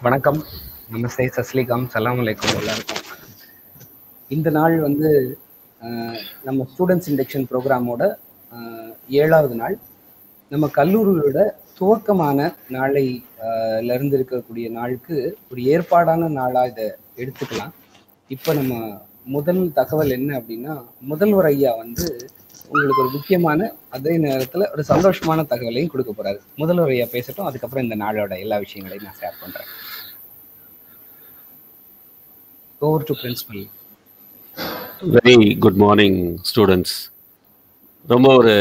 வணக்கம் நமஸ்தே சஸ்லிகாம் சலாம் அலைக்கும் எல்லாருக்கும் இந்த நாள் வந்து அஹ், நம்ம ஸ்டூடெண்ட்ஸ் இண்டக்ஷன் ப்ரோக்ராமோட ஏழாவது நாள் நம்ம கல்லூரியோட துவக்கமான நாளை அஹ், ல இருந்து இருக்கக்கூடிய நாளுக்கு ஒரு ஏற்பாடான நாளாக இதை எடுத்துக்கலாம் இப்போ நம்ம முதல் தகவல் என்ன அப்படின்னா முதல்வர் ஐயா வந்து உங்களுக்கு ஒரு முக்கியமான அதே நேரத்தில் ஒரு சந்தோஷமான தகவலையும் கொடுக்க போறாரு முதல்வர் ஐயா பேசட்டும் அதுக்கப்புறம் இந்த நாளோட எல்லா விஷயங்களையும் நான் ஷேர் பண்றேன் over to principal very good morning students ரொம்ப ஒரு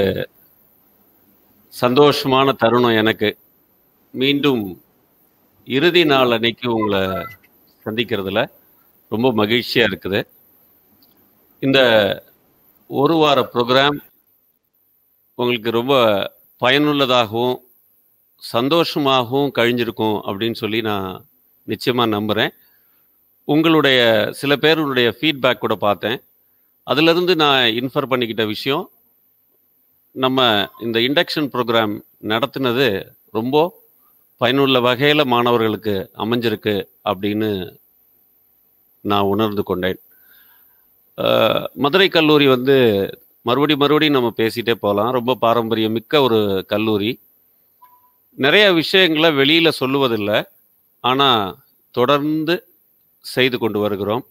சந்தோஷமான தருணம் எனக்கு மீண்டும் இறுதி நாள் அன்னைக்கு உங்களை சந்திக்கிறதுல ரொம்ப மகிழ்ச்சியாக இருக்குது இந்த ஒரு வார ப்ரோக்ராம் உங்களுக்கு ரொம்ப பயனுள்ளதாகவும் சந்தோஷமாகவும் கழிஞ்சிருக்கும் அப்படின்னு சொல்லி நான் நிச்சயமாக நம்புகிறேன் உங்களுடைய சில பேருடைய ஃபீட்பேக் கூட பார்த்தேன் அதிலிருந்து நான் இன்ஃபர் பண்ணிக்கிட்ட விஷயம் நம்ம இந்த இண்டக்ஷன் ப்ரோக்ராம் நடத்தினது ரொம்ப பயனுள்ள வகையில் மாணவர்களுக்கு அமைஞ்சிருக்கு அப்படின்னு நான் உணர்ந்து கொண்டேன் அஹ், மதுரை கல்லூரி வந்து மறுபடி மறுபடியும் நம்ம பேசிட்டே போகலாம் ரொம்ப பாரம்பரியம் மிக்க ஒரு கல்லூரி நிறைய விஷயங்களை வெளியில் சொல்லுவதில்லை ஆனால் தொடர்ந்து செய்து கொண்டு வருகிறோம்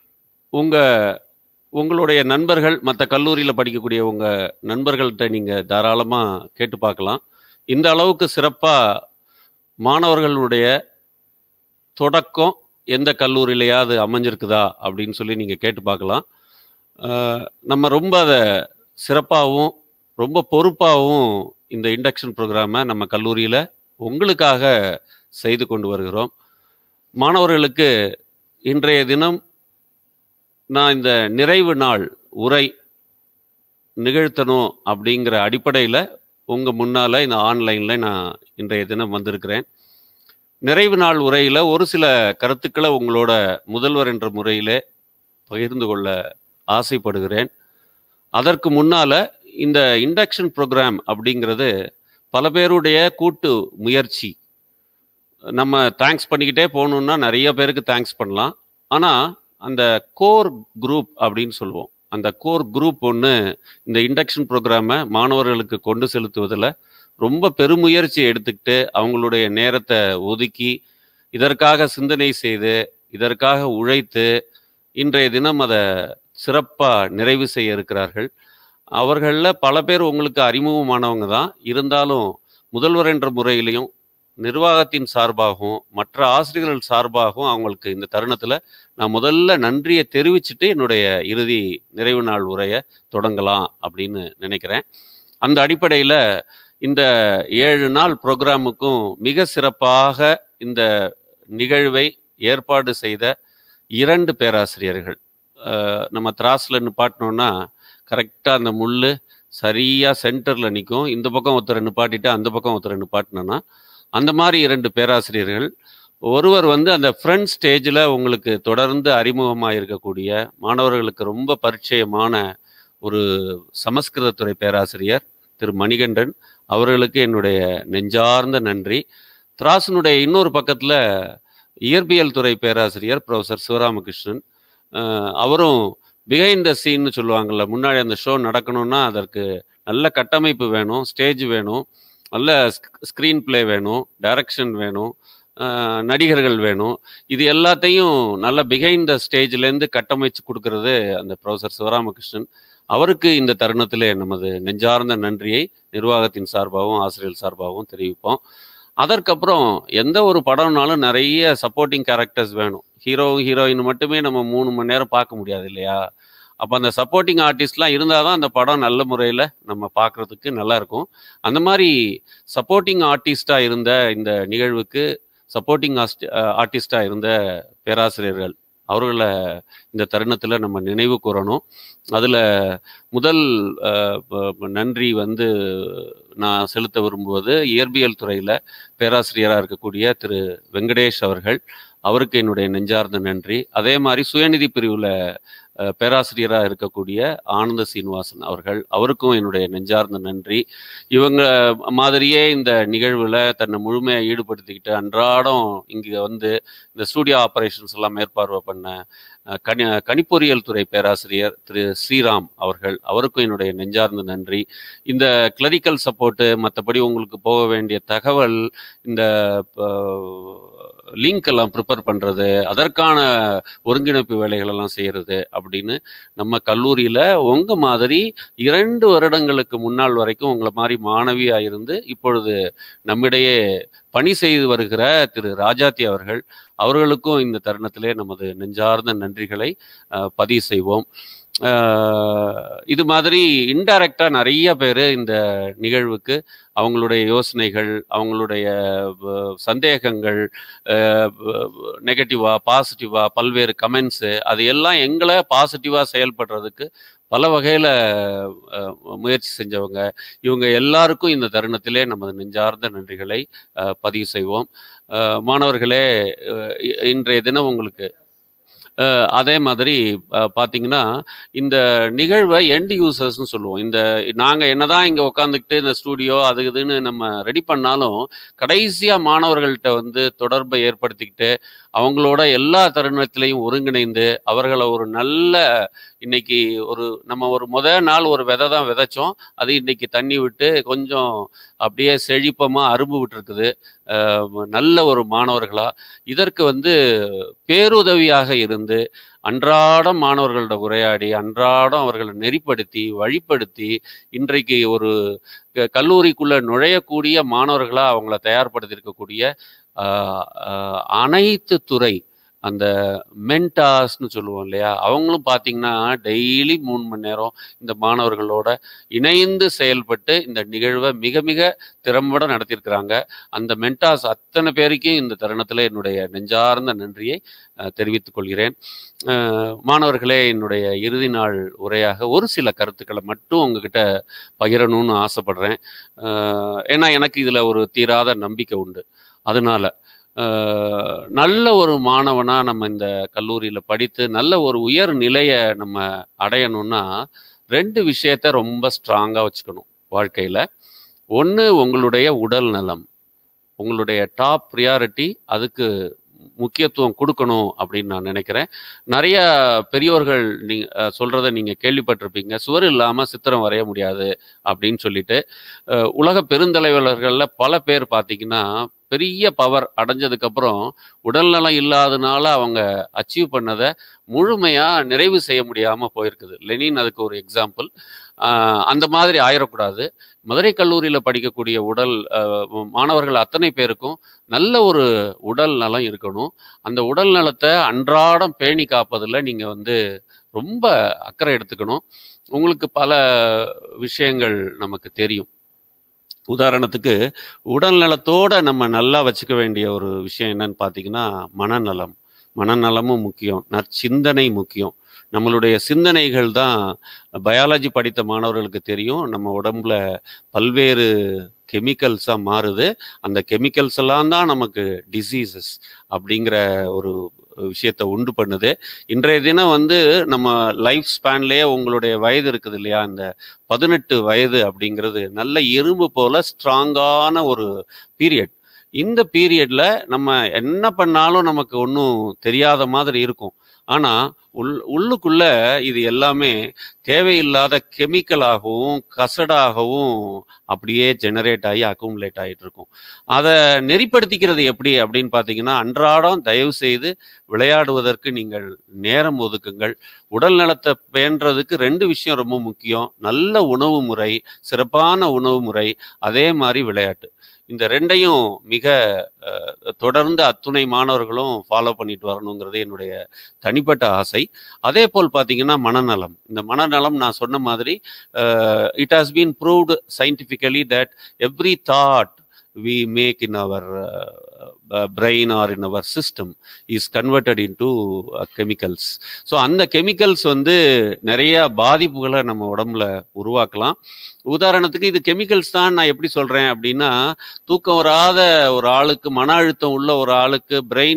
உங்கள் உங்களுடைய நண்பர்கள் மற்ற கல்லூரியில் படிக்கக்கூடிய உங்கள் நண்பர்கள்ட்ட நீங்கள் தாராளமாக கேட்டு பார்க்கலாம் இந்த அளவுக்கு சிறப்பாக மாணவர்களுடைய தொடக்கம் எந்த கல்லூரியிலையாவது அமைஞ்சிருக்குதா அப்படின்னு சொல்லி நீங்கள் கேட்டு பார்க்கலாம் அஹ், நம்ம ரொம்ப அதை சிறப்பாகவும் ரொம்ப பொறுப்பாகவும் இந்த இண்டக்ஷன் ப்ரோக்ராமை நம்ம கல்லூரியில் உங்களுக்காக செய்து கொண்டு வருகிறோம் மாணவர்களுக்கு இன்றைய தினம் நான் இந்த நிறைவு நாள் உரை நிகழ்த்தணும் அப்படிங்கிற அடிப்படையில் உங்கள் முன்னால் இந்த ஆன்லைனில் நான் இன்றைய தினம் வந்திருக்கிறேன் நிறைவு நாள் உரையில் ஒரு சில கருத்துக்களை உங்களோட முதல்வர் என்ற முறையிலே பகிர்ந்து கொள்ள ஆசைப்படுகிறேன் அதற்கு முன்னால் இந்த இண்டக்ஷன் ப்ரோக்ராம் அப்படிங்கிறது பல பேருடைய கூட்டு முயற்சி நம்ம தேங்க்ஸ் பண்ணிக்கிட்டே போகணுன்னா நிறைய பேருக்கு தேங்க்ஸ் பண்ணலாம் ஆனால் அந்த கோர் குரூப் அப்படின்னு சொல்லுவோம் அந்த கோர் குரூப் ஒன்று இந்த இண்டக்ஷன் ப்ரோக்ராமை மாணவர்களுக்கு கொண்டு செலுத்துவதில் ரொம்ப பெருமுயற்சி எடுத்துக்கிட்டு அவங்களுடைய நேரத்தை ஒதுக்கி இதற்காக சிந்தனை செய்து இதற்காக உழைத்து இன்றைய தினம் அதை சிறப்பாக நிறைவு செய்ய இருக்கிறார்கள் அவர்களில் பல பேர் உங்களுக்கு அறிமுகமானவங்க தான் இருந்தாலும் முதல்வர் என்ற முறையிலையும் நிர்வாகத்தின் சார்பாகவும் மற்ற ஆசிரியர்கள் சார்பாகவும் அவங்களுக்கு இந்த தருணத்தில் நான் முதல்ல நன்றியை தெரிவிச்சுட்டு என்னுடைய இறுதி நிறைவு நாள் உரையை தொடங்கலாம் அப்படின்னு நினைக்கிறேன் அந்த அடிப்படையில் இந்த ஏழு நாள் ப்ரோக்ராமுக்கும் மிக சிறப்பாக இந்த நிகழ்வை ஏற்பாடு செய்த இரண்டு பேராசிரியர்கள் அஹ், நம்ம திராஸில் நிப்பாட்டினோன்னா கரெக்டாக அந்த முள் சரியாக சென்டரில் நிற்கும் இந்த பக்கம் ஒருத்தரை நிப்பாட்டிட்டு அந்த பக்கம் ஒருத்தரை நிப்பாட்டினோன்னா அந்த மாதிரி இரண்டு பேராசிரியர்கள் ஒருவர் வந்து அந்த ஃப்ரண்ட் ஸ்டேஜில் உங்களுக்கு தொடர்ந்து அறிமுகமாக இருக்கக்கூடிய மாணவர்களுக்கு ரொம்ப பரிச்சயமான ஒரு சமஸ்கிருதத்துறை பேராசிரியர் திரு மணிகண்டன் அவர்களுக்கு என்னுடைய நெஞ்சார்ந்த நன்றி திராசனுடைய இன்னொரு பக்கத்தில் இயற்பியல் துறை பேராசிரியர் ப்ரொஃபசர் சிவராமகிருஷ்ணன் அஹ், அவரும் பிஹைண்ட் த சீன்னு சொல்லுவாங்கள்ல முன்னாடி அந்த ஷோ நடக்கணும்னா அதற்கு நல்ல கட்டமைப்பு வேணும் ஸ்டேஜ் வேணும் நல்ல ஸ்க்ரீன் ப்ளே வேணும் டைரக்ஷன் வேணும் அஹ், நடிகர்கள் வேணும் இது எல்லாத்தையும் நல்ல பிஹைண்ட் த ஸ்டேஜ்லேருந்து கட்டமைச்சு கொடுக்கறது அந்த ப்ரொஃபசர் சிவராமகிருஷ்ணன் அவருக்கு இந்த தருணத்திலே நமது நெஞ்சார்ந்த நன்றியை நிர்வாகத்தின் சார்பாகவும் ஆசிரியர் சார்பாகவும் தெரிவிப்போம் அதற்கப்புறம் எந்த ஒரு படம்னாலும் நிறைய சப்போர்ட்டிங் கேரக்டர்ஸ் வேணும் ஹீரோ ஹீரோயின் மட்டுமே நம்ம மூணு மணி நேரம் பார்க்க முடியாது இல்லையா அப்போ அந்த சப்போர்ட்டிங் ஆர்டிஸ்ட்லாம் இருந்தால் தான் அந்த படம் நல்ல முறையில் நம்ம பார்க்குறதுக்கு நல்லா இருக்கும் அந்த மாதிரி சப்போர்ட்டிங் ஆர்டிஸ்டாக இருந்த இந்த நிகழ்வுக்கு சப்போர்ட்டிங் ஆர்டிஸ்டாக இருந்த பேராசிரியர்கள் அவர்களை இந்த தருணத்தில் நம்ம நினைவு கூறணும் அதில் முதல் அஹ், ப- நன்றி வந்து நான் செலுத்த விரும்புவது இயற்பியல் துறையில் பேராசிரியராக இருக்கக்கூடிய திரு வெங்கடேஷ் அவர்கள் அவருக்கு என்னுடைய நெஞ்சார்ந்த நன்றி அதே மாதிரி சுயநிதி பிரிவில் அஹ், பேராசிரியராக இருக்கக்கூடிய ஆனந்த சீனிவாசன் அவர்கள் அவருக்கும் என்னுடைய நெஞ்சார்ந்த நன்றி இவங்க மாதிரியே இந்த நிகழ்வில் தன்னை முழுமையாக ஈடுபடுத்திக்கிட்டு அன்றாடம் இங்கே வந்து இந்த ஸ்டூடியோ ஆப்ரேஷன்ஸ் எல்லாம் மேற்பார்வை பண்ண அஹ், கணி கணிப்பொறியியல் துறை பேராசிரியர் திரு ஸ்ரீராம் அவர்கள் அவருக்கும் என்னுடைய நெஞ்சார்ந்த நன்றி இந்த கிளரிக்கல் சப்போர்ட்டு மற்றபடி உங்களுக்கு போக வேண்டிய தகவல் இந்த லிங்க் எல்லாம் ப்ரிப்பேர் பண்ணுறது அதற்கான ஒருங்கிணைப்பு வேலைகள் எல்லாம் செய்கிறது அப்படின்னு நம்ம கல்லூரியில் உங்கள் மாதிரி இரண்டு வருடங்களுக்கு முன்னாள் வரைக்கும் உங்களை மாதிரி மாணவியாக இருந்து இப்பொழுது நம்மிடையே பணி செய்து வருகிற திரு ராஜாத்தி அவர்கள் அவர்களுக்கும் இந்த தருணத்திலே நமது நெஞ்சார்ந்த நன்றிகளை அஹ், பதிவு செய்வோம் அஹ், இது மாதிரி இன்டைரக்டா நிறைய பேர் இந்த நிகழ்வுக்கு அவங்களுடைய யோசனைகள் அவங்களுடைய அஹ், சந்தேகங்கள் நெகட்டிவா பாசிட்டிவா பல்வேறு கமெண்ட்ஸு அது எல்லாம் எங்களை பாசிட்டிவா செயல்படுறதுக்கு பல வகையில் முயற்சி செஞ்சவங்க இவங்க எல்லாருக்கும் இந்த தருணத்திலே நமது நெஞ்சார்ந்த நன்றிகளை அஹ், பதிவு செய்வோம் அஹ், மாணவர்களே அஹ், இ- இன்றைய தினம் உங்களுக்கு அஹ், அதே மாதிரி அஹ், பார்த்தீங்கன்னா இந்த நிகழ்வை எண்ட் யூசர்ஸ்னு சொல்லுவோம் இந்த நாங்கள் என்னதான் இங்கே உட்காந்துக்கிட்டு இந்த ஸ்டூடியோ அது இதுன்னு நம்ம ரெடி பண்ணாலும் கடைசியாக மாணவர்கள்ட்ட வந்து தொடர்பை ஏற்படுத்திக்கிட்டு அவங்களோட எல்லா தருணத்திலையும் ஒருங்கிணைந்து அவர்களை ஒரு நல்ல இன்னைக்கு ஒரு நம்ம ஒரு முத நாள் ஒரு விதை தான் விதைச்சோம் அது இன்னைக்கு தண்ணி விட்டு கொஞ்சம் அப்படியே செழிப்பமாக அரும்பு விட்டுருக்குது அஹ் நல்ல ஒரு மாணவர்களா இதற்கு வந்து பேருதவியாக இருந்து அன்றாடம் மாணவர்களோட உரையாடி அன்றாடம் அவர்களை நெறிப்படுத்தி வழிப்படுத்தி இன்றைக்கு ஒரு க- கல்லூரிக்குள்ள நுழையக்கூடிய மாணவர்களா அவங்கள தயார்படுத்தி இருக்கக்கூடிய ஆஹ், ஆஹ், அனைத்து துறை அந்த மென்டாஸ்னு சொல்லுவோம் இல்லையா அவங்களும் பார்த்தீங்கன்னா டெய்லி மூணு மணி நேரம் இந்த மாணவர்களோட இணைந்து செயல்பட்டு இந்த நிகழ்வை மிக மிக திறம்பட நடத்தியிருக்கிறாங்க அந்த மென்டாஸ் அத்தனை பேருக்கும் இந்த தருணத்தில் என்னுடைய நெஞ்சார்ந்த நன்றியை அஹ், தெரிவித்துக் கொள்கிறேன் அஹ், மாணவர்களே என்னுடைய இறுதி நாள் உரையாக ஒரு சில கருத்துக்களை மட்டும் உங்ககிட்ட பகிரணும்னு ஆசைப்படுறேன் அஹ், ஏன்னா எனக்கு இதில் ஒரு தீராத நம்பிக்கை உண்டு அதனால அஹ், நல்ல ஒரு மாணவனா நம்ம இந்த கல்லூரியில் படித்து நல்ல ஒரு உயர் நிலையை நம்ம அடையணும்னா ரெண்டு விஷயத்த ரொம்ப ஸ்ட்ராங்காக வச்சுக்கணும் வாழ்க்கையில் ஒன்று உங்களுடைய உடல் நலம் உங்களுடைய டாப் ப்ரியாரிட்டி அதுக்கு முக்கியத்துவம் கொடுக்கணும் அப்படின்னு நான் நினைக்கிறேன் நிறைய பெரியோர்கள் நீ அஹ், சொல்றதை நீங்க கேள்விப்பட்டிருப்பீங்க சுவர் இல்லாம சித்திரம் வரைய முடியாது அப்படின்னு சொல்லிட்டு அஹ், உலக பெருந்தலைவர்கள்ல பல பேர் பார்த்தீங்கன்னா பெரிய பவர் அடைஞ்சதுக்கு அப்புறம் உடல்நலம் இல்லாதனால அவங்க அச்சீவ் பண்ணதை முழுமையா நிறைவு செய்ய முடியாம போயிருக்குது லெனின் அதுக்கு ஒரு எக்ஸாம்பிள் அந்த மாதிரி ஆயிடக்கூடாது மதுரை கல்லூரியில் படிக்கக்கூடிய உடல் அஹ், மாணவர்கள் அத்தனை பேருக்கும் நல்ல ஒரு உடல் நலம் இருக்கணும் அந்த உடல் நலத்தை அன்றாடம் பேணி காப்பதில் நீங்கள் வந்து ரொம்ப அக்கறை எடுத்துக்கணும் உங்களுக்கு பல விஷயங்கள் நமக்கு தெரியும் உதாரணத்துக்கு உடல் நலத்தோட நம்ம நல்லா வச்சுக்க வேண்டிய ஒரு விஷயம் என்னன்னு பார்த்தீங்கன்னா மனநலம் மனநலமும் முக்கியம் நற்சிந்தனை முக்கியம் நம்மளுடைய சிந்தனைகள் தான் பயாலஜி படித்த மாணவர்களுக்கு தெரியும் நம்ம உடம்புல பல்வேறு கெமிக்கல்ஸாக மாறுது அந்த கெமிக்கல்ஸ் எல்லாம் தான் நமக்கு டிசீசஸ் அப்படிங்கிற ஒரு விஷயத்தை உண்டு பண்ணுது இன்றைய தினம் வந்து நம்ம லைஃப் ஸ்பேன்லேயே உங்களுடைய வயது இருக்குது இல்லையா இந்த பதினெட்டு வயது அப்படிங்கிறது நல்ல இரும்பு போல ஸ்ட்ராங்கான ஒரு பீரியட் இந்த பீரியட்ல நம்ம என்ன பண்ணாலும் நமக்கு ஒன்றும் தெரியாத மாதிரி இருக்கும் ஆனா உள் உள்ளுக்குள்ள இது எல்லாமே தேவையில்லாத கெமிக்கலாகவும் கசடாகவும் அப்படியே ஜெனரேட் ஆகி அக்குமுலேட் ஆகிட்டு இருக்கும் அதை நெறிப்படுத்திக்கிறது எப்படி அப்படின்னு பார்த்தீங்கன்னா அன்றாடம் தயவு செய்து விளையாடுவதற்கு நீங்கள் நேரம் ஒதுக்குங்கள் உடல் நலத்தை பேணுறதுக்கு ரெண்டு விஷயம் ரொம்ப முக்கியம் நல்ல உணவு முறை சிறப்பான உணவு முறை அதே மாதிரி விளையாட்டு இந்த ரெண்டையும் மிக அஹ், தொடர்ந்து அத்துணை மாணவர்களும் ஃபாலோ பண்ணிட்டு வரணுங்கிறது என்னுடைய தனிப்பட்ட ஆசை அதே போல் பார்த்தீங்கன்னா மனநலம் இந்த மனநலம் நான் சொன்ன மாதிரி it has been proved scientifically that every thought we make in our uh, uh, brain or in our system is converted into uh, chemicals so அந்த கெமிக்கல்ஸ் வந்து நிறைய பாதிப்புகளை நம்ம உடம்புல உருவாக்கலாம் உதாரணத்துக்கு இது கெமிக்கல்ஸ் தான் நான் எப்படி சொல்றேன் அப்படின்னா தூக்கம் வராத ஒரு ஆளுக்கு மன அழுத்தம் உள்ள ஒரு ஆளுக்கு பிரெயின்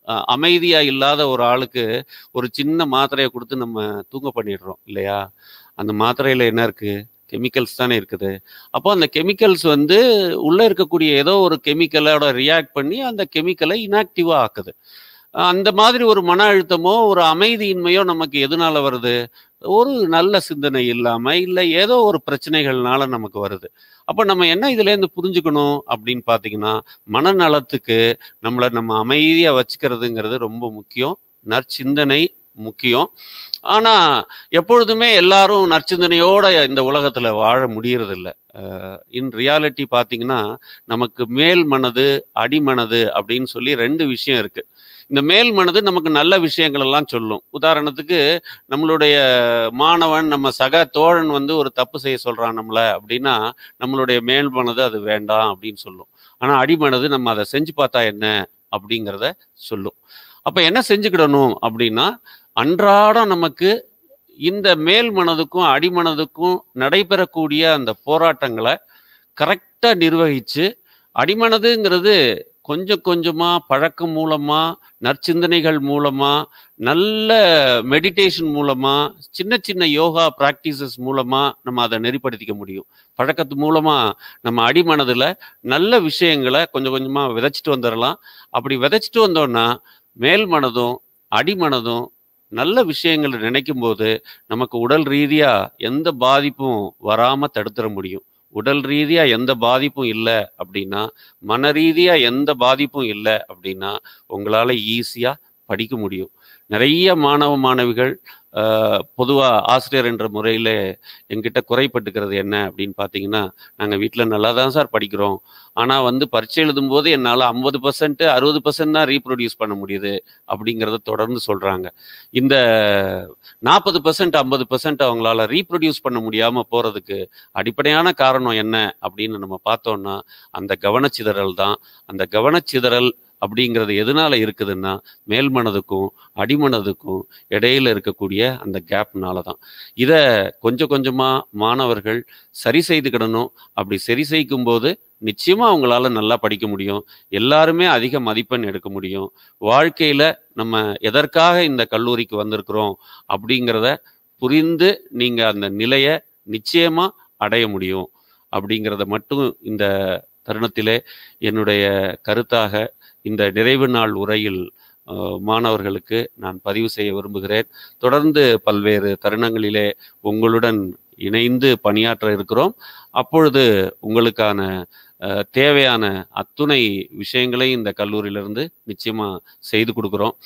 அஹ், அமைதியா இல்லாத ஒரு ஆளுக்கு ஒரு சின்ன மாத்திரையை கொடுத்து நம்ம தூங்க பண்ணிடுறோம் இல்லையா அந்த மாத்திரையில என்ன இருக்கு கெமிக்கல்ஸ் தானே இருக்குது அப்போ அந்த கெமிக்கல்ஸ் வந்து உள்ள இருக்கக்கூடிய ஏதோ ஒரு கெமிக்கலோட ரியாக்ட் பண்ணி அந்த கெமிக்கலை இனாக்டிவா ஆக்குது அஹ் அந்த மாதிரி ஒரு மன அழுத்தமோ ஒரு அமைதியின்மையோ நமக்கு எதனால வருது ஒரு நல்ல சிந்தனை இல்லாம இல்ல ஏதோ ஒரு பிரச்சனைகள்னால நமக்கு வருது அப்ப நம்ம என்ன இதுல இருந்து புரிஞ்சுக்கணும் அப்படின்னு பாத்தீங்கன்னா மனநலத்துக்கு நம்மளை நம்ம அமைதியா வச்சுக்கிறதுங்கிறது ரொம்ப முக்கியம் நற்சிந்தனை முக்கியம் ஆனா எப்பொழுதுமே எல்லாரும் நற்சிந்தனையோட இந்த உலகத்துல வாழ முடியறது இல்ல இன் ரியாலிட்டி பாத்தீங்கன்னா நமக்கு மேல் மனது அடிமனது அப்படின்னு சொல்லி ரெண்டு விஷயம் இருக்கு இந்த மேல் மனது நமக்கு நல்ல விஷயங்கள் எல்லாம் சொல்லும் உதாரணத்துக்கு நம்மளுடைய மாணவன் நம்ம சக தோழன் வந்து ஒரு தப்பு செய்ய சொல்றான் நம்மள அப்படின்னா நம்மளுடைய மேல் மனது அது வேண்டாம் அப்படின்னு சொல்லும் ஆனா அடிமனது நம்ம அதை செஞ்சு பார்த்தா என்ன அப்படிங்கிறத சொல்லும் அப்ப என்ன செஞ்சுக்கிடணும் அப்படின்னா அன்றாடம் நமக்கு இந்த மேல் மனதுக்கும் அடிமனதுக்கும் நடைபெறக்கூடிய அந்த போராட்டங்களை கரெக்டா நிர்வகிச்சு அடிமனதுங்கிறது கொஞ்சம் கொஞ்சமா பழக்கம் மூலமா நற்சிந்தனைகள் மூலமா நல்ல மெடிடேஷன் மூலமா சின்ன சின்ன யோகா பிராக்டிசஸ் மூலமா நம்ம அதை நெறிப்படுத்திக்க முடியும் பழக்கத்து மூலமா நம்ம அடிமனதுல நல்ல விஷயங்களை கொஞ்சம் கொஞ்சமா விதைச்சிட்டு வந்துடலாம் அப்படி விதைச்சிட்டு வந்தோம்னா மேல் மனதும் அடிமனதும் நல்ல விஷயங்களை நினைக்கும் போது நமக்கு உடல் ரீதியா எந்த பாதிப்பும் வராம தடுத்துட முடியும் உடல் ரீதியா எந்த பாதிப்பும் இல்லை அப்படின்னா மன ரீதியா எந்த பாதிப்பும் இல்லை அப்படின்னா உங்களால ஈஸியா படிக்க முடியும் நிறைய மாணவ மாணவிகள் பொதுவாக ஆசிரியர் என்ற முறையில் எங்கிட்ட குறைப்பட்டுக்கிறது என்ன அப்படின்னு பார்த்தீங்கன்னா நாங்கள் வீட்டில் நல்லா தான் சார் படிக்கிறோம் ஆனால் வந்து பரீட்சை எழுதும்போது என்னால் ஐம்பது பர்சன்ட் அறுபது பர்சன்ட் தான் ரீப்ரொடியூஸ் பண்ண முடியுது அப்படிங்கிறத தொடர்ந்து சொல்கிறாங்க இந்த நாற்பது பர்சன்ட் ஐம்பது பர்சன்ட் அவங்களால ரீப்ரொடியூஸ் பண்ண முடியாமல் போகிறதுக்கு அடிப்படையான காரணம் என்ன அப்படின்னு நம்ம பார்த்தோம்னா அந்த கவனச்சிதறல் தான் அந்த கவனச்சிதறல் அப்படிங்கிறது எதனால இருக்குதுன்னா மேல் மனதுக்கும் அடிமனதுக்கும் இடையில இருக்கக்கூடிய அந்த கேப்னால தான் இதை கொஞ்சம் கொஞ்சமா மாணவர்கள் சரி செய்துக்கிடணும் அப்படி சரி செய்யும் போது நிச்சயமா அவங்களால நல்லா படிக்க முடியும் எல்லாருமே அதிக மதிப்பெண் எடுக்க முடியும் வாழ்க்கையில நம்ம எதற்காக இந்த கல்லூரிக்கு வந்திருக்கிறோம் அப்படிங்கிறத புரிந்து நீங்க அந்த நிலையை நிச்சயமா அடைய முடியும் அப்படிங்கிறத மட்டும் இந்த தருணத்திலே என்னுடைய கருத்தாக இந்த நிறைவு நாள் உரையில் மாணவர்களுக்கு நான் பதிவு செய்ய விரும்புகிறேன் தொடர்ந்து பல்வேறு தருணங்களிலே உங்களுடன் இணைந்து பணியாற்ற இருக்கிறோம் அப்பொழுது உங்களுக்கான தேவையான அத்துணை விஷயங்களை இந்த கல்லூரியிலிருந்து நிச்சயமா செய்து கொடுக்குறோம்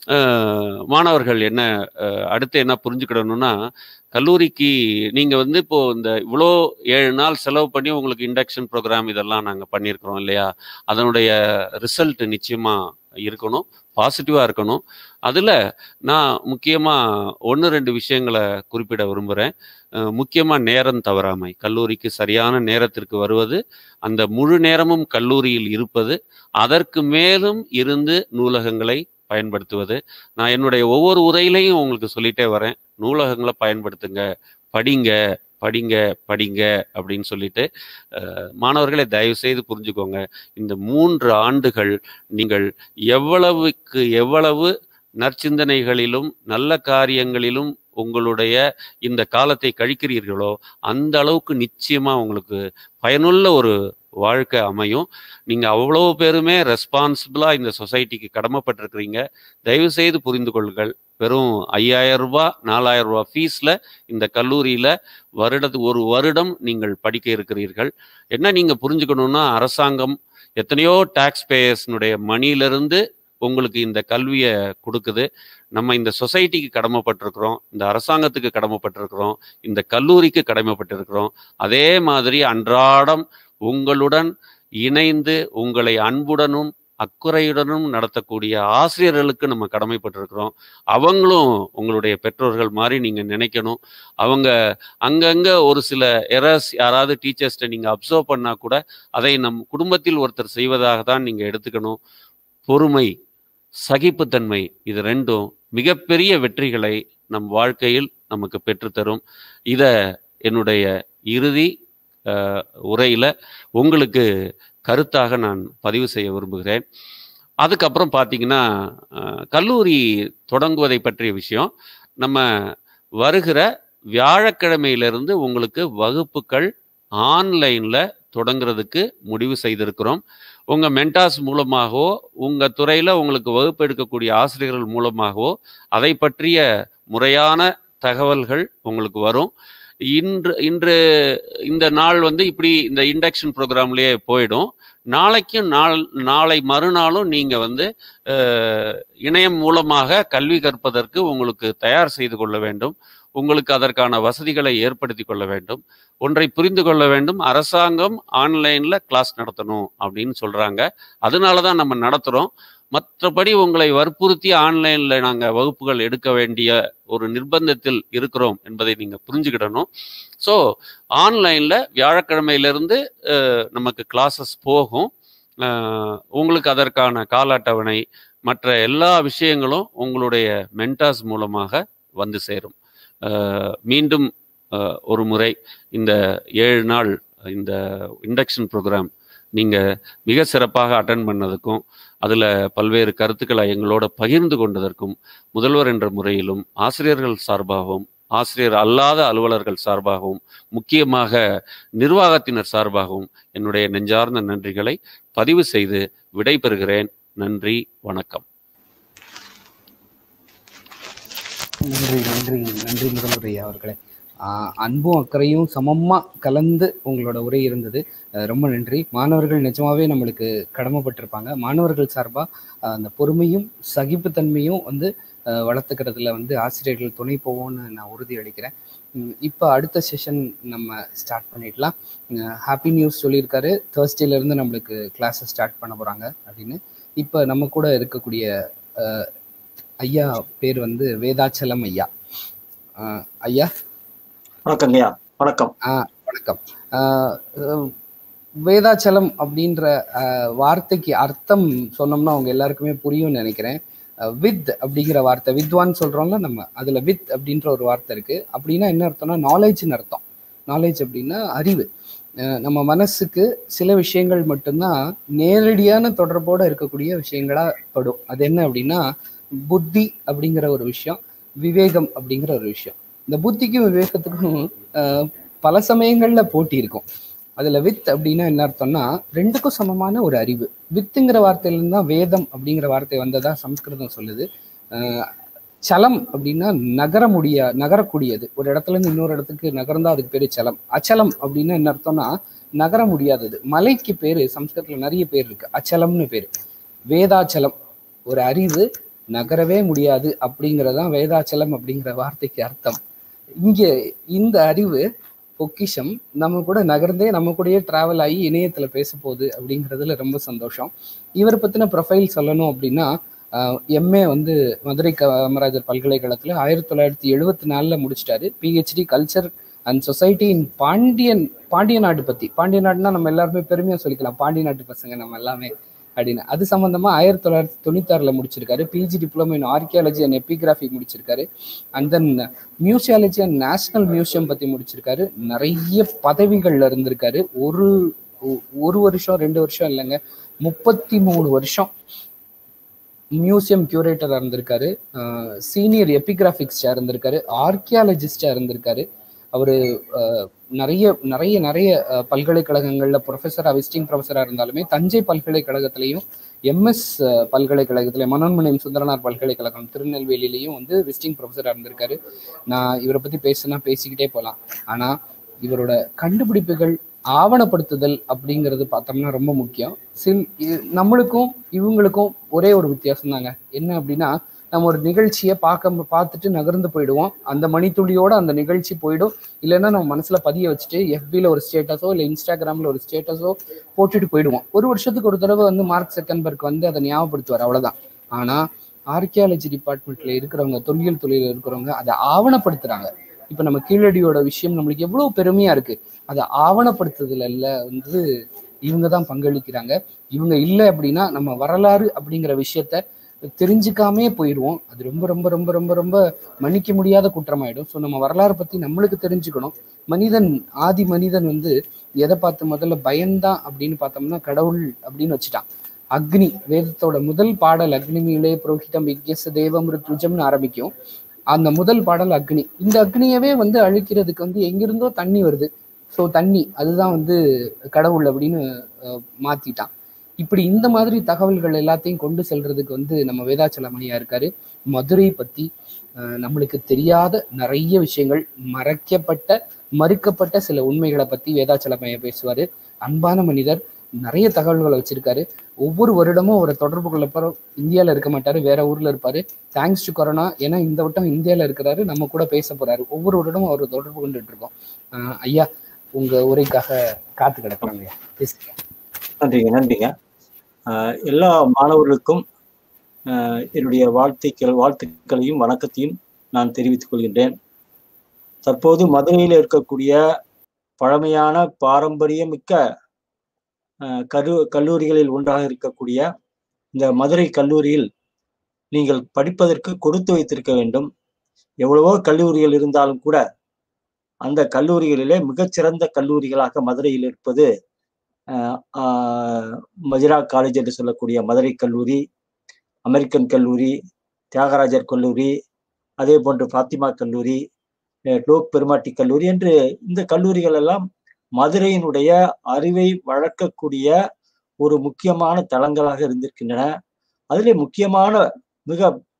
மாணவர்கள் என்ன அடுத்து என்ன புரிஞ்சுக்கிடணும்னா கல்லூரிக்கு நீங்கள் வந்து இப்போ இந்த இவ்வளோ ஏழு நாள் செலவு பண்ணி உங்களுக்கு இண்டக்ஷன் ப்ரோக்ராம் இதெல்லாம் நாங்கள் பண்ணியிருக்கிறோம் இல்லையா அதனுடைய ரிசல்ட் நிச்சயமாக இருக்கணும் பாசிட்டிவாக இருக்கணும் அதில் நான் முக்கியமாக ஒன்று ரெண்டு விஷயங்களை குறிப்பிட விரும்புகிறேன் முக்கியமாக நேரம் தவறாமை கல்லூரிக்கு சரியான நேரத்திற்கு வருவது அந்த முழு நேரமும் கல்லூரியில் இருப்பது அதற்கு மேலும் இருந்து நூலகங்களை பயன்படுத்துவது நான் என்னுடைய ஒவ்வொரு உரையிலையும் உங்களுக்கு சொல்லிட்டே வரேன் நூலகங்களை பயன்படுத்துங்க படிங்க படிங்க படிங்க அப்படின்னு சொல்லிட்டு மாணவர்களை தயவு செய்து புரிஞ்சுக்கோங்க இந்த மூன்று ஆண்டுகள் நீங்கள் எவ்வளவுக்கு எவ்வளவு நற்சிந்தனைகளிலும் நல்ல காரியங்களிலும் உங்களுடைய இந்த காலத்தை கழிக்கிறீர்களோ அந்த அளவுக்கு நிச்சயமா உங்களுக்கு பயனுள்ள ஒரு வாழ்க்கை அமையும் நீங்க அவ்வளோ பேருமே ரெஸ்பான்சிபிளா இந்த சொசைட்டிக்கு கடமைப்பட்டிருக்கிறீங்க தயவு செய்து புரிந்து கொள்ளுங்கள் வெறும் ஐயாயிரம் ரூபாய் நாலாயிரம் ரூபாய் ஃபீஸ்ல இந்த கல்லூரியில வருடத்து ஒரு வருடம் நீங்கள் படிக்க இருக்கிறீர்கள் என்ன நீங்க புரிஞ்சுக்கணும்னா அரசாங்கம் எத்தனையோ டாக்ஸ் பேயர்ஸ்னுடைய மணியிலிருந்து உங்களுக்கு இந்த கல்வியை கொடுக்குது நம்ம இந்த சொசைட்டிக்கு கடமைப்பட்டிருக்கிறோம் இந்த அரசாங்கத்துக்கு கடமைப்பட்டிருக்கிறோம் இந்த கல்லூரிக்கு கடமைப்பட்டிருக்கிறோம் அதே மாதிரி அன்றாடம் உங்களுடன் இணைந்து உங்களை அன்புடனும் அக்குறையுடனும் நடத்தக்கூடிய ஆசிரியர்களுக்கு நம்ம கடமைப்பட்டிருக்கிறோம் அவங்களும் உங்களுடைய பெற்றோர்கள் மாதிரி நீங்க நினைக்கணும் அவங்க அங்கங்க ஒரு சில எரர்ஸ் யாராவது டீச்சர்ஸ்ட நீங்க அப்சர்வ் பண்ணா கூட அதை நம் குடும்பத்தில் ஒருத்தர் செய்வதாக தான் நீங்க எடுத்துக்கணும் பொறுமை சகிப்புத்தன்மை இது ரெண்டும் மிகப்பெரிய வெற்றிகளை நம் வாழ்க்கையில் நமக்கு பெற்றுத்தரும் இதை என்னுடைய இறுதி உரையில உங்களுக்கு கருத்தாக நான் பதிவு செய்ய விரும்புகிறேன் அதுக்கப்புறம் பார்த்தீங்கன்னா அஹ், கல்லூரி தொடங்குவதை பற்றிய விஷயம் நம்ம வருகிற வியாழக்கிழமையிலிருந்து உங்களுக்கு வகுப்புகள் ஆன்லைனில் தொடங்குறதுக்கு முடிவு செய்திருக்கிறோம் உங்கள் மென்டாஸ் மூலமாகவோ உங்கள் துறையில் உங்களுக்கு வகுப்பு எடுக்கக்கூடிய ஆசிரியர்கள் மூலமாகவோ அதை பற்றிய முறையான தகவல்கள் உங்களுக்கு வரும் இன்று இன்று இந்த நாள் வந்து இப்படி இந்த இண்டக்ஷன் ப்ரோக்ராம்லேயே போயிடும் நாளைக்கும் நாள் நாளை மறுநாளும் நீங்கள் வந்து அஹ், இணையம் மூலமாக கல்வி கற்பதற்கு உங்களுக்கு தயார் செய்து கொள்ள வேண்டும் உங்களுக்கு அதற்கான வசதிகளை ஏற்படுத்தி கொள்ள வேண்டும் ஒன்றை புரிந்து கொள்ள வேண்டும் அரசாங்கம் ஆன்லைனில் கிளாஸ் நடத்தணும் அப்படின்னு சொல்கிறாங்க அதனால தான் நம்ம நடத்துகிறோம் மற்றபடி உங்களை வற்புறுத்தி ஆன்லைனில் நாங்கள் வகுப்புகள் எடுக்க வேண்டிய ஒரு நிர்பந்தத்தில் இருக்கிறோம் என்பதை நீங்கள் புரிஞ்சுக்கிடணும் ஸோ ஆன்லைனில் வியாழக்கிழமையிலிருந்து அஹ், நமக்கு கிளாஸஸ் போகும் அஹ், உங்களுக்கு அதற்கான கால அட்டவணை மற்ற எல்லா விஷயங்களும் உங்களுடைய மென்டாஸ் மூலமாக வந்து சேரும் அஹ், மீண்டும் அஹ், ஒரு முறை இந்த ஏழு நாள் இந்த இண்டக்ஷன் ப்ரோக்ராம் நீங்கள் மிக சிறப்பாக அட்டன் பண்ணதுக்கும் அதில் பல்வேறு கருத்துக்களை எங்களோட பகிர்ந்து கொண்டதற்கும் முதல்வர் என்ற முறையிலும் ஆசிரியர்கள் சார்பாகவும் ஆசிரியர் அல்லாத அலுவலர்கள் சார்பாகவும் முக்கியமாக நிர்வாகத்தினர் சார்பாகவும் என்னுடைய நெஞ்சார்ந்த நன்றிகளை பதிவு செய்து விடைபெறுகிறேன் நன்றி வணக்கம் நன்றி நன்றி நன்றி முதல்வர் ஐயா அவர்களே ஆஹ் அன்பும் அக்கறையும் சமமா கலந்து உங்களோட உரை இருந்தது அஹ் ரொம்ப நன்றி மாணவர்கள் நிஜமாவே நம்மளுக்கு கடமைப்பட்டிருப்பாங்க மாணவர்கள் சார்பா ஆஹ் அந்த பொறுமையும் சகிப்புத்தன்மையும் வந்து ஆஹ் வளர்த்துக்கிறதுல வந்து ஆசிரியர்கள் துணை போவோம்னு நான் உறுதி அளிக்கிறேன் உம் இப்போ அடுத்த செஷன் நம்ம ஸ்டார்ட் பண்ணிடலாம் ஹாப்பி நியூஸ் சொல்லியிருக்காரு Thursday-ல இருந்து நம்மளுக்கு கிளாஸஸ் ஸ்டார்ட் பண்ண போறாங்க அப்படின்னு இப்போ நம்ம கூட இருக்கக்கூடிய ஆஹ் ஐயா பேர் வந்து வேதாச்சலம் ஐயா ஆஹ் ஐயா வணக்கம் ஐயா வணக்கம் ஆஹ் வணக்கம் ஆஹ் அஹ் வேதாச்சலம் அப்படின்ற ஆஹ் வார்த்தைக்கு அர்த்தம் சொன்னோம்னா அவங்க எல்லாருக்குமே புரியும்னு நினைக்கிறேன் வித் அப்படிங்கிற வார்த்தை வித்வான் சொல்றோம்ல நம்ம அதுல வித் அப்படின்ற ஒரு வார்த்தை இருக்கு அப்படின்னா என்ன அர்த்தம்னா நாலேஜ்னு அர்த்தம் நாலேஜ் அப்படின்னா அறிவு அஹ் நம்ம மனசுக்கு சில விஷயங்கள் மட்டும்தான் நேரடியான தொடர்போட இருக்கக்கூடிய விஷயங்களா படும் அது என்ன அப்படின்னா புத்தி அப்படிங்கிற ஒரு விஷயம் விவேகம் அப்படிங்கிற ஒரு விஷயம் இந்த புத்திக்கும் விவேகத்துக்கும் அஹ், பல சமயங்கள்ல போட்டி இருக்கும் அதுல வித் அப்படின்னா என்ன அர்த்தம்னா ரெண்டுக்கும் சமமான ஒரு அறிவு வித்துங்கிற வார்த்தையில இருந்து தான் வேதம் அப்படிங்கிற வார்த்தை வந்ததா சம்ஸ்கிருதம் சொல்லுது அஹ், சலம் அப்படின்னா நகர முடியா நகரக்கூடியது ஒரு இடத்துல இருந்து இன்னொரு இடத்துக்கு நகர்ந்தா அதுக்கு பேரு சலம் அச்சலம் அப்படின்னா என்ன அர்த்தம்னா நகர முடியாதது மலைக்கு பேரு சம்ஸ்கிருதத்துல நிறைய பேர் இருக்கு அச்சலம்னு பேரு வேதாச்சலம் ஒரு அறிவு நகரவே முடியாது அப்படிங்கறதுதான் வேதாச்சலம் அப்படிங்கிற வார்த்தைக்கு அர்த்தம் இங்க இந்த அறிவு பொக்கிஷம் நம்ம கூட நகர்ந்தே நம்ம கூடயே டிராவல் ஆகி இணையத்துல பேச போகுது அப்படிங்கிறதுல ரொம்ப சந்தோஷம் இவர் பத்தின ப்ரொஃபைல் சொல்லணும் அப்படின்னா எம்ஏ வந்து மதுரை காமராஜர் பல்கலைக்கழகத்துல ஆயிரத்தி தொள்ளாயிரத்தி எழுபத்தி நாலுல முடிச்சிட்டாரு PhD culture and society in Pandyan Pandya நாடு பத்தி பாண்டிய நாடுனா நம்ம எல்லாருமே பெருமையா சொல்லிக்கலாம் பாண்டிய நாட்டு பசங்க நம்ம எல்லாமே அப்படின்னு அது சம்பந்தமா ஆயிரத்தி தொள்ளாயிரத்தி தொண்ணூத்தாறுல முடிச்சிருக்காரு PG diploma in archaeology and epigraphy முடிச்சிருக்காரு and then museology and national museum பத்தி முடிச்சிருக்காரு நிறைய பதவிகள்ல இருந்திருக்காரு ஒரு ஒ- ஒரு வருஷம் ரெண்டு வருஷம் இல்லைங்க முப்பத்தி மூணு வருஷம் மியூசியம் கியூரேட்டரா இருந்திருக்காரு சீனியர் எபிகிராஃபிக்ஸ்டா இருந்திருக்காரு ஆர்கியாலஜிஸ்டா இருந்திருக்காரு அவரு அஹ், நிறைய நிறைய நிறைய அஹ், பல்கலைக்கழகங்கள்ல ப்ரொஃபஸரா விசிட்டிங் ப்ரொஃபஸரா இருந்தாலுமே தஞ்சை பல்கலைக்கழகத்திலையும் எம்எஸ் பல்கலைக்கழகத்துல மனோன்மணியம் சுந்தரனார் பல்கலைக்கழகம் திருநெல்வேலியிலையும் வந்து விசிட்டிங் ப்ரொஃபஸரா இருந்திருக்காரு நான் இவரை பத்தி பேசுனா பேசிக்கிட்டே போகலாம் ஆனா இவரோட கண்டுபிடிப்புகள் ஆவணப்படுத்துதல் அப்படிங்கிறது பார்த்தோம்னா ரொம்ப முக்கியம் சில் இ- நம்மளுக்கும் இவங்களுக்கும் ஒரே ஒரு வித்தியாசம் தாங்க என்ன அப்படின்னா நம்ம ஒரு நிகழ்ச்சியை பார்க்க பார்த்துட்டு நகர்ந்து போயிடுவோம் அந்த மணித்துளியோட அந்த நிகழ்ச்சி போயிடும் இல்லைன்னா நம்ம மனசுல பதிய வச்சுட்டு FB-ல ஒரு ஸ்டேட்டஸோ இல்லை இன்ஸ்டாகிராம்ல ஒரு ஸ்டேட்டஸோ போட்டுட்டு போயிடுவோம் ஒரு வருஷத்துக்கு ஒரு தடவை வந்து மார்க் செக்கன்பர்க் வந்து அதை ஞாபகப்படுத்துவார் அவ்வளவுதான் ஆனா ஆர்கியாலஜி டிபார்ட்மெண்ட்ல இருக்கிறவங்க தொல்லியல் துறையில இருக்கிறவங்க அதை ஆவணப்படுத்துறாங்க இப்ப நம்ம கீழடியோட விஷயம் நம்மளுக்கு எவ்வளவு பெருமையா இருக்கு அதை ஆவணப்படுத்துதல்ல வந்து இவங்க தான் பங்களிக்கிறாங்க இவங்க இல்லை அப்படின்னா நம்ம வரலாறு அப்படிங்கிற விஷயத்த தெரிஞ்சுக்காமே போயிடுவோம் அது ரொம்ப ரொம்ப ரொம்ப ரொம்ப ரொம்ப மன்னிக்க முடியாத குற்றமாயிடும் ஸோ நம்ம வரலாறு பத்தி நம்மளுக்கு தெரிஞ்சுக்கணும் மனிதன் ஆதி மனிதன் வந்து எதை பார்த்து முதல்ல பயந்தான் அப்படின்னு பார்த்தோம்னா கடவுள் அப்படின்னு வச்சுட்டான் அக்னி வேதத்தோட முதல் பாடல் அக்னிமிலே புரோஹிதம் யக்யச தேவம் ருத்விஜம்னு ஆரம்பிக்கும் அந்த முதல் பாடல் அக்னி இந்த அக்னியவே வந்து அழிக்கிறதுக்கு வந்து எங்கிருந்தோ தண்ணி வருது ஸோ தண்ணி அதுதான் வந்து கடவுள் அப்படின்னு அஹ், மாத்திட்டான் இப்படி இந்த மாதிரி தகவல்கள் எல்லாத்தையும் கொண்டு செல்றதுக்கு வந்து நம்ம வேதாச்சலமணியா இருக்காரு மதுரை பத்தி அஹ், நம்மளுக்கு தெரியாத நிறைய விஷயங்கள் மறைக்கப்பட்ட மறுக்கப்பட்ட சில உண்மைகளை பத்தி வேதாச்சலமையா பேசுவாரு அன்பான மனிதர் நிறைய தகவல்களை வச்சிருக்காரு ஒவ்வொரு வருடமும் அவரை தொடர்பு கொள்ளப்போ இந்தியால இருக்க மாட்டாரு வேற ஊர்ல இருப்பாரு தேங்க்ஸ் டு கொரோனா ஏன்னா இந்த வட்டம் இந்தியால இருக்கிறாரு நம்ம கூட பேச போறாரு ஒவ்வொரு வருடமும் அவர் தொடர்பு கொண்டுட்டு இருக்கோம் அஹ், ஐயா உங்க உரைக்காக காத்து கிடக்குறாங்க ஐயா பேசுங்க நன்றிங்க நன்றிங்க ஆஹ் எல்லா மாணவர்களுக்கும் ஆஹ் என்னுடைய வாழ்த்துக்கள் வாழ்த்துக்களையும் வணக்கத்தையும் நான் தெரிவித்துக் கொள்கின்றேன் தற்போது மதுரையில் இருக்கக்கூடிய பழமையான பாரம்பரியமிக்க ஆஹ் கரு கல்லூரிகளில் ஒன்றாக இருக்கக்கூடிய இந்த மதுரை கல்லூரியில் நீங்கள் படிப்பதற்கு கொடுத்து வைத்திருக்க வேண்டும் எவ்வளவோ கல்லூரிகள் இருந்தாலும் கூட அந்த கல்லூரிகளிலே மிகச்சிறந்த கல்லூரிகளாக மதுரையில் இருப்பது ஆஹ் ஆஹ் மஜிரா காலேஜ் என்று சொல்லக்கூடிய மதுரை கல்லூரி அமெரிக்கன் கல்லூரி தியாகராஜர் கல்லூரி அதே போன்று ஃபாத்திமா கல்லூரி அஹ் லோக் பெருமாட்டி கல்லூரி என்று இந்த கல்லூரிகள் எல்லாம் மதுரையினுடைய அறிவை வளர்க்கக்கூடிய ஒரு முக்கியமான தளங்களாக இருந்திருக்கின்றன அதிலே முக்கியமான மிக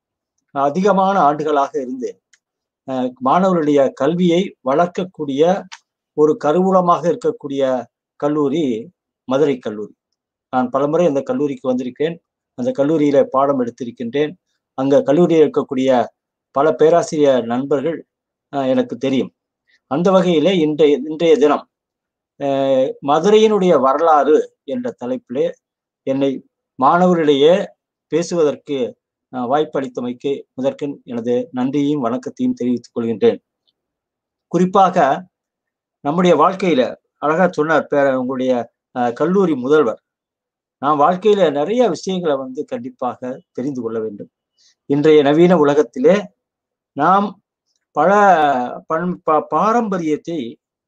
அதிகமான ஆண்டுகளாக இருந்து அஹ் மாணவர்களுடைய கல்வியை வளர்க்கக்கூடிய ஒரு கருவூலமாக இருக்கக்கூடிய கல்லூரி மதுரை கல்லூரி நான் பலமுறை அந்த கல்லூரிக்கு வந்திருக்கிறேன் அந்த கல்லூரியில பாடம் எடுத்திருக்கின்றேன் அங்க கல்லூரியில் இருக்கக்கூடிய பல பேராசிரியர் நண்பர்கள் அஹ், எனக்கு தெரியும் அந்த வகையிலே இன்றைய இன்றைய தினம் அஹ், மதுரையினுடைய வரலாறு என்ற தலைப்பிலே என்னை மாணவர்களிடையே பேசுவதற்கு அஹ், வாய்ப்பளித்தமைக்கு முதற்கண் எனது நன்றியையும் வணக்கத்தையும் தெரிவித்துக் கொள்கின்றேன் குறிப்பாக நம்முடைய வாழ்க்கையில அழகா சொன்னார் பேர உங்களுடைய அஹ், கல்லூரி முதல்வர் நாம் வாழ்க்கையில நிறைய விஷயங்களை வந்து கண்டிப்பாக தெரிந்து கொள்ள வேண்டும் இன்றைய நவீன உலகத்திலே நாம் பல பண் ப- பாரம்பரியத்தை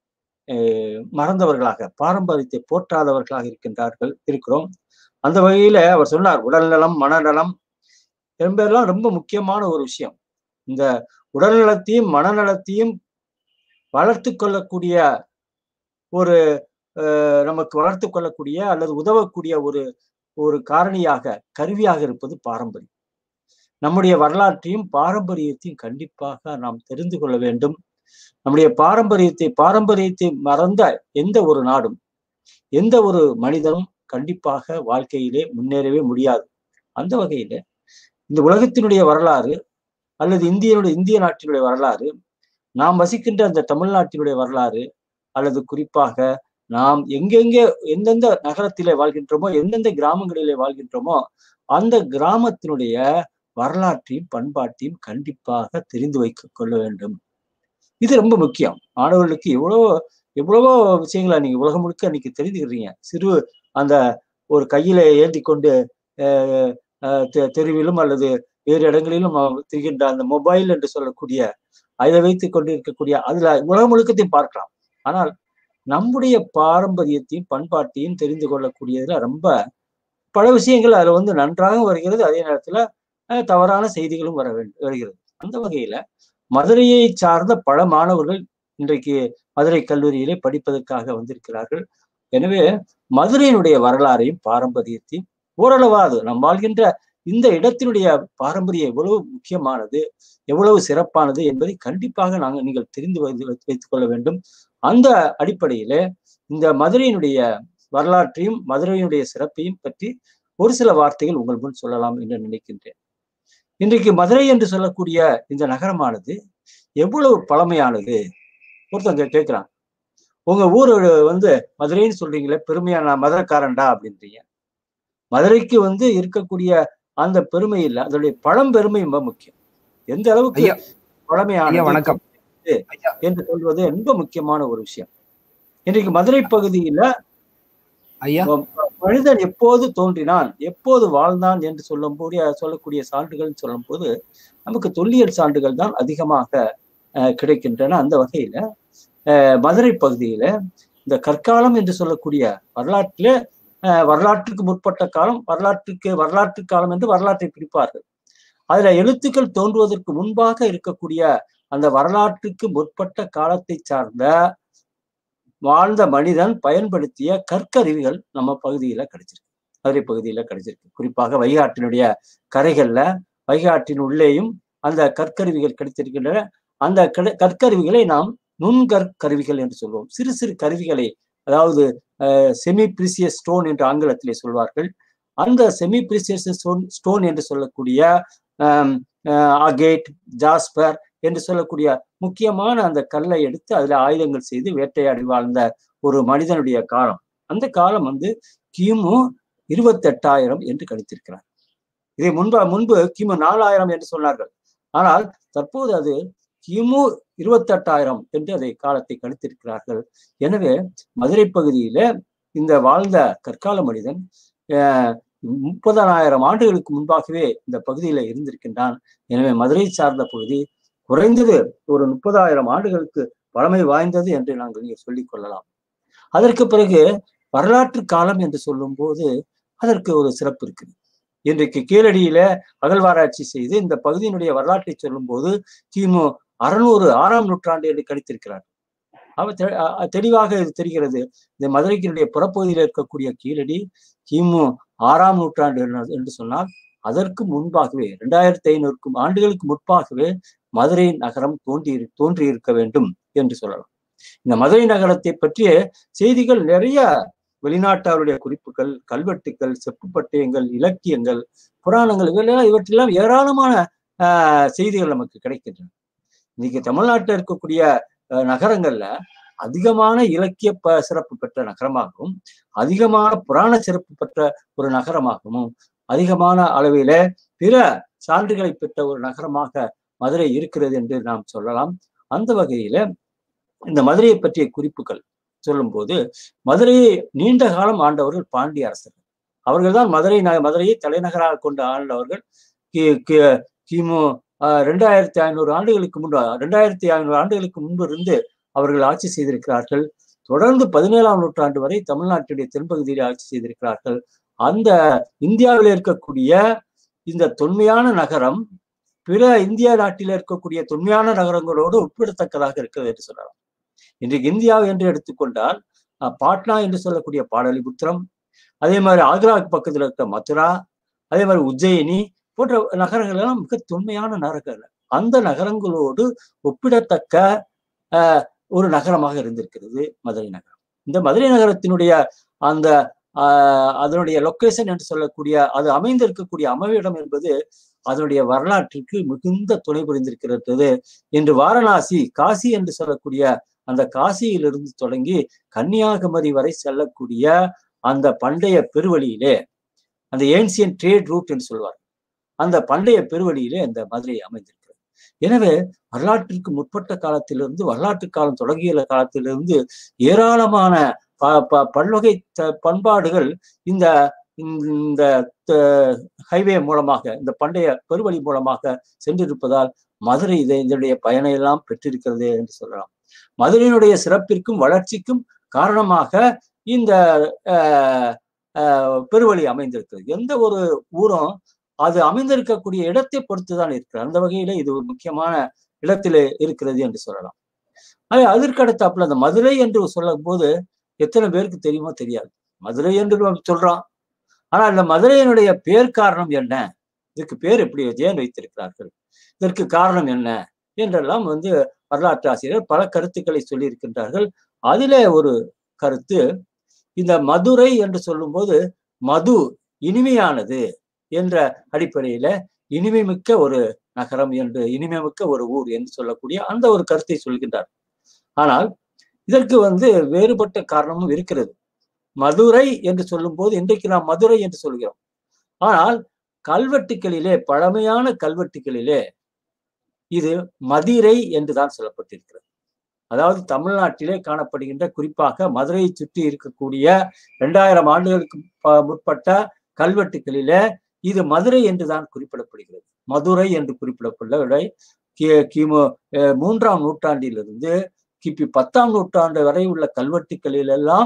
அஹ், மறந்தவர்களாக பாரம்பரியத்தை போற்றாதவர்களாக இருக்கின்றார்கள் இருக்கிறோம் அந்த வகையில அவர் சொன்னார் உடல்நலம் மனநலம் என்பதெல்லாம் ரொம்ப முக்கியமான ஒரு விஷயம் இந்த உடல்நலத்தையும் மனநலத்தையும் வளர்த்து கொள்ளக்கூடிய ஒரு அஹ், நமக்கு வளர்த்து கொள்ளக்கூடிய அல்லது உதவக்கூடிய ஒரு ஒரு காரணியாக கருவியாக இருப்பது பாரம்பரியம் நம்முடைய வரலாற்றையும் பாரம்பரியத்தையும் கண்டிப்பாக நாம் தெரிந்து கொள்ள வேண்டும் நம்முடைய பாரம்பரியத்தை பாரம்பரியத்தை மறந்த எந்த ஒரு நாடும் எந்த ஒரு மனிதனும் கண்டிப்பாக வாழ்க்கையிலே முன்னேறவே முடியாது அந்த வகையில இந்த உலகத்தினுடைய வரலாறு அல்லது இந்தியனுடைய இந்திய நாட்டினுடைய வரலாறு நாம் வசிக்கின்ற அந்த தமிழ்நாட்டினுடைய வரலாறு அல்லது குறிப்பாக நாம் எங்கெங்கே எந்தெந்த நகரத்திலே வாழ்கின்றோமோ எந்தெந்த கிராமங்களிலே வாழ்கின்றோமோ அந்த கிராமத்தினுடைய வரலாற்றையும் பண்பாட்டையும் கண்டிப்பாக தெரிந்து வைக்க கொள்ள வேண்டும் இது ரொம்ப முக்கியம் மாணவர்களுக்கு எவ்வளவோ எவ்வளவோ விஷயங்களை நீங்க உலகம் முழுக்க இன்னைக்கு தெரிஞ்சுக்கிறீங்க சிறு அந்த ஒரு கையில ஏந்தி கொண்டு அஹ், அஹ், தெ- தெருவிலும் அல்லது வேறு இடங்களிலும் அவ- திரிகின்ற அந்த மொபைல் என்று சொல்லக்கூடிய அதை வைத்துக் கொண்டு இருக்கக்கூடிய அதுல உலகம் முழுக்கத்தையும் பார்க்கலாம் ஆனால் நம்முடைய பாரம்பரியத்தையும் பண்பாட்டையும் தெரிந்து கொள்ளக்கூடியதுல ரொம்ப பல விஷயங்கள் அதுல வந்து நன்றாக வருகிறது அதே நேரத்துல அஹ், தவறான செய்திகளும் வர வேண்டும் வருகிறது அந்த வகையில மதுரையை சார்ந்த பல மாணவர்கள் இன்றைக்கு மதுரை கல்லூரியிலே படிப்பதற்காக வந்திருக்கிறார்கள் எனவே மதுரையினுடைய வரலாறையும் பாரம்பரியத்தையும் ஓரளவாது நாம் வாழ்கின்ற இந்த இடத்தினுடைய பாரம்பரியம் எவ்வளவு முக்கியமானது எவ்வளவு சிறப்பானது என்பதை கண்டிப்பாக நாங்கள் நீங்கள் தெரிந்து வைத்து வைத்துக் கொள்ள வேண்டும் அந்த அடிப்படையில இந்த மதுரையினுடைய வரலாற்றையும் மதுரையினுடைய சிறப்பையும் பற்றி ஒரு சில வார்த்தைகள் உங்கள் முன் சொல்லலாம் என்று நினைக்கின்றேன் இன்றைக்கு மதுரை என்று சொல்லக்கூடிய இந்த நகரமானது எவ்வளவு பழமையானது ஒருத்தங்க கேட்கிறான் உங்க ஊர் வந்து மதுரைன்னு சொல்றீங்களே பெருமையா நான் மதுரைக்காரன்டா அப்படின்றீங்க மதுரைக்கு வந்து இருக்கக்கூடிய அந்த பெருமை இல்ல அதனுடைய பழம்பெருமை ரொம்ப முக்கியம் எந்த அளவுக்கு ஐயா. ஐயா பழமையான வணக்கம் ஐயா என்று சொல்வது ரொம்ப முக்கியமான ஒரு விஷயம் இன்றைக்கு மதுரை பகுதியில ஐயா மனிதன் எப்போது தோன்றினான் எப்போது வாழ்ந்தான் என்று சொல்லும்போது சொல்லக்கூடிய சான்றுகள் சொல்லும்போது நமக்கு தொல்லியல் சான்றுகள் தான் அதிகமாக அஹ், கிடைக்கின்றன அந்த வகையில அஹ், மதுரை பகுதியில இந்த கற்காலம் என்று சொல்லக்கூடிய வரலாற்றில அஹ், வரலாற்றுக்கு முற்பட்ட காலம் வரலாற்றுக்கு வரலாற்று காலம் என்று வரலாற்றை பிரிப்பார்கள் அதுல எழுத்துக்கள் தோன்றுவதற்கு முன்பாக இருக்கக்கூடிய அந்த வரலாற்றுக்கு முற்பட்ட காலத்தை சார்ந்த வாழ்ந்த மனிதன் பயன்படுத்திய கற்கருவிகள் நம்ம பகுதியில கிடைச்சிருக்கு மதுரை பகுதியில கிடைச்சிருக்கு குறிப்பாக வைகாட்டினுடைய கரைகள்ல வைகாட்டின் உள்ளேயும் அந்த கற்கருவிகள் கிடைத்திருக்கின்றன அந்த கட- கற்கருவிகளை நாம் நுண்கற்கருவிகள் என்று சொல்வோம் சிறு சிறு கருவிகளை அதாவது செமி பிரிசியஸ் ஸ்டோன் என்று ஆங்கிலத்திலே சொல்வார்கள் அந்த செமி பிரிசியஸ் ஸ்டோன் ஸ்டோன் என்று சொல்லக்கூடிய அகேட் ஜாஸ்பர் என்று சொல்லக்கூடிய முக்கியமான அந்த கல்லை எடுத்து அதுல ஆயுதங்கள் செய்து வேட்டையாடி வாழ்ந்த ஒரு மனிதனுடைய காலம் அந்த காலம் வந்து கிமு இருபத்தெட்டாயிரம் என்று கணித்திருக்கிறார் இதை முன்பு முன்பு கிமு நாலாயிரம் என்று சொன்னார்கள் ஆனால் தற்போது அது கிமு இருபத்தெட்டாயிரம் என்று அதை காலத்தை கணித்திருக்கிறார்கள் எனவே மதுரை பகுதியில இந்த வாழ்ந்த கற்கால மனிதன் அஹ், முப்பதனாயிரம் ஆண்டுகளுக்கு முன்பாகவே இந்த பகுதியில இருந்திருக்கின்றான் எனவே மதுரை சார்ந்த பகுதி குறைந்தது ஒரு முப்பதாயிரம் ஆண்டுகளுக்கு பழமை வாய்ந்தது என்று நாங்கள் இங்கே சொல்லிக் கொள்ளலாம் அதற்கு பிறகு வரலாற்று காலம் என்று சொல்லும்போது அதற்கு ஒரு சிறப்பு இருக்குது இன்றைக்கு கீழடியில அகழ்வாராய்ச்சி செய்து இந்த பகுதியினுடைய வரலாற்றை சொல்லும்போது கிமு அறுநூறு ஆறாம் நூற்றாண்டு என்று கணித்திருக்கிறார் அவர் தெ- அ- அ- தெளிவாக இது தெரிகிறது இந்த மதுரைக்கினுடைய புறப்பகுதியில் இருக்கக்கூடிய கீழடி கிமு ஆறாம் நூற்றாண்டு என்று- என்று சொன்னால் அதற்கு முன்பாகவே இரண்டாயிரத்தி ஐநூறுக்கும் ஆண்டுகளுக்கு முன்பாகவே மதுரை நகரம் தோன்றி தோன்றி இருக்க வேண்டும் என்று சொல்லலாம் இந்த மதுரை நகரத்தை பற்றிய செய்திகள் நிறைய வெளிநாட்டாருடைய குறிப்புகள் கல்வெட்டுக்கள் செப்பு பட்டயங்கள் இலக்கியங்கள் புராணங்கள் இவற்றெல்லாம் இவற்றெல்லாம் ஏராளமான ஆஹ், செய்திகள் நமக்கு கிடைக்கின்றன இன்னைக்கு தமிழ்நாட்டில் இருக்கக்கூடிய அஹ், நகரங்கள்ல அதிகமான இலக்கிய ப சிறப்பு பெற்ற நகரமாகவும் அதிகமான புராண சிறப்பு பெற்ற ஒரு நகரமாகவும் அதிகமான அளவில பிற சான்றுகளை பெற்ற ஒரு நகரமாக மதுரை இருக்கிறது என்று நாம் சொல்லலாம் அந்த வகையில இந்த மதுரையை பற்றிய குறிப்புகள் சொல்லும்போது மதுரையை நீண்ட காலம் ஆண்டவர்கள் பாண்டிய அரசர்கள் அவர்கள்தான் மதுரை ந- மதுரையை தலைநகராக கொண்டு ஆண்டவர்கள் கி- கி- கிமு ஆஹ், ரெண்டாயிரத்தி ஐநூறு ஆண்டுகளுக்கு முன்பு ரெண்டாயிரத்தி ஐநூறு ஆண்டுகளுக்கு முன்பு இருந்து அவர்கள் ஆட்சி செய்திருக்கிறார்கள் தொடர்ந்து பதினேழாம் நூற்றாண்டு வரை தமிழ்நாட்டுடைய தென்பகுதியில் ஆட்சி செய்திருக்கிறார்கள் அந்த இந்தியாவில் இருக்கக்கூடிய இந்த தொன்மையான நகரம் பிற இந்திய நாட்டில் இருக்கக்கூடிய தொன்மையான நகரங்களோடு ஒப்பிடத்தக்கதாக இருக்கிறது என்று சொல்லலாம் இன்றைக்கு இந்தியா என்று எடுத்துக்கொண்டால் அஹ், பாட்னா என்று சொல்லக்கூடிய பாடலிபுத்திரம் அதே மாதிரி ஆக்ராக்கு பக்கத்தில் இருக்க மதுரா அதே மாதிரி உஜ்ஜயினி போன்ற நகரங்கள் எல்லாம் மிக தொன்மையான நகரங்கள் அந்த நகரங்களோடு ஒப்பிடத்தக்க அஹ், ஒரு நகரமாக இருந்திருக்கிறது மதுரை நகரம் இந்த மதுரை நகரத்தினுடைய அந்த ஆஹ், அதனுடைய லொக்கேஷன் என்று சொல்லக்கூடிய அது அமைந்திருக்கக்கூடிய அமைவிடம் என்பது அதனுடைய வரலாற்றிற்கு மிகுந்த துணை புரிந்திருக்கிறது இன்று வாரணாசி காசி என்று சொல்லக்கூடிய அந்த காசியிலிருந்து தொடங்கி கன்னியாகுமரி வரை செல்லக்கூடிய அந்த பண்டைய பெருவழியிலே அந்த ஏன்சியன் ட்ரேட் ரூட் என்று சொல்வார் அந்த பண்டைய பெருவழியிலே இந்த மதுரை அமைந்திருக்கிறது எனவே வரலாற்றிற்கு முற்பட்ட காலத்திலிருந்து வரலாற்று காலம் தொடங்கிய காலத்திலிருந்து ஏராளமான ப- ப- பல்வகை த- பண்பாடுகள் இந்த இந்த ஹைவே மூலமாக இந்த பண்டைய பெருவழி மூலமாக சென்றிருப்பதால் மதுரை இதை இதனுடைய பயனை எல்லாம் பெற்றிருக்கிறது என்று சொல்லலாம் மதுரையினுடைய சிறப்பிற்கும் வளர்ச்சிக்கும் காரணமாக இந்த அஹ், அஹ், பெருவழி அமைந்திருக்கிறது எந்த ஒரு ஊரும் அது அமைந்திருக்கக்கூடிய இடத்தை பொறுத்துதான் இருக்கிறது அந்த வகையில இது ஒரு முக்கியமான இடத்திலே இருக்கிறது என்று சொல்லலாம் அது அதற்கு அடுத்தாப்புல அந்த மதுரை என்று சொல்லும் போது எத்தனை பேருக்கு தெரியுமோ தெரியாது மதுரை என்று நம்ம சொல்றோம் ஆனா இந்த மதுரையினுடைய பேர் காரணம் என்ன இதுக்கு பேர் எப்படி ஏன் வைத்திருக்கிறார்கள் இதற்கு காரணம் என்ன என்றெல்லாம் வந்து வரலாற்று ஆசிரியர் பல கருத்துக்களை சொல்லியிருக்கின்றார்கள் அதிலே ஒரு கருத்து இந்த மதுரை என்று சொல்லும்போது மது இனிமையானது என்ற அடிப்படையில இனிமை மிக்க ஒரு நகரம் என்று இனிமை மிக்க ஒரு ஊர் என்று சொல்லக்கூடிய அந்த ஒரு கருத்தை சொல்கின்றார் ஆனால் இதற்கு வந்து வேறுபட்ட காரணமும் இருக்கிறது மதுரை என்று சொல்லும்போது இன்றைக்கு நாம் மதுரை என்று சொல்கிறோம் ஆனால் கல்வெட்டுகளிலே பழமையான கல்வெட்டுகளிலே இது மதிரை என்றுதான் சொல்லப்பட்டிருக்கிறது அதாவது தமிழ்நாட்டிலே காணப்படுகின்ற குறிப்பாக மதுரையை சுற்றி இருக்கக்கூடிய இரண்டாயிரம் ஆண்டுகளுக்கு ப- முற்பட்ட கல்வெட்டுகளிலே இது மதுரை என்றுதான் குறிப்பிடப்படுகிறது மதுரை என்று குறிப்பிடப்பட்ட விடை கி- கிமு அஹ், மூன்றாம் நூற்றாண்டிலிருந்து கிபி பத்தாம் நூற்றாண்டு வரை உள்ள கல்வெட்டுகளில் எல்லாம்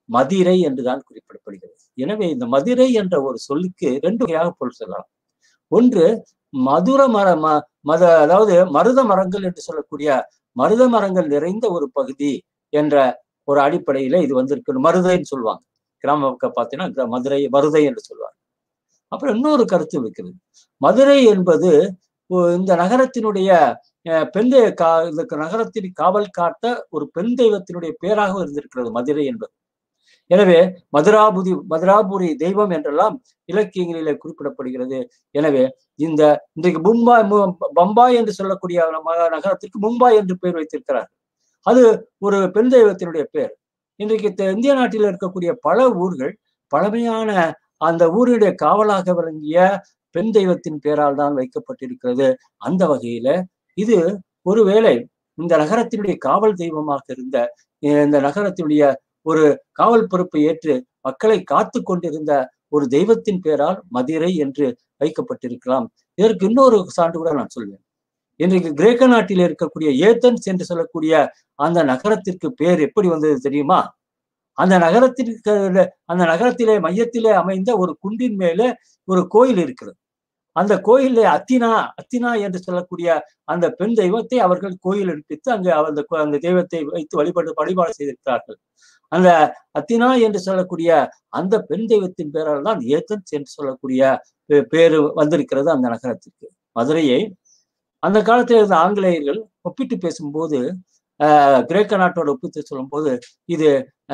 மதிரை என்றுதான் குறிப்பிடப்படுகிறது எனவே இந்த மதுரை என்ற ஒரு சொல்லுக்கு ரெண்டு வகையாக பொருள் சொல்லலாம் ஒன்று மதுர மர ம மத அதாவது மருத மரங்கள் என்று சொல்லக்கூடிய மருத மரங்கள் நிறைந்த ஒரு பகுதி என்ற ஒரு அடிப்படையில இது வந்திருக்கு மருதைன்னு சொல்லுவாங்க கிராம பக்கம் பார்த்தீங்கன்னா மதுரை மருதை என்று சொல்லுவாங்க அப்புறம் இன்னொரு கருத்து இருக்கிறது மதுரை என்பது இந்த நகரத்தினுடைய பெண் கா இந்த நகரத்தின் காவல் காட்ட ஒரு பெண் தெய்வத்தினுடைய பேராக இருந்திருக்கிறது மதுரை என்பது எனவே மதுராபுரி மதுராபுரி தெய்வம் என்றெல்லாம் இலக்கியங்களிலே குறிப்பிடப்படுகிறது எனவே இந்த இன்றைக்கு மும்பாய் பம்பாய் என்று சொல்லக்கூடிய நகரத்திற்கு மும்பாய் என்று பெயர் வைத்திருக்கிறார் அது ஒரு பெண் தெய்வத்தினுடைய பெயர் இன்றைக்கு இந்திய நாட்டில் இருக்கக்கூடிய பல ஊர்கள் பழமையான அந்த ஊருடைய காவலாக விளங்கிய பெண் தெய்வத்தின் பெயரால் தான் வைக்கப்பட்டிருக்கிறது அந்த வகையில இது ஒருவேளை இந்த நகரத்தினுடைய காவல் தெய்வமாக இருந்த இந்த நகரத்தினுடைய ஒரு காவல் பொறுப்பை ஏற்று மக்களை காத்து கொண்டிருந்த ஒரு தெய்வத்தின் பெயரால் மதுரை என்று வைக்கப்பட்டிருக்கலாம் இதற்கு இன்னொரு சான்று கூட நான் சொல்வேன் இன்றைக்கு கிரேக்க நாட்டில் இருக்கக்கூடிய ஏத்தன்ஸ் என்று சொல்லக்கூடிய அந்த நகரத்திற்கு பேர் எப்படி வந்தது தெரியுமா அந்த நகரத்திற்கு அந்த நகரத்திலே மையத்திலே அமைந்த ஒரு குன்றின் மேலே ஒரு கோயில் இருக்கிறது அந்த கோயில அத்தினா அத்தினா என்று சொல்லக்கூடிய அந்த பெண் தெய்வத்தை அவர்கள் கோயில் எடுப்பித்து அங்கு அந்த அந்த தெய்வத்தை வைத்து வழிபாடு வழிபாடு செய்திருக்கிறார்கள் அந்த அத்தினா என்று சொல்லக்கூடிய அந்த பெண் தெய்வத்தின் பேரால் தான் ஏத்தன்ஸ் என்று சொல்லக்கூடிய பேரு வந்திருக்கிறது அந்த நகரத்திற்கு மதுரையை அந்த காலத்தில் இருந்த ஆங்கிலேயர்கள் ஒப்பிட்டு பேசும்போது கிரேக்க நாட்டோட ஒப்பிட்டு சொல்லும்போது இது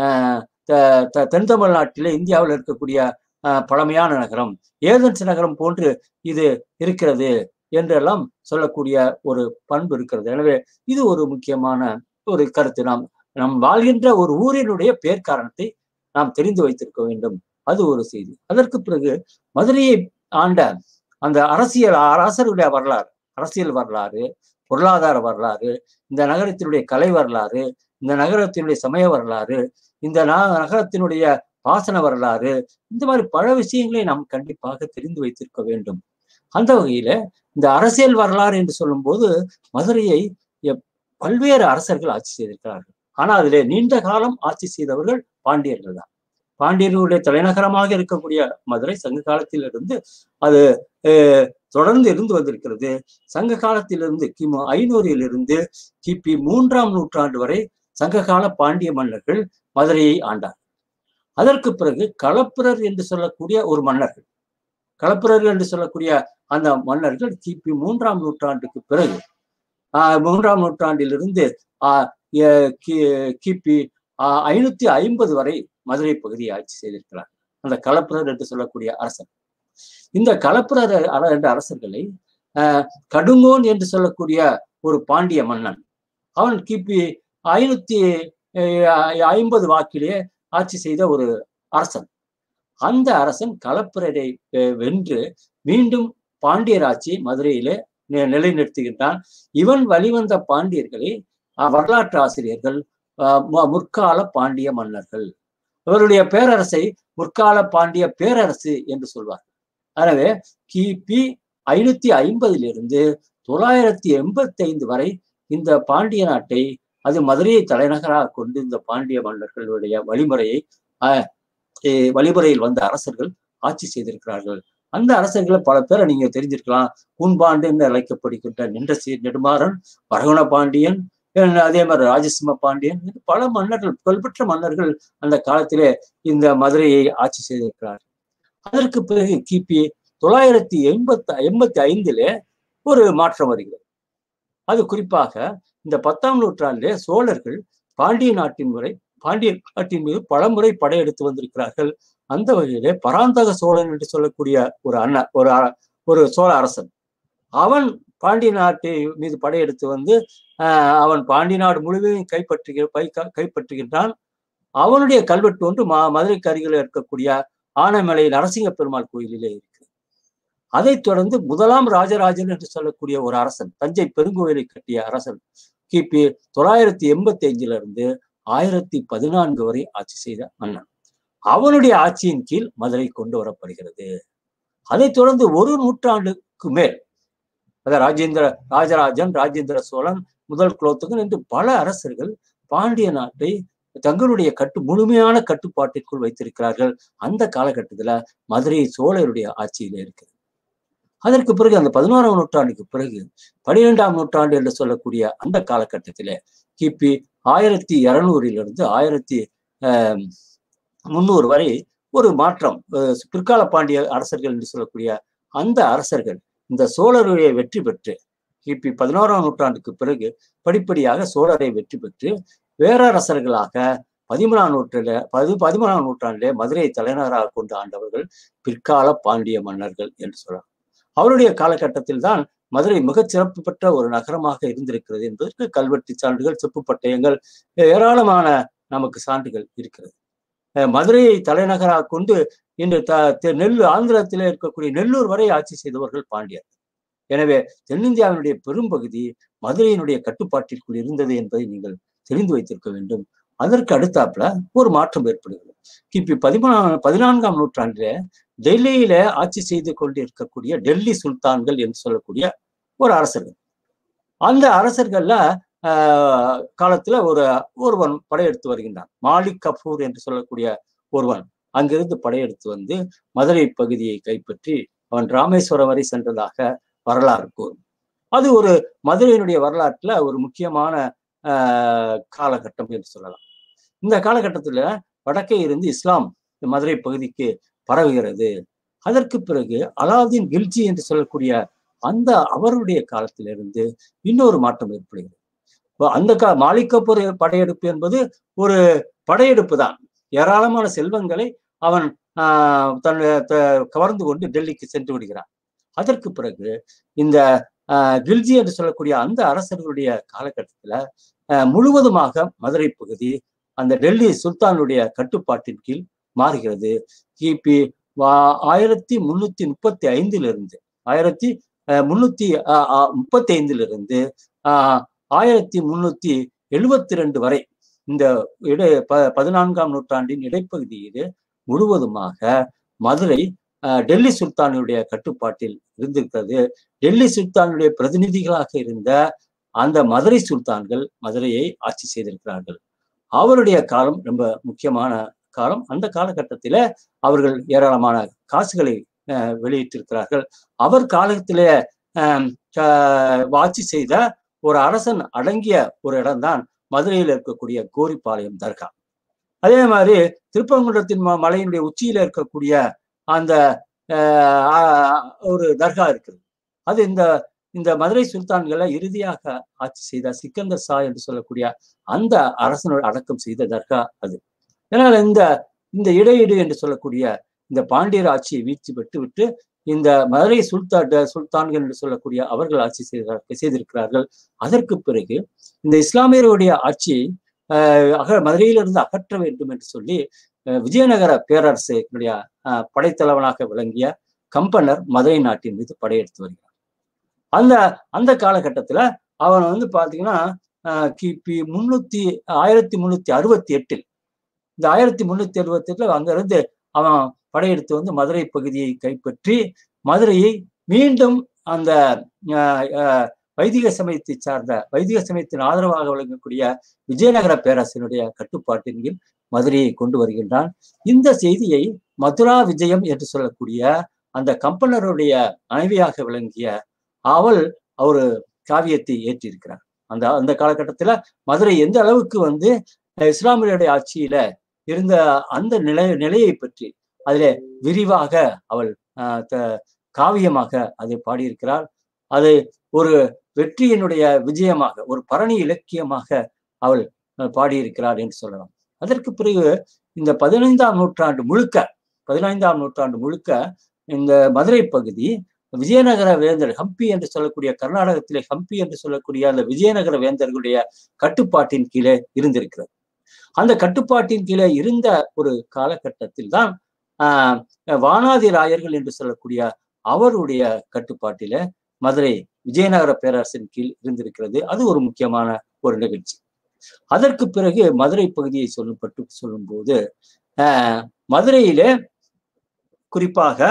தென் தமிழ்நாட்டிலே இந்தியாவில் இருக்கக்கூடிய பழமையான நகரம் ஏதன்ஸ் நகரம் போன்று இது இருக்கிறது என்றெல்லாம் சொல்லக்கூடிய ஒரு பண்பு இருக்கிறது எனவே இது ஒரு முக்கியமான ஒரு கருத்து நாம் நாம் வாழ்கின்ற ஒரு ஊரினுடைய பேர் காரணத்தை நாம் தெரிந்து வைத்திருக்க வேண்டும் அது ஒரு செய்தி அதற்கு பிறகு மதுரையை ஆண்ட அந்த அரசியல் அரசருடைய வரலாறு அரசியல் வரலாறு பொருளாதார வரலாறு இந்த நகரத்தினுடைய கலை வரலாறு இந்த நகரத்தினுடைய சமய வரலாறு இந்த நகரத்தினுடைய பாசன வரலாறு இந்த மாதிரி பல விஷயங்களை நாம் கண்டிப்பாக தெரிந்து வைத்திருக்க வேண்டும் அந்த வகையில இந்த அரசியல் வரலாறு என்று சொல்லும்போது மதுரையை பல்வேறு அரசர்கள் ஆட்சி செய்திருக்கிறார்கள் ஆனா அதிலே நீண்ட காலம் ஆட்சி செய்தவர்கள் பாண்டியர்கள் தான் பாண்டியர்களுடைய தலைநகரமாக இருக்கக்கூடிய மதுரை சங்க காலத்திலிருந்து அது தொடர்ந்து இருந்து வந்திருக்கிறது சங்க காலத்திலிருந்து கிமு ஐநூறிலிருந்து கிபி மூன்றாம் நூற்றாண்டு வரை சங்ககால பாண்டிய மன்னர்கள் மதுரையை ஆண்டார் அதற்கு பிறகு களப்பிரர் என்று சொல்லக்கூடிய ஒரு மன்னர்கள் களப்பிரர்கள் என்று சொல்லக்கூடிய அந்த மன்னர்கள் கிபி மூன்றாம் நூற்றாண்டுக்கு பிறகு ஆஹ் மூன்றாம் நூற்றாண்டிலிருந்து ஆஹ் கிபி ஐநூத்தி ஐம்பது வரை மதுரை பகுதியை ஆட்சி செய்திருக்கிறார் அந்த களப்பிரர் என்று சொல்லக்கூடிய அரசர் இந்த களப்பிரர் என்ற அரசர்களை கடுங்கோன் என்று சொல்லக்கூடிய ஒரு பாண்டிய மன்னன் அவன் கிபி ஐநூத்தி ஐம்பது வாக்கிலே ஆட்சி செய்த ஒரு அரசன் அந்த அரசன் களப்பிரரை வென்று மீண்டும் பாண்டியர் ஆட்சி மதுரையிலே நிலைநிறுத்துகின்றான் இவன் வழிவந்த பாண்டியர்களை வரலாற்று ஆசிரியர்கள் முற்கால பாண்டிய மன்னர்கள் இவருடைய பேரரசை முற்கால பாண்டிய பேரரசு என்று சொல்வார் எனவே கிபி ஐநூத்தி ஐம்பதிலிருந்து தொள்ளாயிரத்தி எண்பத்தி ஐந்து வரை இந்த பாண்டிய நாட்டை அது மதுரையை தலைநகராக கொண்டு இந்த பாண்டிய மன்னர்களுடைய வழிமுறையை வழிமுறையில் வந்த அரசர்கள் ஆட்சி செய்திருக்கிறார்கள் அந்த அரசர்களை பல பேரை நீங்க தெரிஞ்சிருக்கலாம் கூன்பாண்டு என்று அழைக்கப்படுகின்ற நின்ற சீர் நெடுமாறன் வரகுண பாண்டியன் அதே மாதிரி ராஜசிம்ம பாண்டியன் பல மன்னர்கள் புகழ்பெற்ற மன்னர்கள் அந்த காலத்திலே இந்த மதுரையை ஆட்சி செய்திருக்கிறார் அதற்கு பிறகு கிபி தொள்ளாயிரத்தி எண்பத்தி எண்பத்தி ஐந்திலே ஒரு மாற்றம் வருகிறது அது குறிப்பாக இந்த பத்தாம் நூற்றாண்டிலே சோழர்கள் பாண்டிய நாட்டின் முறை பாண்டிய நாட்டின் மீது பலமுறை படையெடுத்து வந்திருக்கிறார்கள் அந்த வகையிலே பராந்தக சோழன் என்று சொல்லக்கூடிய ஒரு அண்ணா ஒரு ஒரு சோழ அரசன் அவன் பாண்டிய நாட்டை மீது படையெடுத்து வந்து அவன் பாண்டிய நாடு முழுவதையும் கைப்பற்றுகிற கைப்பற்றுகின்றான் அவனுடைய கல்வெட்டு ஒன்று மா மதுரைக்கு அருகில் இருக்கக்கூடிய ஆனைமலை நரசிங்க பெருமாள் கோயிலிலே இருக்கு அதைத் தொடர்ந்து முதலாம் ராஜராஜன் என்று சொல்லக்கூடிய ஒரு அரசன் தஞ்சை பெருங்கோயிலை கட்டிய அரசன் கிபி தொள்ளாயிரத்தி எண்பத்தி ஐந்துல இருந்து ஆயிரத்தி பதினான்கு வரை ஆட்சி செய்த மன்னன் அவனுடைய ஆட்சியின் கீழ் மதுரை கொண்டு வரப்படுகிறது அதைத் தொடர்ந்து ஒரு நூற்றாண்டுக்கு மேல் அதாவது ராஜேந்திர ராஜராஜன் ராஜேந்திர சோழன் முதல் குலோத்துகன் என்று பல அரசர்கள் பாண்டிய நாட்டை தங்களுடைய கட்டு முழுமையான கட்டுப்பாட்டிற்குள் வைத்திருக்கிறார்கள் அந்த காலகட்டத்துல மதுரை சோழருடைய ஆட்சியில இருக்குது அதற்கு பிறகு அந்த பதினோராம் நூற்றாண்டுக்கு பிறகு பனிரெண்டாம் நூற்றாண்டு என்று சொல்லக்கூடிய அந்த காலகட்டத்திலே கிபி ஆயிரத்தி இருநூறிலிருந்து ஆயிரத்தி ஆஹ் முன்னூறு வரை ஒரு மாற்றம் அஹ் பிற்கால பாண்டிய அரசர்கள் என்று சொல்லக்கூடிய அந்த அரசர்கள் இந்த சோழருடைய வெற்றி பெற்று கிபி பதினோராம் நூற்றாண்டுக்கு பிறகு படிப்படியாக சோழரை வெற்றி பெற்று வேறரசர்களாக பதிமூணாம் நூற்றில பதி பதிமூணாம் நூற்றாண்டிலே மதுரையை தலைநகராக கொண்டு ஆண்டவர்கள் பிற்கால பாண்டிய மன்னர்கள் என்று சொல்லலாம் அவருடைய காலகட்டத்தில் தான் மதுரை மிகச் சிறப்பு பெற்ற ஒரு நகரமாக இருந்திருக்கிறது என்பதற்கு கல்வெட்டு சான்றுகள் செப்பு பட்டயங்கள் ஏராளமான நமக்கு சான்றுகள் இருக்கிறது அஹ் மதுரையை தலைநகராக கொண்டு இன்று த தெ- நெல்லு ஆந்திரத்திலே இருக்கக்கூடிய நெல்லூர் வரை ஆட்சி செய்தவர்கள் பாண்டியர் எனவே தென்னிந்தியாவினுடைய பெரும்பகுதி மதுரையினுடைய கட்டுப்பாட்டிற்குள் இருந்தது என்பதை நீங்கள் தெரிந்து வைத்திருக்க வேண்டும் அதற்கு அடுத்தாப்புல ஒரு மாற்றம் ஏற்படுகிறது கிபி பதிமூணாம் பதினான்காம் நூற்றாண்டிலே டெல்லியில ஆட்சி செய்து கொண்டிருக்கக்கூடிய டெல்லி சுல்தான்கள் என்று சொல்லக்கூடிய ஒரு அரசர்கள் அந்த அரசர்கள்ல ஆஹ் காலத்துல ஒரு ஒருவன் படையெடுத்து வருகின்றான் மாலிக் கபூர் என்று சொல்லக்கூடிய ஒருவன் அங்கிருந்து படையெடுத்து வந்து மதுரை பகுதியை கைப்பற்றி அவன் ராமேஸ்வரம் வரை சென்றதாக வரலாறு கூறும் அது ஒரு மதுரையினுடைய வரலாற்றுல ஒரு முக்கியமான ஆஹ் காலகட்டம் என்று சொல்லலாம் இந்த காலகட்டத்துல வடக்கே இருந்து இஸ்லாம் இந்த மதுரை பகுதிக்கு பரவுகிறது அதற்கு பிறகு அலாவுதீன் கில்ஜி என்று சொல்லக்கூடிய அந்த அவருடைய காலத்திலிருந்து இன்னொரு மாற்றம் ஏற்படுகிறது இப்ப அந்த கா மாலிகப்பூர் படையெடுப்பு என்பது ஒரு படையெடுப்பு தான் ஏராளமான செல்வங்களை அவன் ஆஹ் தன் த- கவர்ந்து கொண்டு டெல்லிக்கு சென்று விடுகிறான் அதற்கு பிறகு இந்த ஆஹ் கில்ஜி என்று சொல்லக்கூடிய அந்த அரசர்களுடைய காலகட்டத்துல ஆஹ் முழுவதுமாக மதுரை பகுதி அந்த டெல்லி சுல்தானுடைய கட்டுப்பாட்டின் கீழ் மாறுகிறது கிபி வா- ஆயிரத்தி முன்னூத்தி முப்பத்தி ஐந்திலிருந்து ஆயிரத்தி அஹ், முன்னூத்தி அஹ், அஹ், முப்பத்தி ஐந்திலிருந்து ஆஹ், ஆயிரத்தி முன்னூத்தி எழுபத்தி ரெண்டு வரை இந்த இடை ப பதினான்காம் நூற்றாண்டின் இடைப்பகுதியிலே முழுவதுமாக மதுரை அஹ், டெல்லி சுல்தானுடைய கட்டுப்பாட்டில் இருந்திருக்கிறது டெல்லி சுல்தானுடைய பிரதிநிதிகளாக இருந்த அந்த மதுரை சுல்தான்கள் மதுரையை ஆட்சி செய்திருக்கிறார்கள் அவருடைய காலம் ரொம்ப முக்கியமான காலம் அந்த காலகட்டத்தில அவர்கள் ஏராளமான காசுகளை அஹ், வெளியிட்டிருக்கிறார்கள் அவர் காலத்திலே ஆம், க- ஆட்சி செய்த ஒரு அரசன் அடங்கிய ஒரு இடம்தான் மதுரையில் இருக்கக்கூடிய கோரிப்பாளையம் தர்கா அதே மாதிரி திருப்பரங்குன்றத்தின் ம- மலையினுடைய உச்சியில இருக்கக்கூடிய அந்த ஆஹ், ஆஹ், ஒரு தர்கா இருக்குது அது இந்த இந்த மதுரை சுல்தான்களை இறுதியாக ஆட்சி செய்த சிக்கந்தர் சா என்று சொல்லக்கூடிய அந்த அரசனோட அடக்கம் செய்த தர்கா அது அதனால இந்த இந்த இடையீடு என்று சொல்லக்கூடிய இந்த பாண்டியர் ஆட்சியை வீழ்ச்சி பெற்று விட்டு இந்த மதுரை சுல்தா சுல்தான்கள் என்று சொல்லக்கூடிய அவர்கள் ஆட்சி செய்தார்கள் செய்திருக்கிறார்கள் அதற்கு பிறகு இந்த இஸ்லாமியருடைய ஆட்சியை ஆஹ் அக மதுரையிலிருந்து அகற்ற வேண்டும் என்று சொல்லி அஹ் விஜயநகர பேரரசுடைய ஆஹ் படைத்தலைவனாக விளங்கிய கம்பனர் மதுரை நாட்டின் மீது படையெடுத்து வருகிறார் அந்த அந்த காலகட்டத்துல அவன் வந்து பாத்தீங்கன்னா ஆஹ் கிபி முன்னூத்தி ஆயிரத்தி முன்னூத்தி அறுபத்தி எட்டில் இந்த ஆயிரத்தி முன்னூத்தி அறுபத்தி எட்டுல அங்கிருந்து அவன் படையெடுத்து வந்து மதுரை பகுதியை கைப்பற்றி மதுரையை மீண்டும் அந்த ஆஹ் ஆஹ் வைதிக சமயத்தை சார்ந்த வைதிக சமயத்தின் ஆதரவாக விளங்கக்கூடிய விஜயநகர பேரரசினுடைய கட்டுப்பாட்டின் கீழ் மதுரையை கொண்டு வருகின்றான் இந்த செய்தியை மதுரா விஜயம் என்று சொல்லக்கூடிய அந்த கம்பனருடைய மனைவியாக விளங்கிய அவள் ஒரு காவியத்தை ஏற்றிருக்கிறார் அந்த அந்த காலகட்டத்துல மதுரை எந்த அளவுக்கு வந்து அஹ், இஸ்லாமியருடைய ஆட்சியில இருந்த அந்த நிலை நிலையை பற்றி அதிலே விரிவாக அவள் ஆஹ், த- காவியமாக அதை பாடியிருக்கிறார் அது ஒரு வெற்றியினுடைய விஜயமாக ஒரு பரணி இலக்கியமாக அவள் அஹ், பாடியிருக்கிறாள் என்று சொல்லலாம் அதற்கு பிறகு இந்த பதினைந்தாம் நூற்றாண்டு முழுக்க பதினைந்தாம் நூற்றாண்டு முழுக்க இந்த மதுரை பகுதி விஜயநகர வேந்தர் ஹம்பி என்று சொல்லக்கூடிய கர்நாடகத்திலே ஹம்பி என்று சொல்லக்கூடிய அந்த விஜயநகர வேந்தர்களுடைய கட்டுப்பாட்டின் கீழே இருந்திருக்கிறது அந்த கட்டுப்பாட்டின் கீழே இருந்த ஒரு காலகட்டத்தில் தான் ஆஹ் வானாதி ராயர்கள் என்று சொல்லக்கூடிய அவருடைய கட்டுப்பாட்டில மதுரை விஜயநகர பேரரசின் கீழ் இருந்திருக்கிறது அது ஒரு முக்கியமான ஒரு நிகழ்ச்சி அதற்கு பிறகு மதுரை பகுதியை சொல்லப்பட்டு சொல்லும்போது ஆஹ் மதுரையிலே குறிப்பாக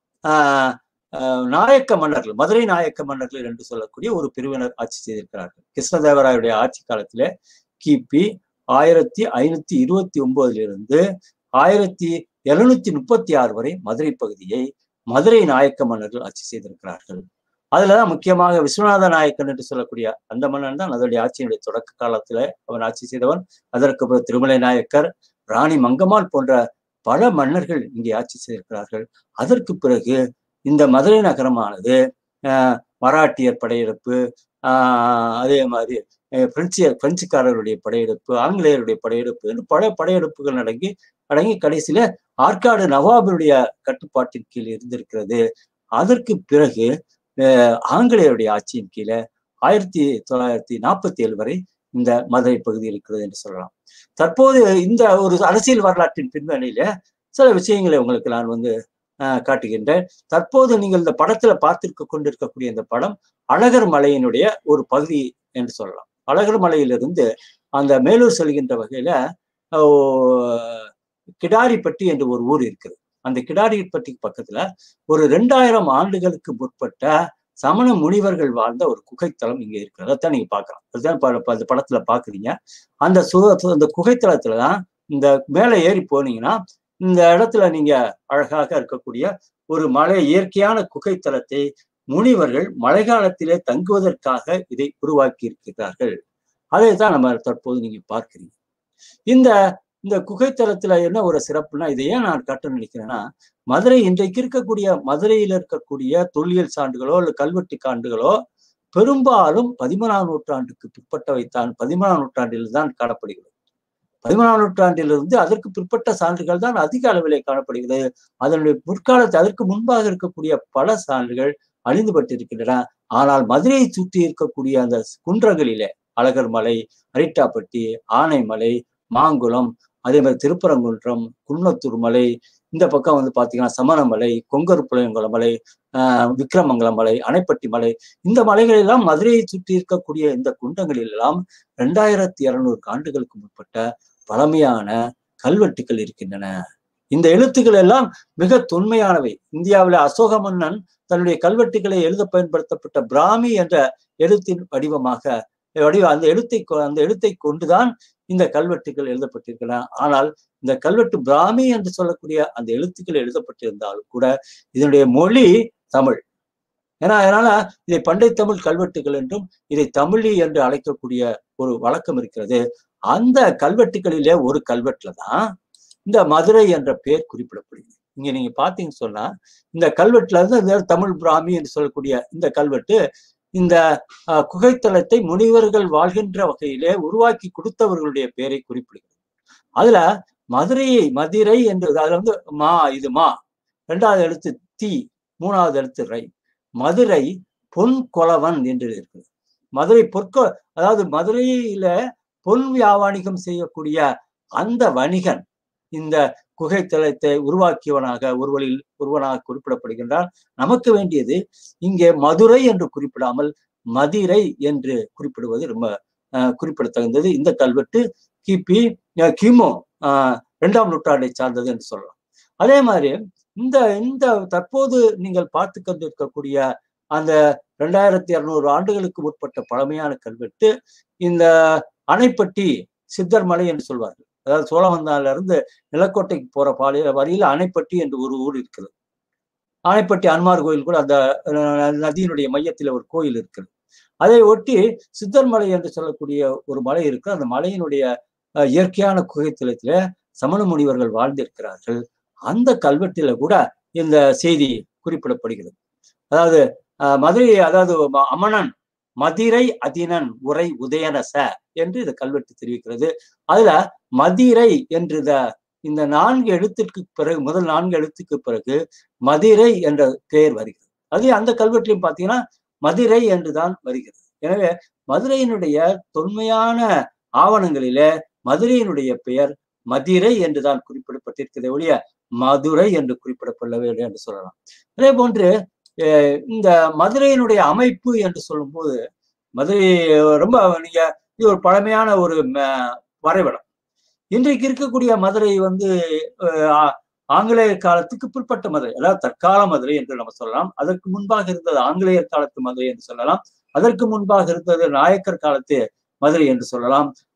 ஆஹ் ஆஹ் நாயக்க மன்னர்கள் மதுரை நாயக்க மன்னர்கள் என்று சொல்லக்கூடிய ஒரு பிரிவினர் ஆட்சி செய்திருக்கிறார்கள் கிருஷ்ணதேவராயுடைய ஆட்சி காலத்திலே கிபி ஆயிரத்தி ஐநூத்தி இருபத்தி ஒன்பதுல இருந்து ஆயிரத்தி எழுநூத்தி முப்பத்தி ஆறு வரை மதுரை பகுதியை மதுரை நாயக்க மன்னர்கள் ஆட்சி செய்திருக்கிறார்கள் அதுலதான் முக்கியமாக விஸ்வநாத நாயக்கன் என்று சொல்லக்கூடிய அந்த மன்னன் தான் அதனுடைய ஆட்சியினுடைய தொடக்க காலத்துல அவன் ஆட்சி செய்தவன் அதற்கு பிறகு திருமலை நாயக்கர் ராணி மங்கம்மாள் போன்ற பல மன்னர்கள் இங்கே ஆட்சி செய்திருக்கிறார்கள் அதற்கு பிறகு இந்த மதுரை நகரமானது ஆஹ் மராட்டியர் படையெடுப்பு ஆஹ் அதே மாதிரி அஹ் பிரெஞ்சு பிரெஞ்சுக்காரருடைய படையெடுப்பு ஆங்கிலேயருடைய படையெடுப்பு என்று பல படையெடுப்புகள் அடங்கி அடங்கி கடைசியில ஆற்காடு நவாபுடைய கட்டுப்பாட்டின் கீழ் இருந்திருக்கிறது அதற்கு பிறகு அஹ் ஆங்கிலேயருடைய ஆட்சியின் கீழே ஆயிரத்தி தொள்ளாயிரத்தி நாற்பத்தி ஏழு வரை இந்த மதுரை பகுதி இருக்கிறது என்று சொல்லலாம் தற்போது இந்த ஒரு அரசியல் வரலாற்றின் பின்னணியில சில விஷயங்களை உங்களுக்கு நான் வந்து ஆஹ் காட்டுகின்றேன் தற்போது நீங்கள் இந்த படத்துல பார்த்திருக்க கொண்டிருக்கக்கூடிய இந்த படம் அழகர் மலையினுடைய ஒரு பகுதி என்று சொல்லலாம் அழகர் மலையிலிருந்து அந்த மேலூர் செல்கின்ற வகையில ஆஹ் கிடாரிப்பட்டி என்று ஒரு ஊர் இருக்குது அந்த கிடாரிப்பட்டி பக்கத்துல ஒரு ரெண்டாயிரம் ஆண்டுகளுக்கு முற்பட்ட சமண முனிவர்கள் வாழ்ந்த ஒரு குகைத்தலம் இங்க இருக்கு அதைத்தான் நீங்க பார்க்கலாம் அதுதான் ப- ப- அந்த படத்துல பாக்குறீங்க அந்த சு அந்த குகைத்தலத்துல தான் இந்த மேலே ஏறி போனீங்கன்னா இந்த இடத்துல நீங்க அழகாக இருக்கக்கூடிய ஒரு மலை இயற்கையான குகைத்தலத்தை முனிவர்கள் மழைக்காலத்திலே தங்குவதற்காக இதை உருவாக்கி இருக்கிறார்கள் அதை தான் நம்ம தற்போது நீங்க பார்க்கிறீங்க இந்த இந்த குகைத்தலத்துல என்ன ஒரு சிறப்புனா இதை ஏன் நான் காட்ட நினைக்கிறேன்னா மதுரை இன்றைக்கு இருக்கக்கூடிய மதுரையில் இருக்கக்கூடிய தொல்லியல் சான்றுகளோ அல்லது கல்வெட்டு காண்டுகளோ பெரும்பாலும் பதிமூணாம் நூற்றாண்டுக்கு பிற்பட்டவைத்தான் பதிமூணாம் நூற்றாண்டில் தான் காணப்படுகிறது பதிமூணாம் நூற்றாண்டிலிருந்து அதற்கு பிற்பட்ட சான்றுகள் தான் அதிக அளவிலே காணப்படுகிறது அதனுடைய முற்காலத்து அதற்கு முன்பாக இருக்கக்கூடிய பல சான்றுகள் அழிந்துபட்டிருக்கின்றன ஆனால் மதுரையை சுற்றி இருக்கக்கூடிய அந்த குன்றங்களிலே அழகர் மலை அரிட்டாப்பட்டி ஆனைமலை மாங்குளம் அதே மாதிரி திருப்பரங்குன்றம் குன்னத்தூர் மலை இந்த பக்கம் வந்து பாத்தீங்கன்னா சமணமலை கொங்கர் புளியங்குளம் மலை ஆஹ் விக்ரமங்கலம் மலை அணைப்பட்டி மலை இந்த மலைகள் எல்லாம் மதுரையை சுற்றி இருக்கக்கூடிய இந்த குன்றங்களில் எல்லாம் ரெண்டாயிரத்தி இருநூறு ஆண்டுகளுக்கு முற்பட்ட பழமையான கல்வெட்டுகள் இருக்கின்றன இந்த எழுத்துக்கள் எல்லாம் மிக தொன்மையானவை இந்தியாவில் அசோக மன்னன் தன்னுடைய கல்வெட்டுகளை எழுத பயன்படுத்தப்பட்ட பிராமி என்ற எழுத்தின் வடிவமாக வடிவ அந்த எழுத்தை கொ- அந்த எழுத்தை கொண்டுதான் இந்த கல்வெட்டுகள் எழுதப்பட்டிருக்கின்றன ஆனால் இந்த கல்வெட்டு பிராமி என்று சொல்லக்கூடிய அந்த எழுத்துக்கள் எழுதப்பட்டிருந்தாலும் கூட இதனுடைய மொழி தமிழ் ஏன்னா அதனால இதை பண்டை தமிழ் கல்வெட்டுகள் என்றும் இதை தமிழி என்று அழைக்கக்கூடிய ஒரு வழக்கம் இருக்கிறது அந்த கல்வெட்டுகளிலே ஒரு கல்வெட்டுல தான் இந்த மதுரை என்ற பெயர் குறிப்பிடப்படுகிறது இங்க நீங்க பாத்தீங்கன்னு சொன்னா இந்த கல்வெட்டுல இருந்து இந்த தமிழ் பிராமி என்று சொல்லக்கூடிய இந்த கல்வெட்டு இந்த அஹ், குகைத்தலத்தை முனிவர்கள் வாழ்கின்ற வகையிலே உருவாக்கி கொடுத்தவர்களுடைய பெயரை குறிப்பிடுகிறது அதுல மதுரையை மதுரை என்று அதுல வந்து மா இது மா இரண்டாவது எழுத்து தி மூணாவது எழுத்து ரை மதுரை பொன் கொலவன் என்று இருக்குது மதுரை பொற்கொ அதாவது மதுரையில பொன் வியாபாரிகம் செய்யக்கூடிய அந்த வணிகன் இந்த குகைத்தலத்தை உருவாக்கியவனாக ஒருவரில் ஒருவனாக குறிப்பிடப்படுகின்றான் நமக்கு வேண்டியது இங்கே மதுரை என்று குறிப்பிடாமல் மதிரை என்று குறிப்பிடுவது ரொம்ப அஹ், குறிப்பிடத்தகுந்தது இந்த கல்வெட்டு கிபி அஹ், கிமு ஆஹ், இரண்டாம் நூற்றாண்டை சார்ந்தது என்று சொல்லலாம் அதே மாதிரி இந்த இந்த தற்போது நீங்கள் பார்த்து கொண்டிருக்கக்கூடிய அந்த ரெண்டாயிரத்தி இருநூறு ஆண்டுகளுக்கு முற்பட்ட பழமையான கல்வெட்டு இந்த அணைப்பட்டி சித்தர் மலை என்று சொல்வார்கள் அதாவது சோழவந்தால இருந்து நிலக்கோட்டைக்கு போற பாலிய வழியில அணைப்பட்டி என்று ஒரு ஊர் இருக்குது அணைப்பட்டி அன்மார் கோயில் கூட அந்த அஹ், நதியினுடைய மையத்தில் ஒரு கோயில் இருக்குது அதை ஒட்டி சித்தர் மலை என்று சொல்லக்கூடிய ஒரு மலை இருக்கு அந்த மலையினுடைய அஹ், இயற்கையான குகைத்தலத்தில சமண முனிவர்கள் வாழ்ந்திருக்கிறார்கள் அந்த கல்வெட்டில கூட இந்த செய்தி குறிப்பிடப்படுகிறது அதாவது அஹ், மதுரை அதாவது ம- அமணன் மதிரை அதினன் உரை உதயனச என்று இந்த கல்வெட்டு தெரிவிக்கிறது அதுல மதிரை என்று இந்த- இந்த நான்கு எழுத்துக்கு பிறகு முதல் நான்கு எழுத்துக்கு பிறகு மதிரை என்ற பெயர் வருகிறது அதே அந்த கல்வெட்டிலையும் பார்த்தீங்கன்னா மதுரை என்றுதான் வருகிறது எனவே மதுரையினுடைய தொன்மையான ஆவணங்களிலே மதுரையினுடைய பெயர் மதிரை என்றுதான் குறிப்பிடப்பட்டிருக்கிறதே ஒழிய மதுரை என்று குறிப்பிடப்படவில்லை என்று சொல்லலாம் அதே போன்று அஹ் இந்த மதுரையினுடைய அமைப்பு என்று சொல்லும்போது மதுரை ரொம்ப நீங்க இது ஒரு பழமையான ஒரு ம- வரைபடம் இன்றைக்கு இருக்கக்கூடிய மதுரை வந்து அஹ், ஆ- ஆங்கிலேயர் காலத்துக்கு பிற்பட்ட மதுரை அதாவது தற்கால மதுரை என்று நம்ம சொல்லலாம் அதற்கு முன்பாக இருந்தது ஆங்கிலேயர் காலத்து மதுரை என்று சொல்லலாம் அதற்கு முன்பாக இருந்தது நாயக்கர் காலத்து மதுரை என்று சொல்லலாம்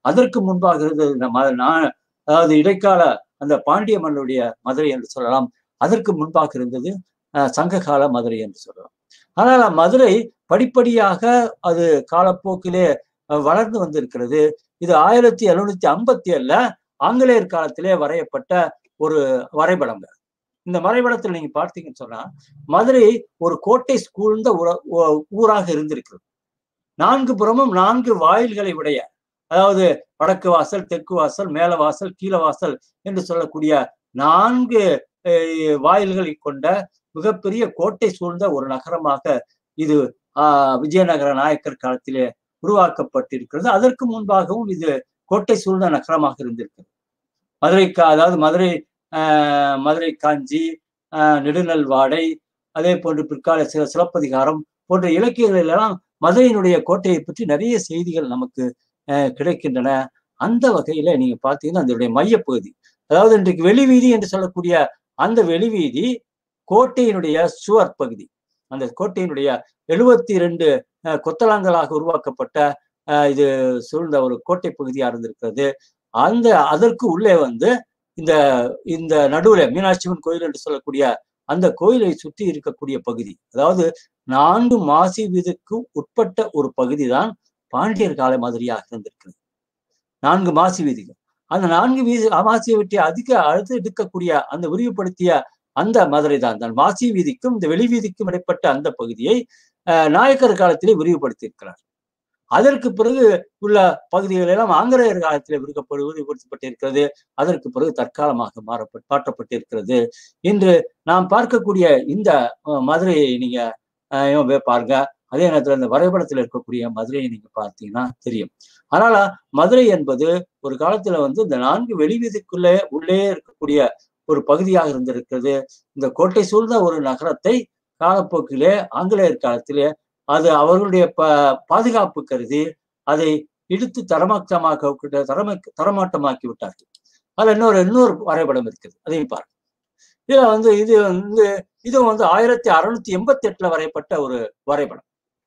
அதற்கு முன்பாக இருந்தது இந்த ம- நா- அதாவது இடைக்கால அந்த பாண்டிய மன்னருடைய மதுரை என்று சொல்லலாம் அதற்கு முன்பாக இருந்தது அஹ், சங்ககால மதுரை என்று சொல்லலாம் ஆனால் மதுரை படிப்படியாக அது காலப்போக்கிலே அஹ், வளர்ந்து வந்திருக்கிறது இது ஆயிரத்தி எழுநூத்தி ஐம்பத்தி ஏழுல ஆங்கிலேயர் காலத்திலே வரையப்பட்ட ஒரு வரைபடம் இந்த வரைபடத்தில் நீங்க பார்த்தீங்கன்னு சொன்னா மதுரை ஒரு கோட்டை சூழ்ந்த ஊர- ஊ- ஊராக இருந்திருக்கிறது நான்கு புறமும் நான்கு வாயில்களை உடைய அதாவது வடக்கு வாசல் தெற்கு வாசல் மேல வாசல் கீழ வாசல் என்று சொல்லக்கூடிய நான்கு அஹ், வாயில்களை கொண்ட மிகப்பெரிய கோட்டை சூழ்ந்த ஒரு நகரமாக இது ஆஹ், விஜயநகர நாயக்கர் காலத்திலே உருவாக்கப்பட்டிருக்கிறது அதற்கு முன்பாகவும் இது கோட்டை சூழ்ந்த நகரமாக இருந்திருக்கிறது மதுரை கா- அதாவது மதுரை ஆஹ், மதுரை காஞ்சி ஆஹ், நெடுநல்வாடை அதே போன்று பிற்கால சில சிலப்பதிகாரம் போன்ற இலக்கியங்கள் எல்லாம் மதுரையினுடைய கோட்டையை பற்றி நிறைய செய்திகள் நமக்கு ஆஹ், கிடைக்கின்றன அந்த வகையில நீங்க பார்த்தீங்கன்னா அதனுடைய மையப்பகுதி அதாவது இன்றைக்கு வெளிவீதி என்று சொல்லக்கூடிய அந்த வெளிவீதி கோட்டையினுடைய சுவர் பகுதி அந்த கோட்டையினுடைய எழுபத்தி இரண்டு கொத்தளங்களாக உருவாக்கப்பட்ட ஆஹ், இது சூழ்ந்த ஒரு கோட்டை பகுதியா இருந்திருக்கிறது அந்த அதற்கு உள்ளே வந்து இந்த இந்த நடுவுல மீனாட்சியம்மன் கோயில் என்று சொல்லக்கூடிய அந்த கோயிலை சுற்றி இருக்கக்கூடிய பகுதி அதாவது நான்கு மாசி வீதிக்கு உட்பட்ட ஒரு பகுதி தான் பாண்டியர் கால மாதிரியாக இருந்திருக்கிறது நான்கு மாசி வீதிகள் அந்த நான்கு வீதி மாசி வீட்டை அதிக அழுத்து எடுக்கக்கூடிய அந்த விரிவுபடுத்திய அந்த மதுரை தான் அந்த மாசி வீதிக்கும் இந்த வெளி வீதிக்கும் இடைப்பட்ட அந்த பகுதியை அஹ், நாயக்கர் காலத்திலே விரிவுபடுத்தி இருக்கிறார் அதற்கு பிறகு உள்ள பகுதிகள் எல்லாம் ஆங்கிலேயர் காலத்திலே விருக்கப்படு விரிவுபடுத்தப்பட்டிருக்கிறது அதற்கு பிறகு தற்காலமாக மாறப்பட்டு மாற்றப்பட்டிருக்கிறது இன்று நாம் பார்க்கக்கூடிய இந்த அஹ், மதுரையை நீங்க அஹ், போய் பாருங்க அதே நேரத்துல இந்த வரைபடத்துல இருக்கக்கூடிய மதுரையை நீங்க பார்த்தீங்கன்னா தெரியும் அதனால மதுரை என்பது ஒரு காலத்துல வந்து இந்த நான்கு வெளிவீதிக்குள்ளே உள்ளே இருக்கக்கூடிய ஒரு பகுதியாக இருந்திருக்கிறது இந்த கோட்டை சூழ்ந்த ஒரு நகரத்தை காலப்போக்கிலே ஆங்கிலேயர் காலத்திலே அது அவர்களுடைய ப பாதுகாப்பு கருதி அதை இடித்து தரமாற்றமாக்க தரம தரமாட்டமாக்கி விட்டார்கள் அதுல இன்னொரு இன்னொரு வரைபடம் இருக்குது அதையும் பாருங்க இதுல வந்து இது வந்து இது வந்து ஆயிரத்தி அறுநூத்தி எண்பத்தி எட்டுல வரையப்பட்ட ஒரு வரைபடம்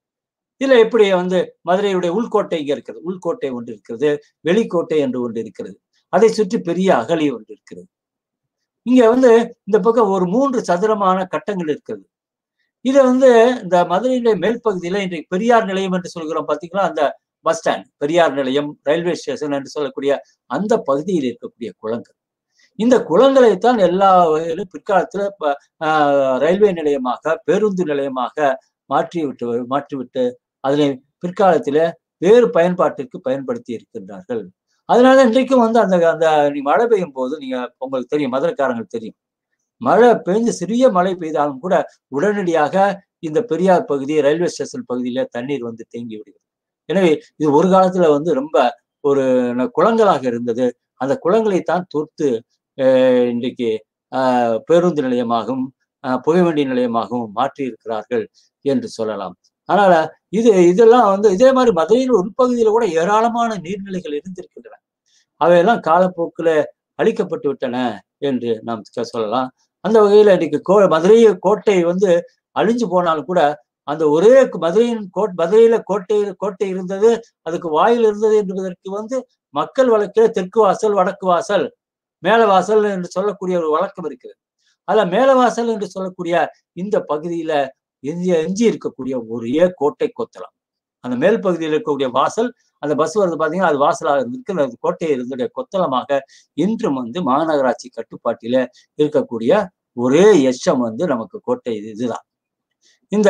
இதுல எப்படி வந்து மதுரையுடைய உள்கோட்டை இங்க இருக்கிறது உள்கோட்டை ஒன்று இருக்கிறது வெளிக்கோட்டை என்று ஒன்று இருக்கிறது அதை சுற்றி பெரிய அகழி ஒன்று இருக்கிறது இங்க வந்து இந்த பக்கம் ஒரு மூன்று சதுரமான கட்டங்கள் இருக்கிறது இது வந்து இந்த மதுரையில மேல் பகுதியில இன்றைக்கு பெரியார் நிலையம் என்று சொல்கிறோம் பாத்தீங்களா அந்த பஸ் ஸ்டாண்ட் பெரியார் நிலையம் ரயில்வே ஸ்டேஷன் என்று சொல்லக்கூடிய அந்த பகுதியில் இருக்கக்கூடிய குளங்கள் இந்த குளங்களைத்தான் எல்லா வகையிலும் பிற்காலத்துல ப- ஆஹ் ரயில்வே நிலையமாக பேருந்து நிலையமாக மாற்றிவிட்டு மாற்றிவிட்டு அதனை பிற்காலத்தில வேறு பயன்பாட்டிற்கு பயன்படுத்தி இருக்கின்றார்கள் அதனால இன்றைக்கும் வந்து அந்த அந்த நீ மழை பெய்யும் போது நீங்க உங்களுக்கு தெரியும் மதுரைக்காரங்களுக்கு தெரியும் மழை பெய்ஞ்சு சிறிய மழை பெய்தாலும் கூட உடனடியாக இந்த பெரியார் பகுதி ரயில்வே ஸ்டேஷன் பகுதியில தண்ணீர் வந்து தேங்கி விடுகிறது எனவே இது ஒரு காலத்துல வந்து ரொம்ப ஒரு ந- குளங்களாக இருந்தது அந்த குளங்களைத்தான் தூர்த்து அஹ், இன்றைக்கு ஆஹ், பேருந்து நிலையமாகவும் ஆஹ், புகைவண்டி நிலையமாகவும் மாற்றி இருக்கிறார்கள் என்று சொல்லலாம் அதனால இது இதெல்லாம் வந்து இதே மாதிரி மதுரையில் உள்பகுதியில கூட ஏராளமான நீர்நிலைகள் இருந்திருக்கின்றன அவையெல்லாம் காலப்போக்குல அழிக்கப்பட்டு விட்டன என்று நாம் க- சொல்லலாம் அந்த வகையில இன்னைக்கு கோ மதுரை கோட்டை வந்து அழிஞ்சு போனாலும் கூட அந்த ஒரே கு- மதுரையின் கோட் மதுரையில கோட்டை கோட்டை இருந்தது அதுக்கு வாயில் இருந்தது என்பதற்கு வந்து மக்கள் வழக்கில தெற்கு வாசல் வடக்கு வாசல் மேல வாசல் என்று சொல்லக்கூடிய ஒரு வழக்கம் இருக்கிறது அதுல மேல வாசல் என்று சொல்லக்கூடிய இந்த பகுதியில எஞ்சி எஞ்சி இருக்கக்கூடிய ஒரே கோட்டை கொத்தளம் அந்த மேல் பகுதியில் இருக்கக்கூடிய வாசல் அந்த பஸ் வருது பாத்தீங்கன்னா அது வாசலாக இருக்கு அந்த கோட்டை இருந்துடைய கொத்தளமாக இன்றும் வந்து மாநகராட்சி கட்டுப்பாட்டில இருக்கக்கூடிய ஒரே எச்சம் வந்து நமக்கு கோட்டை இது- இதுதான் இந்த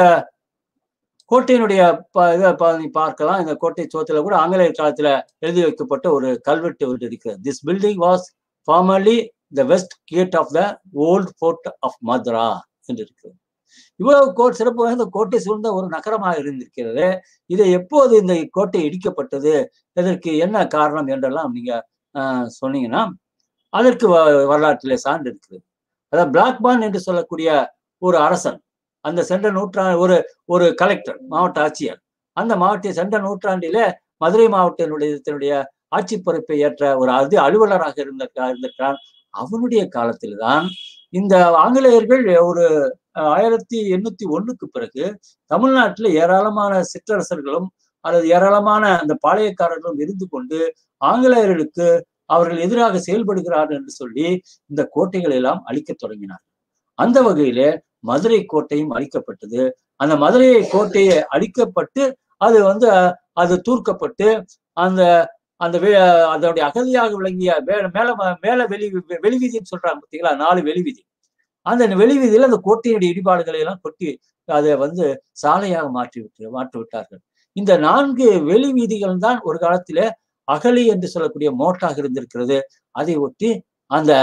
கோட்டையினுடைய ப- இதை பா- நீ பார்க்கலாம் இந்த கோட்டை சோத்துல கூட ஆங்கிலேயர் காலத்துல எழுதி வைக்கப்பட்ட ஒரு கல்வெட்டு ஒன்று இருக்கிறது this building was formerly the west gate of the old fort of Madura என்று இருக்கிறது இவ்வளவு கோ சிறப்பு வாய்ந்த கோட்டை சூழ்ந்த ஒரு நகரமாக இருந்திருக்கிறது இதை எப்போது இந்த கோட்டை இடிக்கப்பட்டது இதற்கு என்ன காரணம் என்றெல்லாம் நீங்க ஆஹ், சொன்னீங்கன்னா அதற்கு வ- வரலாற்றிலே சான்று இருக்குது அதாவது பிளாக்பான் என்று சொல்லக்கூடிய ஒரு அரசன் அந்த சென்ற நூற்றாண்டு ஒரு ஒரு கலெக்டர் மாவட்ட ஆட்சியர் அந்த மாவட்ட சென்ற நூற்றாண்டிலே மதுரை மாவட்டத்தினுடைய தன்னுடைய ஆட்சி பொறுப்பை ஏற்ற ஒரு அது அலுவலராக இருந்த இருந்திருக்கிறான் அவனுடைய காலத்தில்தான் இந்த ஆங்கிலேயர்கள் ஒரு அஹ், ஆயிரத்தி எண்ணூத்தி ஒண்ணுக்கு பிறகு தமிழ்நாட்டில் ஏராளமான சிற்றரசர்களும் அல்லது ஏராளமான அந்த பாளையக்காரர்களும் இருந்து கொண்டு ஆங்கிலேயர்களுக்கு அவர்கள் எதிராக செயல்படுகிறார்கள் என்று சொல்லி இந்த கோட்டைகளை எல்லாம் அழிக்கத் தொடங்கினார் அந்த வகையிலே மதுரை கோட்டையும் அழிக்கப்பட்டது அந்த மதுரை கோட்டையை அழிக்கப்பட்டு அது வந்து அஹ், அது தூர்க்கப்பட்டு அந்த அந்த வே- அதனுடைய அகதியாக விளங்கிய மேல மேல மேல வெளி வெளிவீதின்னு சொல்றாங்க பார்த்தீங்களா நாலு வெளிவீதி அந்த வெளிவீதியில அந்த கோட்டையுடைய இடிபாடுகளை எல்லாம் கொட்டி அதை வந்து சாலையாக மாற்றி விட்டு மாற்றி விட்டார்கள் இந்த நான்கு வெளி வீதிகள் தான் ஒரு காலத்திலே அகழி என்று சொல்லக்கூடிய மோட்டாக இருந்திருக்கிறது அதை ஒட்டி அந்த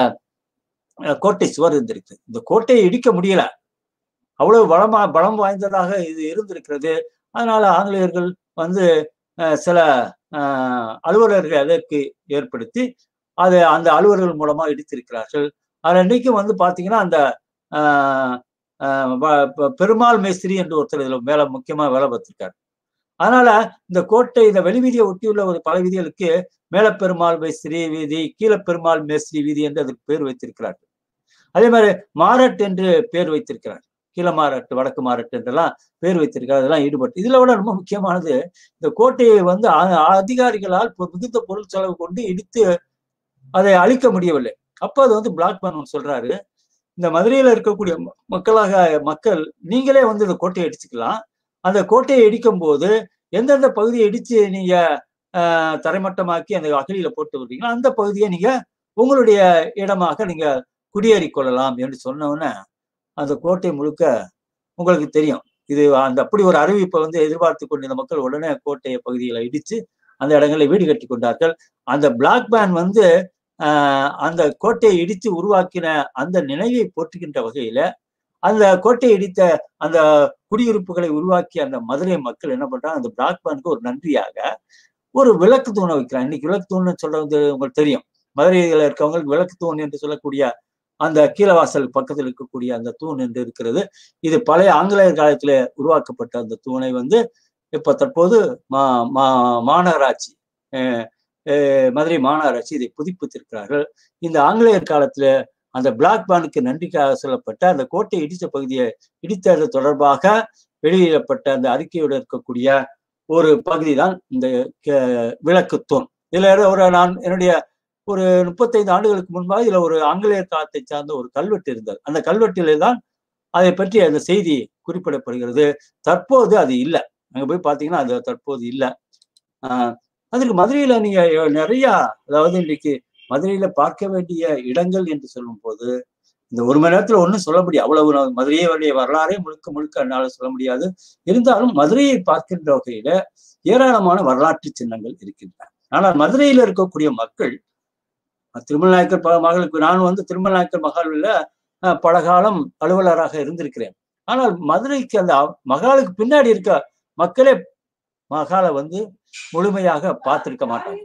அஹ், கோட்டை சுவர் இருந்திருக்கு இந்த கோட்டையை இடிக்க முடியல அவ்வளவு பலமா பலம் வாய்ந்ததாக இது இருந்திருக்கிறது அதனால ஆங்கிலேயர்கள் வந்து அஹ், சில அஹ், அலுவலர்கள் அதற்கு ஏற்படுத்தி அதை அந்த அலுவலர்கள் மூலமா இடித்திருக்கிறார்கள் அதில் இன்னைக்கும் வந்து பாத்தீங்கன்னா அந்த ஆஹ், ஆஹ், வ- ப- பெருமாள் மேஸ்திரி என்று ஒருத்தர் இதுல வேலை முக்கியமா வேலை பார்த்திருக்காரு அதனால இந்த கோட்டை இந்த வெளிவீதியை ஒட்டியுள்ள ஒரு பல வீதிகளுக்கு மேலப்பெருமாள் மேஸ்திரி வீதி கீழப்பெருமாள் மேஸ்திரி வீதி என்று அதற்கு பேர் வைத்திருக்கிறார்கள் அதே மாதிரி மாரட் என்று பேர் வைத்திருக்கிறார் கீழ மாரட்டு வடக்கு மாரட்டு என்றெல்லாம் பேர் வைத்திருக்கிறார் அதெல்லாம் ஈடுபட்டு இதுல விட ரொம்ப முக்கியமானது இந்த கோட்டையை வந்து அ- அதிகாரிகளால் பொ- மிகுந்த பொருள் செலவு கொண்டு இடித்து அதை அழிக்க முடியவில்லை அப்போ அது வந்து பிளாக் பண்ண சொல்றாரு இந்த மதுரையில இருக்கக்கூடிய ம- மக்களாக மக்கள் நீங்களே வந்து இந்த கோட்டையை இடிச்சுக்கலாம் அந்த கோட்டையை இடிக்கும் போது எந்தெந்த பகுதியை இடிச்சு நீங்க ஆஹ், தரைமட்டமாக்கி அந்த அகழியில போட்டு விடுறீங்களோ அந்த பகுதியை நீங்க உங்களுடைய இடமாக நீங்க குடியேறி கொள்ளலாம் என்று சொன்ன உடனே அந்த கோட்டை முழுக்க உங்களுக்கு தெரியும் இது அந்த அப்படி ஒரு அறிவிப்பை வந்து எதிர்பார்த்து கொண்டிருந்த மக்கள் உடனே கோட்டைய பகுதிகளை இடிச்சு அந்த இடங்களில் வீடு கட்டி கொண்டார்கள் அந்த பிளாக் பேன் வந்து ஆஹ், அந்த கோட்டையை இடித்து உருவாக்கின அந்த நினைவை போற்றுகின்ற வகையில அந்த கோட்டையை இடித்த அந்த குடியிருப்புகளை உருவாக்கிய அந்த மதுரை மக்கள் என்ன பண்றாங்க அந்த பிளாக் பேனுக்கு ஒரு நன்றியாக ஒரு விளக்கு தூணை வைக்கிறாங்க இன்னைக்கு விளக்கு தூண்னு சொல்றது உங்களுக்கு தெரியும் மதுரையில் இருக்கவங்களுக்கு விளக்கு தூண் என்று சொல்லக்கூடிய அந்த கீழவாசல் பக்கத்தில் இருக்கக்கூடிய அந்த தூண் என்று இருக்கிறது இது பழைய ஆங்கிலேயர் காலத்துல உருவாக்கப்பட்ட அந்த தூணை வந்து இப்ப தற்போது மா மா மாநகராட்சி அஹ், அஹ், மதுரை மாநகராட்சி இதை புதுப்பித்திருக்கிறார்கள் இந்த ஆங்கிலேயர் காலத்துல அந்த பிளாக் பானுக்கு நன்றிக்காக சொல்லப்பட்ட அந்த கோட்டை இடித்த பகுதியை இடித்தது தொடர்பாக வெளியிடப்பட்ட அந்த அறிக்கையோடு இருக்கக்கூடிய ஒரு பகுதி தான் இந்த க- விளக்குத்தூண் இதுல ஒரு நான் என்னுடைய ஒரு முப்பத்தைந்து ஆண்டுகளுக்கு முன்பாக இதுல ஒரு ஆங்கிலேயர் காலத்தை சார்ந்த ஒரு கல்வெட்டு இருந்தது அந்த கல்வெட்டிலே தான் அதை பற்றி அந்த செய்தி குறிப்பிடப்படுகிறது தற்போது அது இல்லை அங்க போய் பாத்தீங்கன்னா அது தற்போது இல்லை ஆஹ் அதுக்கு மதுரையில நீங்க நிறைய அதாவது இன்னைக்கு மதுரையில பார்க்க வேண்டிய இடங்கள் என்று சொல்லும் போது இந்த ஒரு மணி நேரத்துல ஒண்ணும் சொல்ல முடியாது அவ்வளவு நான் மதுரையுடைய வரலாறே முழுக்க முழுக்க என்னால சொல்ல முடியாது இருந்தாலும் மதுரையை பார்க்கின்ற வகையில ஏராளமான வரலாற்று சின்னங்கள் இருக்கின்றன ஆனால் மதுரையில இருக்கக்கூடிய மக்கள் திருமல் நாயக்கர் ப- மகளுக்கு நான் வந்து திருமல் நாயக்கர் மகாலில் பல காலம் அலுவலராக இருந்திருக்கிறேன் ஆனால் மதுரைக்கு அந்த அவ- மகாலுக்கு பின்னாடி இருக்க மக்களே மகாலை வந்து முழுமையாக பார்த்திருக்க மாட்டாங்க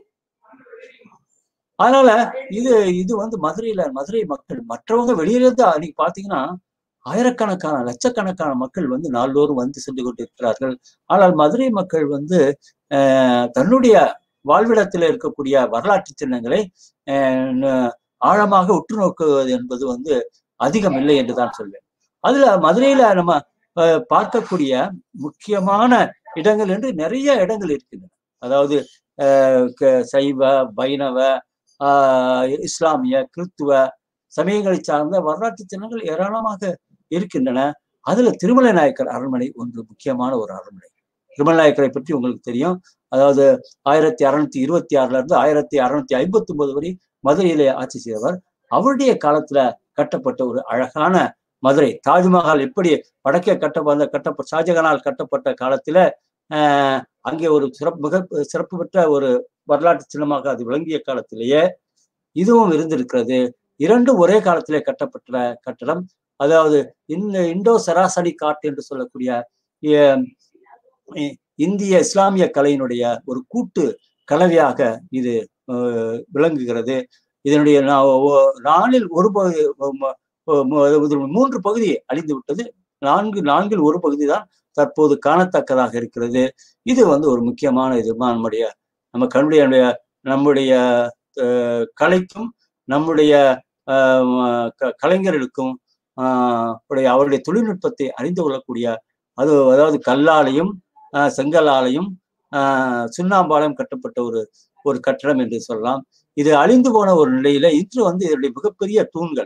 அதனால இது இது வந்து மதுரையில மதுரை மக்கள் மற்றவங்க வெளியில இருந்து அன்னைக்கு பாத்தீங்கன்னா ஆயிரக்கணக்கான லட்சக்கணக்கான மக்கள் வந்து நாள்தோறும் வந்து சென்று கொண்டிருக்கிறார்கள் ஆனால் மதுரை மக்கள் வந்து ஆஹ், தன்னுடைய வாழ்விடத்தில் இருக்கக்கூடிய வரலாற்று சின்னங்களை ஆஹ், ந- ஆழமாக உற்று நோக்குவது என்பது வந்து அதிகம் இல்லை என்று தான் சொல்வேன் அதுல மதுரையில நம்ம ஆஹ், பார்க்கக்கூடிய முக்கியமான இடங்கள் என்று நிறைய இடங்கள் இருக்கின்றன அதாவது ஆஹ், க- சைவ வைணவ ஆஹ், இஸ்லாமிய கிறித்துவ சமயங்களை சார்ந்த வரலாற்று சின்னங்கள் ஏராளமாக இருக்கின்றன அதுல திருமலை நாயக்கர் அரண்மனை ஒன்று முக்கியமான ஒரு அரண்மனை திருமலை நாயக்கரை பற்றி உங்களுக்கு தெரியும் அதாவது ஆயிரத்தி அறுநூத்தி இருபத்தி ஆறுல இருந்து ஆயிரத்தி அறுநூத்தி ஐம்பத்தி ஒன்பது வரை மதுரையிலே ஆட்சி செய்தவர் அவருடைய காலத்துல கட்டப்பட்ட ஒரு அழகான மதுரை தாஜ்மஹால் எப்படி வடக்கே கட்டப்பட்ட கட்டப்பட்ட ஷாஜகானால் கட்டப்பட்ட காலத்துல ஆஹ் அங்கே ஒரு சிறப்பு மிக சிறப்பு பெற்ற ஒரு வரலாற்று சின்னமாக அது விளங்கிய காலத்திலேயே இதுவும் இருந்திருக்கிறது இரண்டும் ஒரே காலத்திலே கட்டப்பட்ட கட்டடம் அதாவது இந்த இண்டோ சராசரி காட்டு என்று சொல்லக்கூடிய அஹ், இ- இந்திய இஸ்லாமிய கலையினுடைய ஒரு கூட்டு கலவையாக இது அஹ், விளங்குகிறது இதனுடைய நா- ஒ- நாலில் ஒரு பகுதி ம- ம- இது மூன்று பகுதி அழிந்து விட்டது நான்கு நான்கில் ஒரு பகுதி தான் தற்போது காணத்தக்கதாக இருக்கிறது இது வந்து ஒரு முக்கியமான இது நம்முடைய நம்ம கண்ணுடைய நம்முடைய அஹ், கலைக்கும் நம்முடைய ஆஹ், க- கலைஞர்களுக்கும் ஆஹ், உடைய அவருடைய தொழில்நுட்பத்தை அறிந்து கொள்ளக்கூடிய அது அதாவது கல்லாலையும் ஆஹ், செங்கலாலையும் ஆஹ் சுண்ணாம்பாலம் கட்டப்பட்ட ஒரு ஒரு கட்டடம் என்று சொல்லலாம் இது அழிந்து போன ஒரு நிலையில இன்று வந்து இதனுடைய மிகப்பெரிய தூண்கள்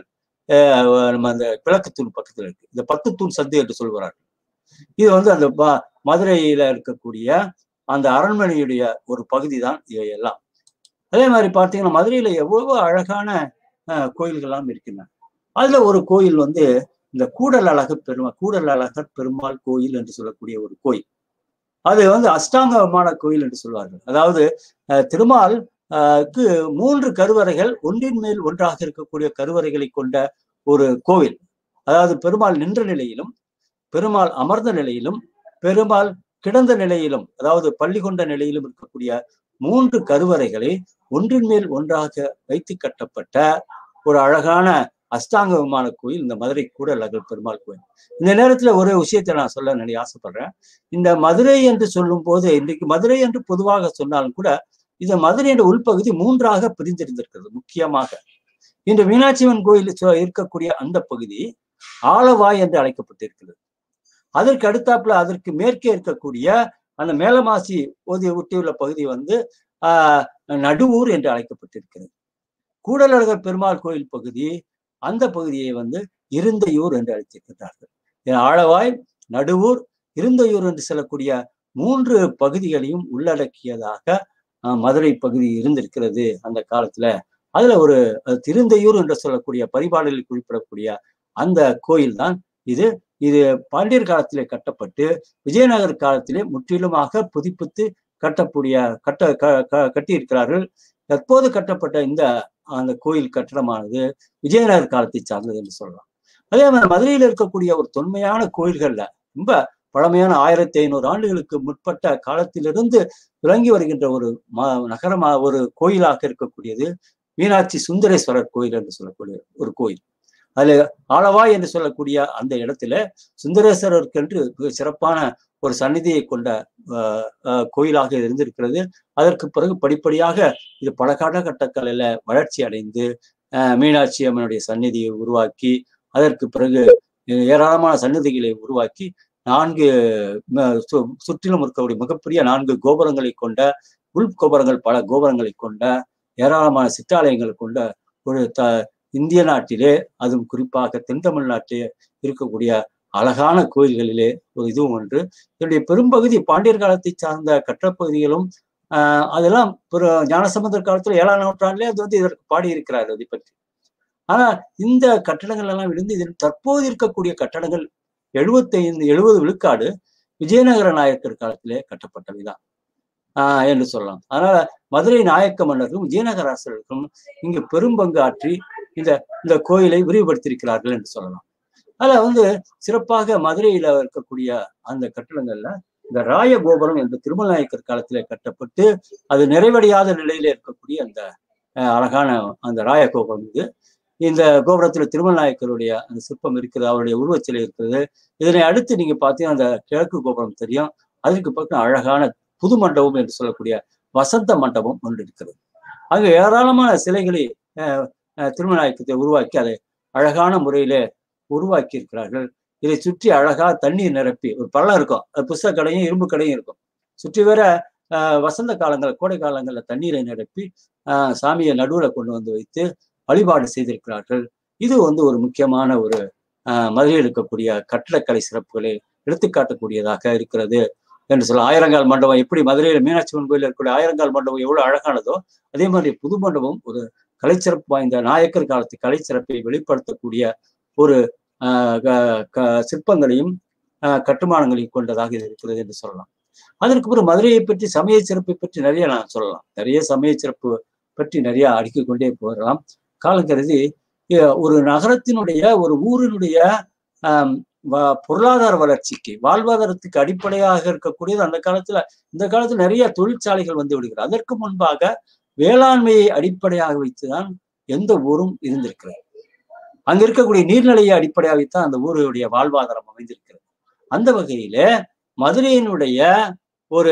ஆஹ் நம்ம அந்த கிழக்கு தூண் பக்கத்துல இருக்கு இந்த பத்து தூண் சந்து என்று சொல்கிறார்கள் இது வந்து அந்த ப- மதுரையில இருக்கக்கூடிய அந்த அரண்மனையுடைய ஒரு பகுதி தான் இவையெல்லாம் அதே மாதிரி பார்த்தீங்கன்னா மதுரையில எவ்வளவோ அழகான ஆஹ் கோயில்கள்லாம் இருக்கின்றன அதுல ஒரு கோயில் வந்து இந்த கூடல் அழகர் பெருமாள் கூடல் அழகர் பெருமாள் கோயில் என்று சொல்லக்கூடிய ஒரு கோயில் அது வந்து அஷ்டாங்கமான கோயில் என்று சொல்வார்கள் அதாவது அஹ், திருமால் அஹ், க்கு மூன்று கருவறைகள் ஒன்றின் மேல் ஒன்றாக இருக்கக்கூடிய கருவறைகளை கொண்ட ஒரு கோவில் அதாவது பெருமாள் நின்ற நிலையிலும் பெருமாள் அமர்ந்த நிலையிலும் பெருமாள் கிடந்த நிலையிலும் அதாவது பள்ளி கொண்ட நிலையிலும் இருக்கக்கூடிய மூன்று கருவறைகளை ஒன்றின் மேல் ஒன்றாக வைத்து கட்டப்பட்ட ஒரு அழகான அஷ்டாங்க விமான கோயில் இந்த மதுரை கூடலகல் பெருமாள் கோயில் இந்த நேரத்துல ஒரு விஷயத்தை நான் சொல்ல நினை ஆசைப்படுறேன் இந்த மதுரை என்று சொல்லும் போது இன்றைக்கு மதுரை என்று பொதுவாக சொன்னாலும் கூட இந்த மதுரை என்ற உள்பகுதி மூன்றாக பிரிந்திருந்திருக்கிறது முக்கியமாக இன்று மீனாட்சியம்மன் கோயில் சொ- இருக்கக்கூடிய அந்த பகுதி ஆலவாய் என்று அழைக்கப்பட்டிருக்கிறது அதற்கு அடுத்தாப்புல அதற்கு மேற்கே இருக்கக்கூடிய அந்த மேலமாசி ஓதி ஒட்டியுள்ள பகுதி வந்து ஆஹ் நடுவூர் என்று அழைக்கப்பட்டிருக்கிறது கூடலழகர் பெருமாள் கோயில் பகுதி அந்த பகுதியை வந்து இருந்தையூர் என்று அழைத்திருக்கிறார்கள் இது ஆழவாய் நடுவூர் இருந்தையூர் என்று சொல்லக்கூடிய மூன்று பகுதிகளையும் உள்ளடக்கியதாக ஆஹ், மதுரை பகுதி இருந்திருக்கிறது அந்த காலத்துல அதுல ஒரு அஹ், திருந்தையூர் என்று சொல்லக்கூடிய பரிபாடலில் குறிப்பிடக்கூடிய அந்த கோயில் தான் இது இது பாண்டியர் காலத்திலே கட்டப்பட்டு விஜயநகர் காலத்திலே முற்றிலுமாக புதுப்பித்து கட்டக்கூடிய கட்ட க- க- கட்டியிருக்கிறார்கள் தற்போது கட்டப்பட்ட இந்த அந்த கோயில் கட்டடமானது விஜயநகர் காலத்தை சார்ந்தது என்று சொல்லலாம் அதே மாதிரி மதுரையில் இருக்கக்கூடிய ஒரு தொன்மையான கோயில்கள்ல ரொம்ப பழமையான ஆயிரத்தி ஐநூறு ஆண்டுகளுக்கு முற்பட்ட காலத்திலிருந்து விளங்கி வருகின்ற ஒரு ம நகரமா ஒரு கோயிலாக இருக்கக்கூடியது மீனாட்சி சுந்தரேஸ்வரர் கோயில் என்று சொல்லக்கூடிய ஒரு கோயில் அதுல ஆலவாய் என்று சொல்லக்கூடிய அந்த இடத்துல சுந்தரேஸ்வரருக்கென்று மிக சிறப்பான ஒரு சந்நிதியை கொண்ட ஆஹ், ஆஹ், கோயிலாக இருந்திருக்கிறது அதற்கு பிறகு படிப்படியாக இது பல காலகட்டங்களில வளர்ச்சி அடைந்து ஆஹ், மீனாட்சி அம்மனுடைய சந்நிதியை உருவாக்கி அதற்கு பிறகு ஏராளமான சன்னதிகளை உருவாக்கி நான்கு ம- சு- சுற்றிலும் இருக்கக்கூடிய மிகப்பெரிய நான்கு கோபுரங்களை கொண்ட உள் கோபுரங்கள் பல கோபுரங்களை கொண்ட ஏராளமான சிற்றாலயங்களை கொண்ட ஒரு த இந்திய நாட்டிலே அதுவும் குறிப்பாக தென் தமிழ்நாட்டிலே இருக்கக்கூடிய அழகான கோயில்களிலே ஒரு இதுவும் ஒன்று இதனுடைய பெரும்பகுதி பாண்டியர் காலத்தை சார்ந்த கட்டப்பகுதிகளும் ஆஹ் அதெல்லாம் பிற ஞானசம்பந்தர் காலத்துல ஏழாம் நூற்றாண்டிலே அது வந்து இதற்கு பாடியிருக்கிறார் அதை பற்றி ஆனா இந்த கட்டடங்கள் எல்லாம் விழுந்து இதில் தற்போது இருக்கக்கூடிய கட்டடங்கள் எழுபத்தைந்து எழுபது விழுக்காடு விஜயநகர நாயக்கர் காலத்திலே கட்டப்பட்டவைதான் ஆஹ் என்று சொல்லலாம் அதனால மதுரை நாயக்க மன்னர்களும் விஜயநகர அரசர்களுக்கும் இங்கு பெரும்பங்கு ஆற்றி இந்த இந்த கோயிலை விரிவுபடுத்தியிருக்கிறார்கள் என்று சொல்லலாம் அதுல வந்து சிறப்பாக மதுரையில இருக்கக்கூடிய அந்த கட்டடங்கள்ல இந்த ராயகோபுரம் என்ற திருமல் நாயக்கர் காலத்திலே கட்டப்பட்டு அது நிறைவடையாத நிலையில இருக்கக்கூடிய அந்த அஹ், அழகான அந்த ராயகோபுரம் இது இந்த கோபுரத்துல திருமல் நாயக்கருடைய அந்த சிற்பம் இருக்கிறது அவருடைய உருவச்சிலை இருக்கிறது இதனை அடுத்து நீங்க பார்த்தீங்கன்னா அந்த கிழக்கு கோபுரம் தெரியும் அதற்கு பக்கம் அழகான புது மண்டபம் என்று சொல்லக்கூடிய வசந்த மண்டபம் ஒன்று இருக்கிறது அங்கு ஏராளமான சிலைகளை அஹ், அஹ், திருமல் நாயக்கத்தை உருவாக்கி அதை அழகான முறையிலே உருவாக்கி இருக்கிறார்கள் இதை சுற்றி அழகா தண்ணீர் நிரப்பி ஒரு பள்ளம் இருக்கும் அது புஸ்தக கடையும் இரும்பு கடையும் இருக்கும் சுற்றி வர ஆஹ், வசந்த காலங்கள் கோடை காலங்கள்ல தண்ணீரை நிரப்பி ஆஹ், சாமியை நடுவுல கொண்டு வந்து வைத்து வழிபாடு செய்திருக்கிறார்கள் இது வந்து ஒரு முக்கியமான ஒரு ஆஹ், மதுரையில் இருக்கக்கூடிய கட்டடக்கலை சிறப்புகளை எடுத்துக்காட்டக்கூடியதாக இருக்கிறது என்று சொல்ல ஆயிரங்கால் மண்டபம் எப்படி மதுரையில் மீனாட்சி அம்மன் கோயில் இருக்கக்கூடிய ஆயிரங்கால் மண்டபம் எவ்வளவு அழகானதோ அதே மாதிரி புது மண்டபம் ஒரு கலைச்சிறப்பு வாய்ந்த நாயக்கர் காலத்து கலைச்சிறப்பை வெளிப்படுத்தக்கூடிய ஒரு ஆஹ் க- க- சிற்பங்களையும் ஆஹ் கட்டுமானங்களையும் கொண்டதாக இது இருக்கிறது என்று சொல்லலாம் அதற்கு பிறகு மதுரையை பற்றி சமய சிறப்பை பற்றி நிறைய நான் சொல்லலாம் நிறைய சமய சிறப்பு பற்றி நிறைய அடுக்கிக் கொண்டே போகலாம் காலம் கருதி அஹ் ஒரு நகரத்தினுடைய ஒரு ஊரினுடைய ஆம், வ- பொருளாதார வளர்ச்சிக்கு வாழ்வாதாரத்துக்கு அடிப்படையாக இருக்கக்கூடியது அந்த காலத்துல இந்த காலத்துல நிறைய தொழிற்சாலைகள் வந்து விடுகிறது அதற்கு முன்பாக வேளாண்மையை அடிப்படையாக வைத்துதான் எந்த ஊரும் இருந்திருக்கிறது அங்க இருக்கக்கூடிய நீர்நிலையை அடிப்படையாக வைத்தான் அந்த ஊருடைய வாழ்வாதாரம் அமைந்திருக்கிறது அந்த வகையில மதுரையினுடைய ஒரு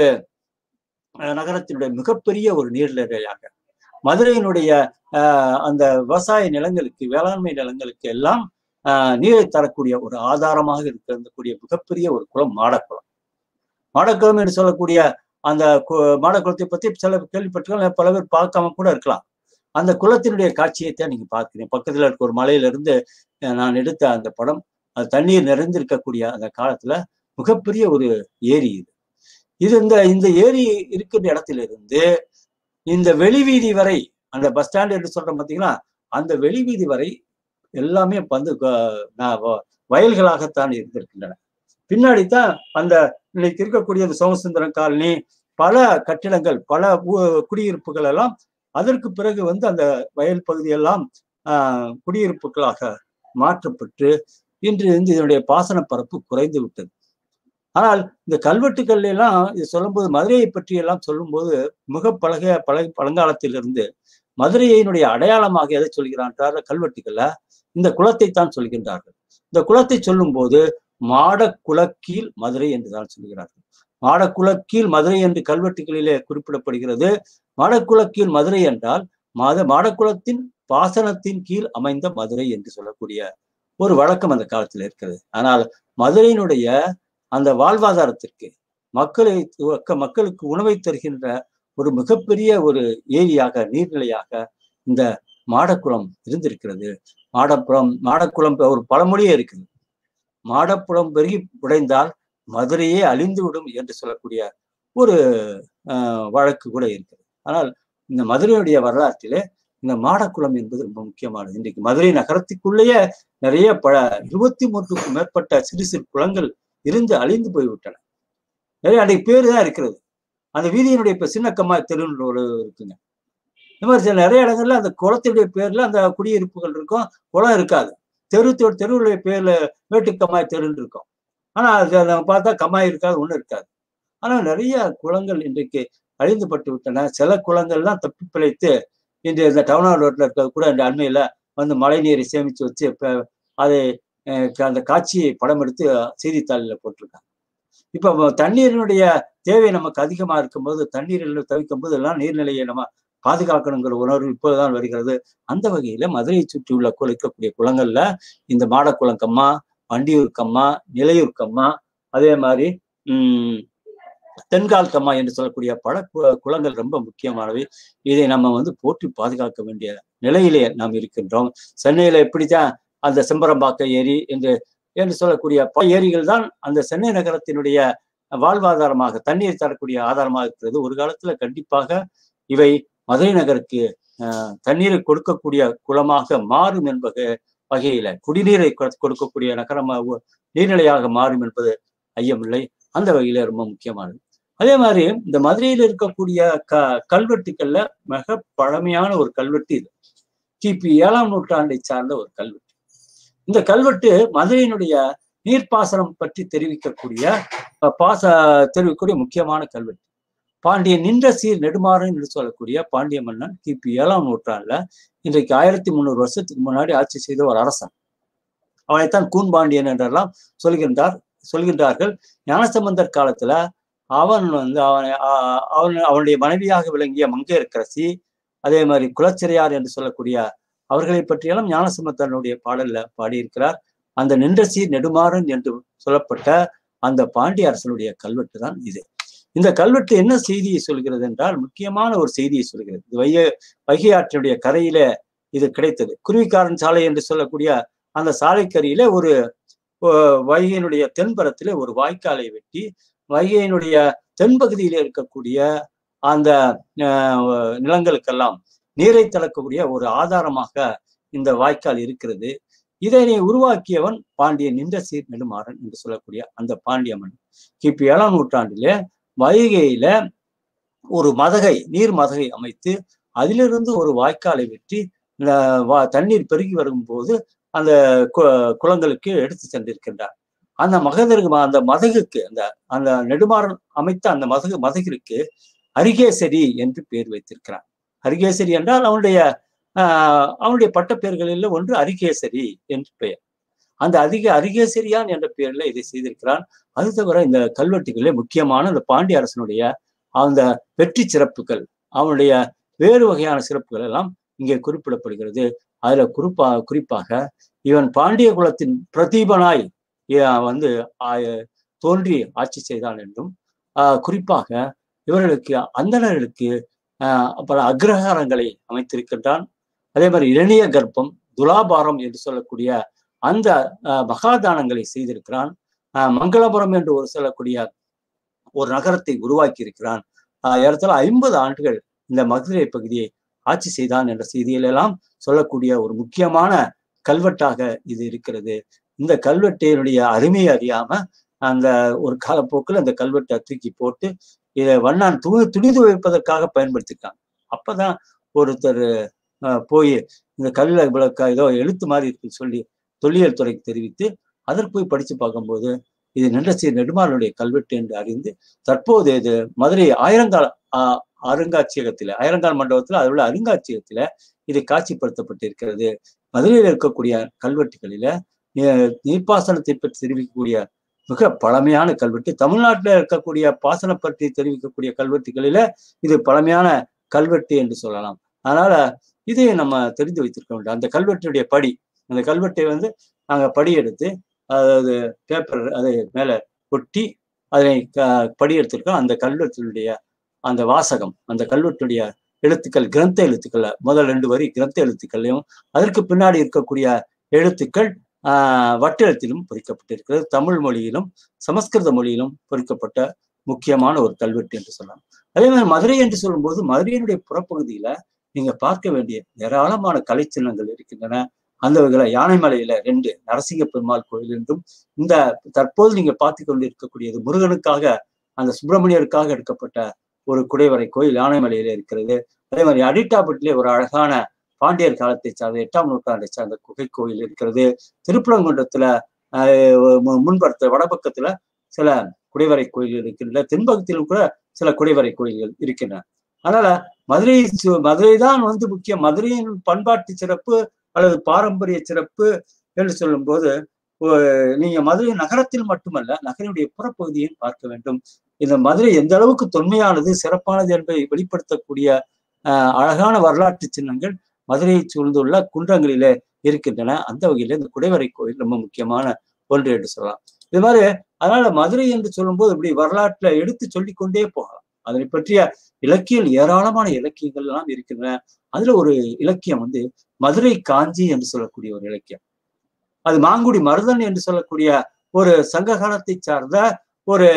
அஹ், நகரத்தினுடைய மிகப்பெரிய ஒரு நீர்நிலையாக மதுரையினுடைய ஆஹ், அந்த விவசாய நிலங்களுக்கு வேளாண்மை நிலங்களுக்கு எல்லாம் ஆஹ், நீரை தரக்கூடிய ஒரு ஆதாரமாக இருக்கக்கூடிய மிகப்பெரிய ஒரு குளம் மாடக்குளம் மாடக்குளம் என்று சொல்லக்கூடிய அந்த கு- மாட குளத்தை பத்தி சில கேள்விப்பட்டிருக்கலாம் பல பேர் பார்க்காம கூட இருக்கலாம் அந்த குளத்தினுடைய காட்சியைத்தான் நீங்க பார்க்கிறீங்க பக்கத்துல இருக்க ஒரு மலையில இருந்து அஹ், நான் எடுத்த அந்த படம் அது தண்ணீர் நிறைந்திருக்கக்கூடிய அந்த காலத்துல மிகப்பெரிய ஒரு ஏரி இது இது இந்த இந்த ஏரி இருக்கின்ற இடத்துல இருந்து இந்த வெளிவீதி வரை அந்த பஸ் ஸ்டாண்ட் என்று சொல்றோம் பார்த்தீங்களா அந்த வெளிவீதி வரை எல்லாமே வந்து க- நா- வ- வயல்களாகத்தான் இருந்திருக்கின்றன பின்னாடி தான் அந்த இன்னைக்கு இருக்கக்கூடிய அந்த சோமசுந்தரம் காலனி பல கட்டிடங்கள் பல ஊ- குடியிருப்புகள் எல்லாம் அதற்கு பிறகு வந்து அந்த வயல் பகுதியெல்லாம் ஆஹ், குடியிருப்புகளாக மாற்றப்பட்டு இன்று வந்து இதனுடைய பாசன பரப்பு குறைந்து விட்டது ஆனால் இந்த கல்வெட்டுக்கள் எல்லாம் இது சொல்லும்போது மதுரையை பற்றி எல்லாம் சொல்லும்போது மிக பழக பழ பழங்காலத்திலிருந்து மதுரையினுடைய அடையாளமாக எதை சொல்கிறார் கல்வெட்டுக்கள்ல இந்த குலத்தை தான் சொல்கின்றார்கள் இந்த குலத்தை சொல்லும்போது மாடக்குலக்கீழ் மதுரை என்று தான் சொல்கிறார்கள் மாடக்குலக்கீழ் மதுரை என்று கல்வெட்டுகளிலே குறிப்பிடப்படுகிறது மாடக்குலக்கீழ் மதுரை என்றால் மாத மாடக்குலத்தின் பாசனத்தின் கீழ் அமைந்த மதுரை என்று சொல்லக்கூடிய ஒரு வழக்கம் அந்த காலத்தில் இருக்கிறது ஆனால் மதுரையினுடைய அந்த வாழ்வாதாரத்திற்கு மக்களை துவக்க- மக்களுக்கு உணவை தருகின்ற ஒரு மிகப்பெரிய ஒரு ஏரியாக நீர்நிலையாக இந்த மாடக்குளம் இருந்திருக்கிறது மாடப்புறம் மாடக்குளம் ஒரு பழமொழியே இருக்குது மாடப்புறம் பெருகி உடைந்தால் மதுரையே அழிந்து விடும் என்று சொல்லக்கூடிய ஒரு ஆஹ், வழக்கு கூட இருக்குது ஆனால் இந்த மதுரையுடைய வரலாற்றிலே இந்த மாடக்குளம் என்பது ரொம்ப முக்கியமானது இன்றைக்கு மதுரை நகரத்துக்குள்ளேயே நிறைய பல இருபத்தி மூன்றுக்கும் மேற்பட்ட சிறு சிறு குளங்கள் இருந்து அழிந்து போய்விட்டன நிறைய அன்றைக்கு பேரு தான் இருக்கிறது அந்த வீதியினுடைய இப்ப சின்னக்கம்மா தெருன்னு ஒரு இருக்குங்க இந்த மாதிரி சில நிறைய இடங்கள்ல அந்த குளத்தினுடைய பேர்ல அந்த குடியிருப்புகள் இருக்கும் குளம் இருக்காது தெரு தெரு- தெருவுடைய பேர்ல வேட்டுக்கம்மாய் தெருன்னு இருக்கும் ஆனா அது நம்ம பார்த்தா கம்மாய் இருக்காது ஒண்ணும் இருக்காது ஆனா நிறைய குளங்கள் இன்றைக்கு அழிந்துபட்டு விட்டன சில குளங்கள்லாம் தப்பி பிழைத்து இன்று இந்த டவுன் ரோட்ல இருக்கிறது கூட இந்த அண்மையில வந்து மழை நீரை சேமிச்சு வச்சு இப்ப அதை அஹ், அந்த காட்சியை படம் எடுத்து செய்தித்தாளில் போட்டிருக்காங்க இப்ப வ- தண்ணீரினுடைய தேவை நமக்கு அதிகமா இருக்கும்போது தண்ணீரில் தவிக்கும் போது எல்லாம் நீர்நிலையை நம்ம பாதுகாக்கணுங்கிற உணர்வு இப்போதுதான் வருகிறது அந்த வகையில மதுரையை சுற்றியுள்ள குளிக்கக்கூடிய குளங்கள்ல இந்த மாடக்குளம் கம்மா வண்டியூர் கம்மா நிலையூர் கம்மா அதே மாதிரி உம் தென்கால் கம்மா என்று சொல்லக்கூடிய பல கு- குளங்கள் ரொம்ப முக்கியமானவை இதை நம்ம வந்து போற்றி பாதுகாக்க வேண்டிய நிலையிலே நாம் இருக்கின்றோம் சென்னையில எப்படித்தான் அந்த செம்பரம்பாக்க ஏரி என்று என்று சொல்லக்கூடிய பல ஏரிகள் தான் அந்த சென்னை நகரத்தினுடைய வாழ்வாதாரமாக தண்ணீர் தரக்கூடிய ஆதாரமாக இருக்கிறது ஒரு காலத்துல கண்டிப்பாக இவை மதுரை நகருக்கு அஹ், தண்ணீரை கொடுக்கக்கூடிய குளமாக மாறும் என்பது வகையில குடிநீரை கொ- கொடுக்கக்கூடிய நகரமாக நீர்நிலையாக மாறும் என்பது ஐயமில்லை அந்த வகையில ரொம்ப முக்கியமானது அதே மாதிரி இந்த மதுரையில் இருக்கக்கூடிய க கல்வெட்டுக்கள்ல மிக பழமையான ஒரு கல்வெட்டு இது கிபி ஏழாம் நூற்றாண்டை சார்ந்த ஒரு கல்வெட்டு இந்த கல்வெட்டு மதுரையினுடைய நீர்ப்பாசனம் பற்றி தெரிவிக்கக்கூடிய அஹ், பாச தெரிவிக்கக்கூடிய முக்கியமான கல்வெட்டு பாண்டிய நின்ற சீர் நெடுமாறன் என்று சொல்லக்கூடிய பாண்டிய மன்னன் கிபி ஏழாம் நூற்றாண்டுல இன்றைக்கு ஆயிரத்தி முந்நூறு வருஷத்துக்கு முன்னாடி ஆட்சி செய்த ஒரு அரசன் அவனைத்தான் கூன்பாண்டியன் என்றெல்லாம் சொல்கின்றார் சொல்கின்றார்கள் ஞானசம்பந்தர் காலத்துல அவன் வந்து அவனை ஆஹ் அவன் அவனுடைய மனைவியாக விளங்கிய மங்கையர்க்கரசி அதே மாதிரி குலச்சிறையார் என்று சொல்லக்கூடிய அவர்களை பற்றியெல்லாம் ஞானசம்பந்தனுடைய பாடல்ல பாடியிருக்கிறார் அந்த நின்ற சீர் நெடுமாறன் என்று சொல்லப்பட்ட அந்த பாண்டிய அரசனுடைய கல்வெட்டு தான் இது இந்த கல்வெட்டு என்ன செய்தியை சொல்கிறது என்றால் முக்கியமான ஒரு செய்தியை சொல்கிறது இது வைய வைகை ஆற்றினுடைய கரையில இது கிடைத்தது குருவிக்காரன் சாலை என்று சொல்லக்கூடிய அந்த சாலைக்கரையில ஒரு அஹ், வைகையினுடைய தென்புறத்திலே ஒரு வாய்க்காலை வெட்டி வைகையினுடைய தென்பகுதியிலே இருக்கக்கூடிய அந்த அஹ், நிலங்களுக்கெல்லாம் நீரை தளக்கக்கூடிய ஒரு ஆதாரமாக இந்த வாய்க்கால் இருக்கிறது இதனை உருவாக்கியவன் பாண்டிய நின்ற சீர் நெடுமாறன் என்று சொல்லக்கூடிய அந்த பாண்டிய மன்னன் கிபி ஏழாம் நூற்றாண்டிலே வைகையில ஒரு மதகை நீர் மதகை அமைத்து அதிலிருந்து ஒரு வாய்க்காலை வெட்டி அஹ், வா- தண்ணீர் பெருகி வரும்போது அந்த கு- குளங்களுக்கு எடுத்து சென்றிருக்கின்றார் அந்த மகதருக்கு அந்த மதகுக்கு அந்த அந்த நெடுமாறன் அமைத்த அந்த மதகு மதகிற்கு அரிகேசரி என்று பெயர் வைத்திருக்கிறான் அரிகேசரி என்றால் அவனுடைய ஆஹ் அவனுடைய பட்டப்பெயர்களில் ஒன்று அரிகேசரி என்று பெயர் அந்த அதிக அரிகேசரியான் என்ற பெயர்ல இதை செய்திருக்கிறான் அது தவிர இந்த கல்வெட்டுகளிலே முக்கியமான இந்த பாண்டிய அரசனுடைய அந்த வெற்றி சிறப்புகள் அவனுடைய வேறு வகையான சிறப்புகள் எல்லாம் இங்கே குறிப்பிடப்படுகிறது அதுல குறிப்பா குறிப்பாக இவன் பாண்டிய குலத்தின் பிரதீபனாய் இ- வந்து ஆ- தோன்றி ஆட்சி செய்தான் என்றும் ஆஹ் குறிப்பாக இவர்களுக்கு அந்தணர்களுக்கு ஆஹ் பல அக்ரஹாரங்களை அமைத்திருக்கின்றான் அதே மாதிரி இளநிய கர்ப்பம் துலாபாரம் என்று சொல்லக்கூடிய அந்த ஆஹ் மகாதானங்களை செய்திருக்கிறான் ஆஹ் மங்களபுரம் என்று ஒரு சொல்லக்கூடிய ஒரு நகரத்தை உருவாக்கி இருக்கிறான் ஆஹ் ஏறத்தாழ ஐம்பது ஆண்டுகள் இந்த மதுரை பகுதியை ஆட்சி செய்தான் என்ற செய்திகளெல்லாம் சொல்லக்கூடிய ஒரு முக்கியமான கல்வெட்டாக இது இருக்கிறது இந்த கல்வெட்டினுடைய அருமையை அறியாம அந்த ஒரு காலப்போக்கில் அந்த கல்வெட்டை தூக்கி போட்டு இதை வண்ணான் துணி துணி துவைப்பதற்காக பயன்படுத்திருக்காங்க அப்பதான் ஒருத்தர் ஆஹ் போய் இந்த கல்ல விளக்க ஏதோ எழுத்து மாதிரி இருக்குன்னு சொல்லி தொல்லியல் துறைக்கு தெரிவித்து அதற்கு போய் படிச்சு பார்க்கும்போது இது நின்றசி நெடுமாறனுடைய கல்வெட்டு என்று அறிந்து தற்போது இது மதுரை ஆயிரங்கால் ஆஹ் அருங்காட்சியகத்துல ஆயிரங்கால் மண்டபத்துல அதில் உள்ள அருங்காட்சியகத்துல இது காட்சிப்படுத்தப்பட்டிருக்கிறது மதுரையில் இருக்கக்கூடிய கல்வெட்டுகளில நீ- நீர்ப்பாசனத்தை பற்றி தெரிவிக்கக்கூடிய மிக பழமையான கல்வெட்டு தமிழ்நாட்டில் இருக்கக்கூடிய பாசனம் பற்றி தெரிவிக்கக்கூடிய கல்வெட்டுகளில இது பழமையான கல்வெட்டு என்று சொல்லலாம் அதனால இதை நம்ம தெரிந்து வைத்திருக்க வேண்டும் அந்த கல்வெட்டுடைய படி அந்த கல்வெட்டை வந்து நாங்கள் படி எடுத்து அதாவது பேப்பர் அதை மேல ஒட்டி அதனை க- படி எடுத்திருக்கோம் அந்த கல்வெட்டினுடைய அந்த வாசகம் அந்த கல்வெட்டுடைய எழுத்துக்கள் கிரந்த எழுத்துக்கள் முதல் ரெண்டு வரி கிரந்த எழுத்துக்கள்லையும் அதற்கு பின்னாடி இருக்கக்கூடிய எழுத்துக்கள் ஆஹ் வட்டெழுத்திலும் பொறிக்கப்பட்டிருக்கிறது தமிழ் மொழியிலும் சமஸ்கிருத மொழியிலும் பொறிக்கப்பட்ட முக்கியமான ஒரு கல்வெட்டு என்று சொல்லலாம் அதே மாதிரி மதுரை என்று சொல்லும்போது மதுரையினுடைய புறப்பகுதியில நீங்க பார்க்க வேண்டிய ஏராளமான கலை சின்னங்கள் இருக்கின்றன அந்த வகையில யானைமலையில ரெண்டு நரசிங்க பெருமாள் கோயில் என்றும் இந்த தற்போது நீங்க பார்த்து கொண்டு இருக்கக்கூடியது முருகனுக்காக அந்த சுப்பிரமணியருக்காக எடுக்கப்பட்ட ஒரு குடைவரை கோயில் யானைமலையில இருக்கிறது அதே மாதிரி அடிட்டாபட்டிலே ஒரு அழகான பாண்டியர் காலத்தை சார்ந்த எட்டாம் நூற்றாண்டை சார்ந்த குகை கோயில் இருக்கிறது திருப்பரங்குன்றத்துல ஆஹ் மு- முன்புறத்துல வடபக்கத்துல சில குடைவரை கோயில்கள் இருக்கின்றன தென்பக்கத்திலும் கூட சில குடைவரை கோயில்கள் இருக்கின்றன அதனால மதுரை சு- மதுரை தான் வந்து முக்கியம் மதுரையின் பண்பாட்டு சிறப்பு அல்லது பாரம்பரிய சிறப்பு என்று சொல்லும்போது ஒ- நீங்க மதுரை நகரத்தில் மட்டுமல்ல நகரினுடைய புறப்பகுதியையும் பார்க்க வேண்டும் இந்த மதுரை எந்த அளவுக்கு தொன்மையானது சிறப்பானது என்பதை வெளிப்படுத்தக்கூடிய ஆஹ் அழகான வரலாற்று சின்னங்கள் மதுரையை சூழ்ந்துள்ள குன்றங்களிலே இருக்கின்றன அந்த வகையில இந்த குடைவரை கோயில் ரொம்ப முக்கியமான ஒன்று என்று சொல்லலாம் இது மாதிரி அதனால மதுரை என்று சொல்லும்போது இப்படி வரலாற்றுல எடுத்து சொல்லிக் கொண்டே போகலாம் அதனை பற்றிய இலக்கியம் ஏராளமான இலக்கியங்கள் எல்லாம் இருக்கின்றன அதுல ஒரு இலக்கியம் வந்து மதுரை காஞ்சி என்று சொல்லக்கூடிய ஒரு இலக்கியம் அது மாங்குடி மருதன் என்று சொல்லக்கூடிய ஒரு சங்க காலத்தை சார்ந்த ஒரு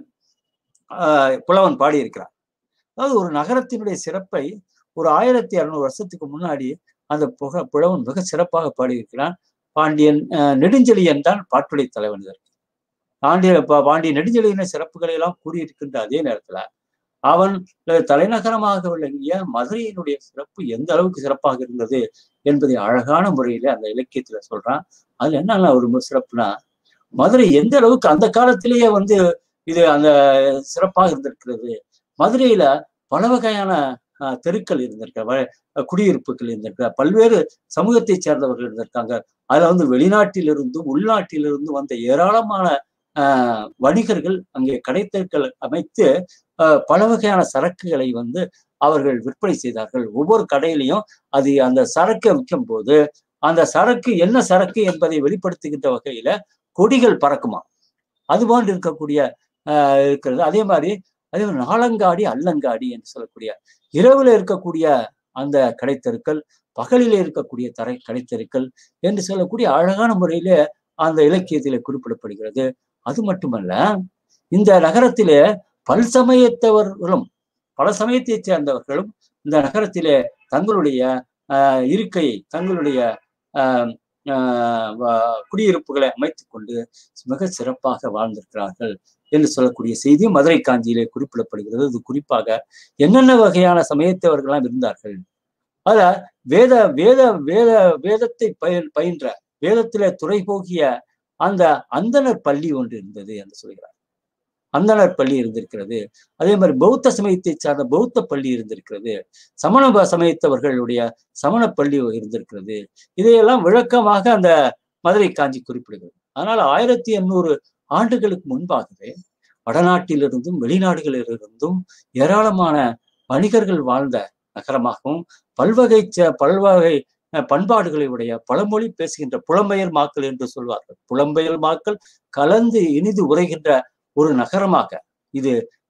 ஆஹ் புலவன் பாடியிருக்கிறார் அதாவது ஒரு நகரத்தினுடைய சிறப்பை ஒரு ஆயிரத்தி அறுநூறு வருஷத்துக்கு முன்னாடி அந்த புக புலவன் மிக சிறப்பாக பாடியிருக்கிறான் பாண்டியன் ஆஹ் நெடுஞ்செழியன் தான் பாட்டுடை தலைவன் இதற்கு பாண்டிய பா- பாண்டிய நெடுஞ்செழியன சிறப்புகளை எல்லாம் கூறியிருக்கின்ற அதே நேரத்துல அவன் தலைநகரமாக விளங்கிய மதுரையினுடைய சிறப்பு எந்த அளவுக்கு சிறப்பாக இருந்தது என்பதை அழகான முறையில அந்த இலக்கியத்துல சொல்றான் அதுல என்ன ஒரு மு- சிறப்புனா மதுரை எந்த அளவுக்கு அந்த காலத்திலேயே வந்து இது அந்த சிறப்பாக இருந்திருக்கிறது மதுரையில பல வகையான ஆஹ், தெருக்கள் இருந்திருக்க வ- குடியிருப்புகள் இருந்திருக்க பல்வேறு சமூகத்தை சேர்ந்தவர்கள் இருந்திருக்காங்க அதுல வந்து வெளிநாட்டிலிருந்தும் உள்நாட்டிலிருந்தும் வந்த ஏராளமான ஆஹ், வணிகர்கள் அங்கே கடைத்தெருக்கள் அமைத்து ஆஹ், பல வகையான சரக்குகளை வந்து அவர்கள் விற்பனை செய்தார்கள் ஒவ்வொரு கடையிலையும் அது அந்த சரக்கை விற்கும் போது அந்த சரக்கு என்ன சரக்கு என்பதை வெளிப்படுத்துகின்ற வகையில கொடிகள் பறக்குமா அது போன்று இருக்கக்கூடிய ஆஹ், இருக்கிறது அதே மாதிரி அதே மாதிரி நாளங்காடி அல்லங்காடி என்று சொல்லக்கூடிய இரவுல இருக்கக்கூடிய அந்த கடைத்தெருக்கள் பகலிலே இருக்கக்கூடிய தரை கடைத்தெருக்கள் என்று சொல்லக்கூடிய அழகான முறையில அந்த இலக்கியத்திலே குறிப்பிடப்படுகிறது அது மட்டுமல்ல இந்த நகரத்திலே பல்சமயத்தவர்களும் பல சமயத்தைச் சேர்ந்தவர்களும் இந்த நகரத்திலே தங்களுடைய ஆஹ், இருக்கையை தங்களுடைய ஆஹ், ஆஹ், வ- குடியிருப்புகளை அமைத்துக் கொண்டு மிக சிறப்பாக வாழ்ந்திருக்கிறார்கள் என்று சொல்லக்கூடிய செய்தி மதுரை காஞ்சியிலே குறிப்பிடப்படுகிறது இது குறிப்பாக என்னென்ன வகையான சமயத்தவர்கள்லாம் இருந்தார்கள் அத வேத வேத வேத வேதத்தை பய பயின்ற வேதத்திலே துறை போகிய அந்த அந்தணர் பள்ளி ஒன்று இருந்தது என்று சொல்கிறார் அந்தணர் பள்ளி இருந்திருக்கிறது அதே மாதிரி பௌத்த சமயத்தை சார்ந்த பௌத்த பள்ளி இருந்திருக்கிறது சமண ப- சமயத்தவர்களுடைய சமண பள்ளி இருந்திருக்கிறது இதையெல்லாம் விளக்கமாக அந்த மதுரை காஞ்சி குறிப்பிடுகிறது அதனால ஆயிரத்தி எண்ணூறு ஆண்டுகளுக்கு முன்பாகவே வடநாட்டிலிருந்தும் வெளிநாடுகளிலிருந்தும் ஏராளமான வணிகர்கள் வாழ்ந்த நகரமாகவும் பல்வகை ச- பல்வகை அஹ், பண்பாடுகளை உடைய பழமொழி பேசுகின்ற புலம்பெயர் மாக்கள் என்று சொல்வார்கள் புலம்பெயர் மாக்கள் கலந்து இனிது உரைகின்ற ஒரு நகரமாக இது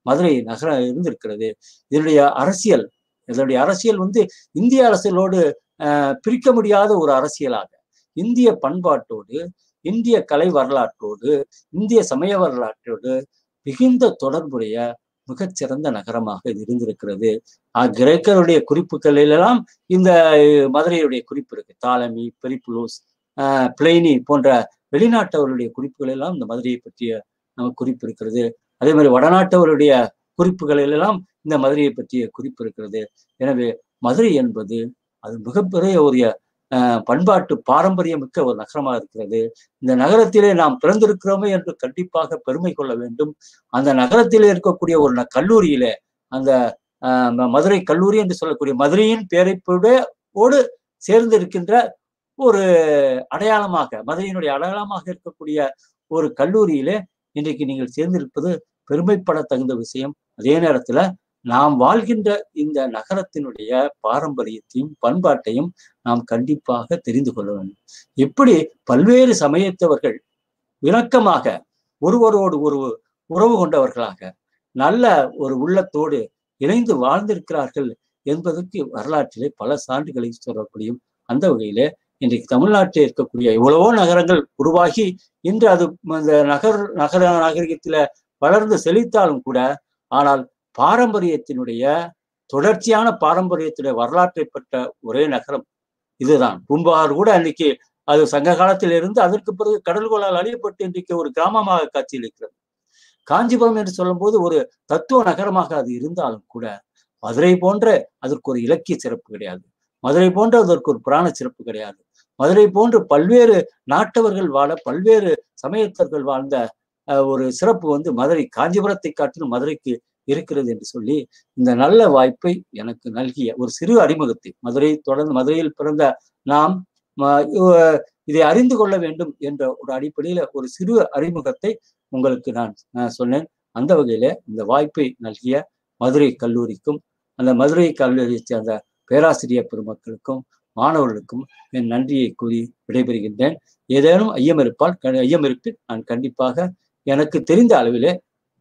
மதுரை நகரம் இருந்திருக்கிறது இதனுடைய அரசியல் இதனுடைய அரசியல் வந்து இந்திய அரசியலோடு அஹ், பிரிக்க முடியாத ஒரு அரசியலாக இந்திய பண்பாட்டோடு இந்திய கலை வரலாற்றோடு இந்திய சமய வரலாற்றோடு மிகுந்த தொடர்புடைய மிகச்சிறந்த நகரமாக இது இருந்திருக்கிறது அஹ், கிரேக்கருடைய குறிப்புகளிலெல்லாம் இந்த அஹ், மதுரையுடைய குறிப்பு இருக்கு தாலமி பெரிப்புலோஸ் அஹ், பிளைனி போன்ற வெளிநாட்டவருடைய குறிப்புகள் எல்லாம் இந்த மதுரையை பற்றிய நமக்கு குறிப்பு இருக்கிறது அதே மாதிரி வடநாட்டவருடைய குறிப்புகளில் எல்லாம் இந்த மதுரையை பற்றிய குறிப்பு இருக்கிறது எனவே மதுரை என்பது அது மிகப்பெரிய ஒரு அஹ், பண்பாட்டு பாரம்பரியமிக்க ஒரு நகரமாக இருக்கிறது இந்த நகரத்திலே நாம் பிறந்திருக்கிறோமே என்று கண்டிப்பாக பெருமை கொள்ள வேண்டும் அந்த நகரத்திலே இருக்கக்கூடிய ஒரு ந- கல்லூரியிலே அந்த அஹ், ம- மதுரை கல்லூரி என்று சொல்லக்கூடிய மதுரையின் பேரைப்போட ஓடு சேர்ந்து இருக்கின்ற ஒரு அடையாளமாக மதுரையினுடைய அடையாளமாக இருக்கக்கூடிய ஒரு கல்லூரியிலே இன்றைக்கு நீங்கள் சேர்ந்திருப்பது பெருமைப்பட தகுந்த விஷயம் அதே நேரத்துல நாம் வாழ்கின்ற இந்த நகரத்தினுடைய பாரம்பரியத்தையும் பண்பாட்டையும் நாம் கண்டிப்பாக தெரிந்து கொள்ள வேண்டும் எப்படி பல்வேறு சமயத்தவர்கள் இணக்கமாக ஒருவரோடு ஒரு உறவு கொண்டவர்களாக நல்ல ஒரு உள்ளத்தோடு இணைந்து வாழ்ந்திருக்கிறார்கள் என்பதற்கு வரலாற்றிலே பல சான்றுகளை சொல்ல முடியும் அந்த வகையிலே இன்றைக்கு தமிழ்நாட்டில் இருக்கக்கூடிய எவ்வளவோ நகரங்கள் உருவாகி இன்று அது அந்த நகர் நகர நாகரிகத்தில வளர்ந்து செழித்தாலும் கூட ஆனால் பாரம்பரியத்தினுடைய தொடர்ச்சியான பாரம்பரியத்துடைய வரலாற்றை பெற்ற ஒரே நகரம் இதுதான் பூம்பார் கூட அன்னைக்கு அது சங்க காலத்தில் இருந்து அதற்கு பிறகு கடல்கோளால் அழியப்பட்டு இன்றைக்கு ஒரு கிராமமாக காட்சியளிக்கிறது காஞ்சிபுரம் என்று சொல்லும்போது ஒரு தத்துவ நகரமாக அது இருந்தாலும் கூட மதுரை போன்ற அதற்கு ஒரு இலக்கிய சிறப்பு கிடையாது மதுரை போன்ற அதற்கு ஒரு புராண சிறப்பு கிடையாது மதுரை போன்று பல்வேறு நாட்டவர்கள் வாழ பல்வேறு சமயத்தர்கள் வாழ்ந்த அஹ், ஒரு சிறப்பு வந்து மதுரை காஞ்சிபுரத்தை காட்டிலும் மதுரைக்கு இருக்கிறது என்று சொல்லி இந்த நல்ல வாய்ப்பை எனக்கு நல்கிய ஒரு சிறு அறிமுகத்தை மதுரை தொடர்ந்து மதுரையில் பிறந்த நாம் ம- இவ- இதை அறிந்து கொள்ள வேண்டும் என்ற ஒரு அடிப்படையில ஒரு சிறு அறிமுகத்தை உங்களுக்கு நான் அஹ், சொன்னேன் அந்த வகையில இந்த வாய்ப்பை நல்கிய மதுரை கல்லூரிக்கும் அந்த மதுரை கல்லூரியை சேர்ந்த பேராசிரியர் பெருமக்களுக்கும் மாணவர்களுக்கும் என் நன்றியை கூறி விடைபெறுகின்றேன் ஏதேனும் ஐயம் இருப்பால் க- ஐயம் இருப்பின் நான் கண்டிப்பாக எனக்கு தெரிந்த அளவிலே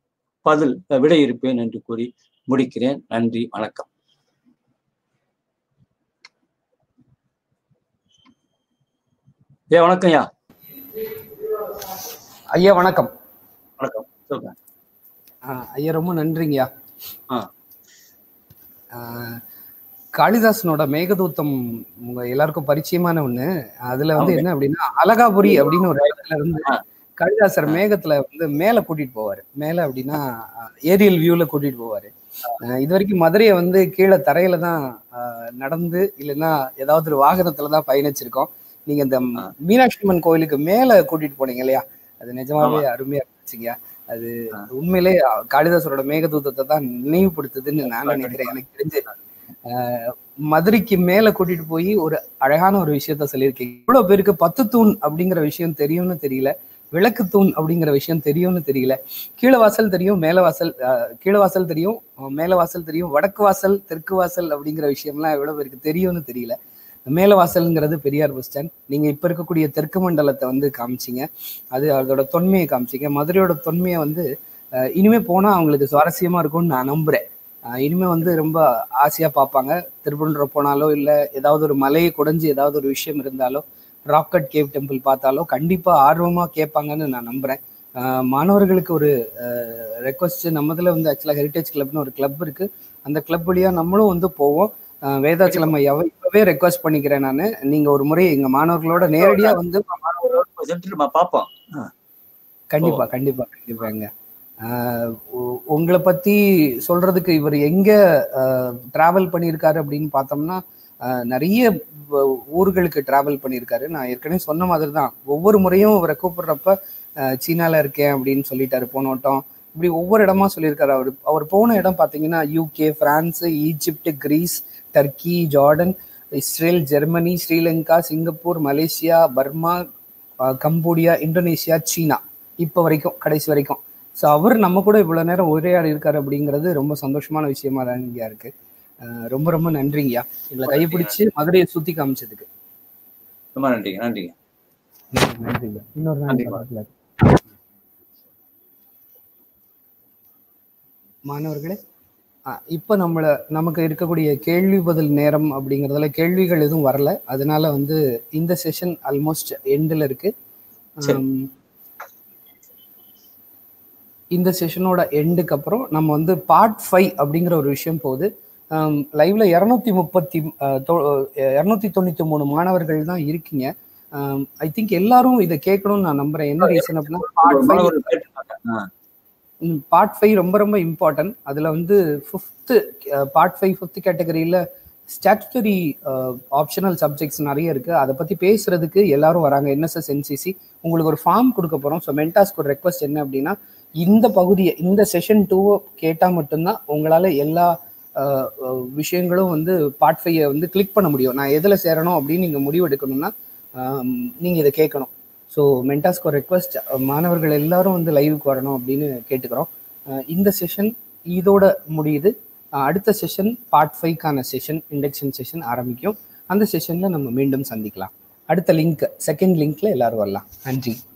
பதில் அஹ், விடை இருப்பேன் என்று கூறி முடிக்கிறேன் நன்றி வணக்கம் ஏ வணக்கம் ஐயா ஐயா வணக்கம் வணக்கம் சொல்லுங்க ஆஹ் ஐயா ரொம்ப நன்றிங்கய்யா ஆ. ஆஹ் காளிதாசனோட மேகதூத்தம் உங்க எல்லாருக்கும் பரிச்சயமான ஒண்ணு அதுல வந்து ஆமாங்க. என்ன அப்படின்னா அலகாபுரி அப்படின்னு ஒரு இடத்துல இருந்து ஆ. காளிதாசர் மேகத்துல வந்து மேல கூட்டிட்டு போவாரு மேல அப்படின்னா ஏரியல் வியூல கூட்டிட்டு போவாரு ஆஹ் இது வரைக்கும் மதுரையை வந்து கீழே தரையில தான் ஆஹ் நடந்து இல்லைன்னா ஏதாவது ஒரு வாகனத்துல தான் பயணிச்சிருக்கோம் நீங்க இந்த ஆ. மீனாட்சி அம்மன் கோயிலுக்கு மேல கூட்டிட்டு போனீங்க இல்லையா அது நிஜமாவே அருமையா இருந்துச்சுங்க அது ஆ. உண்மையிலே காளிதாசரோட மேகதூதத்தை தான் நினைவுபடுத்துதுன்னு நான் நினைக்கிறேன் எனக்கு தெரிஞ்சு ஆஹ் மதுரைக்கு மேல கூட்டிட்டு போய் ஒரு அழகான ஒரு விஷயத்த சொல்லியிருக்கீங்க இவ்வளவு பேருக்கு பத்து தூண் அப்படிங்கிற விஷயம் தெரியும்னு தெரியல விளக்கு தூண் அப்படிங்கிற விஷயம் தெரியும்னு தெரியல கீழ வாசல் தெரியும் மேல வாசல் ஆஹ் கீழ வாசல் தெரியும் அஹ் மேல வாசல் தெரியும் வடக்கு வாசல் தெற்கு வாசல் அப்படிங்கிற விஷயம்லாம் எவ்வளவு பேருக்கு தெரியும்னு தெரியல மேல வாசல்ங்கிறது பெரியார் பஸ் ஸ்டாண்ட் நீங்க இப்ப இருக்கக்கூடிய தெற்கு மண்டலத்தை வந்து காமிச்சீங்க அது அதோட தொன்மையை காமிச்சீங்க மதுரையோட தொன்மையை வந்து அஹ் இனிமே போனா அவங்களுக்கு சுவாரஸ்யமா இருக்கும்னு நான் நம்புறேன் அஹ் இனிமே வந்து ரொம்ப ஆசையா பார்ப்பாங்க திருப்பூர் போனாலோ இல்ல ஏதாவது ஒரு மலையை குடைஞ்சு ஏதாவது ஒரு விஷயம் இருந்தாலோ ராக்கட் கேவ் டெம்பிள் பார்த்தாலோ கண்டிப்பா ஆர்வமா கேட்பாங்கன்னு நான் நம்புறேன் அஹ் மாணவர்களுக்கு ஒரு ரெக்வஸ்ட் நம்மதுல வந்து ஆக்சுவலா ஹெரிட்டேஜ் கிளப்னு ஒரு கிளப் இருக்கு அந்த கிளப் வழியா நம்மளும் வந்து போவோம் அஹ் வேதாச்சலம் ஐயாவை இப்பவே ரெக்வஸ்ட் பண்ணிக்கிறேன் நான் நீங்க ஒரு முறை எங்க மாணவர்களோட நேரடியா வந்து சென்று நம்ம பார்ப்போம் கண்டிப்பா கண்டிப்பா கண்டிப்பாங்க ஆஹ் உ- உங்களை பத்தி சொல்றதுக்கு இவர் எங்க டிராவல் பண்ணியிருக்காரு அப்படின்னு பார்த்தோம்னா ஆஹ் நிறைய வ- ஊர்களுக்கு டிராவல் பண்ணியிருக்காரு நான் ஏற்கனவே சொன்ன மாதிரி தான் ஒவ்வொரு முறையும் அவரை கூப்பிடுறப்ப ஆஹ் சீனால இருக்கேன் அப்படின்னு சொல்லிட்டாரு போன வட்டம் இப்படி ஒவ்வொரு இடமா சொல்லியிருக்காரு அவர் அவர் போன இடம் பார்த்தீங்கன்னா UK France Egypt Greece Turkey Jordan Israel Germany Sri Lanka Singapore Malaysia Burma ஆஹ் கம்போடியா இந்தோனேஷியா சீனா இப்போ வரைக்கும் கடைசி வரைக்கும் ஸோ அவர் நம்ம கூட இவ்வளோ நேரம் உரையாடி இருக்காரு அப்படிங்கிறது ரொம்ப சந்தோஷமான விஷயமா தான் இங்கே இருக்கு ஆஹ் ரொம்ப ரொம்ப நன்றிங்கய்யா எங்களை கைப்பிடிச்சு மதுரையை சுத்தி காமிச்சதுக்கு ரொம்ப நன்றிங்க நன்றிங்க நன்றிங்க இன்னொரு நன்றி. நாள் மாணவர்களே இப்போ நம்மளை நமக்கு இருக்கக்கூடிய கேள்வி பதில் நேரம் அப்படிங்கிறதுல கேள்விகள் எதுவும் வரல அதனால வந்து இந்த செஷன் ஆல்மோஸ்ட் எண்டில் இருக்கு சரி. ஆம், இந்த செஷனோட எண்டுக்கு அப்புறம் நம்ம வந்து பார்ட் ஃபைவ் அப்படிங்கிற ஒரு விஷயம் போகுது லைவ்ல இரநூத்தி முப்பத்தி இரநூத்தி தொண்ணூத்தி மூணு மாணவர்கள் தான் இருக்கீங்க ஐ திங்க் எல்லாரும் இதை கேட்கணும்னு நான் நம்புறேன் என்ன ரீசன் அப்படின்னா பார்ட் ஃபைவ் மாணவர்கள் கேட்டிருக்காங்க. ஆ, பார்ட் ஃபைவ் ரொம்ப ரொம்ப இம்பார்ட்டன்ட் அதில் வந்து ஃபிஃப்த்து பார்ட் ஃபைவ் ஃபிஃப்த் கேட்டகரியில் ஸ்டாச்சுட்டரி ஆப்ஷனல் சப்ஜெக்ட்ஸ் நிறைய இருக்குது அதை பற்றி பேசுறதுக்கு எல்லாரும் வராங்க என்எஸ்எஸ் என்சிசி உங்களுக்கு ஒரு ஃபார்ம் கொடுக்க போகிறோம் ஸோ மென்டாஸ்க்கு ஒரு ரெக்வஸ்ட் என்ன அப்படின்னா இந்த பகுதியை இந்த செஷன் டூவை கேட்டால் மட்டும்தான் உங்களால் எல்லா அஹ், அஹ், விஷயங்களும் வந்து பார்ட் ஃபைவை வந்து கிளிக் பண்ண முடியும் நான் எதில் சேரணும் அப்படின்னு நீங்கள் முடிவு எடுக்கணும்னா நீங்கள் இதை கேட்கணும் ஸோ மென்டாஸ்கோ ரெக்வஸ்ட் மாணவர்கள் எல்லாரும் வந்து லைவுக்கு வரணும் அப்படின்னு கேட்டுக்கிறோம் அஹ் இந்த செஷன் இதோட முடியுது அஹ் அடுத்த செஷன் பார்ட் ஃபைவ்க்கான செஷன் இண்டக்ஷன் செஷன் ஆரம்பிக்கும் அந்த செஷனில் நம்ம மீண்டும் சந்திக்கலாம் அடுத்த லிங்க் செகண்ட் லிங்க்ல எல்லாரும் வரலாம் நன்றி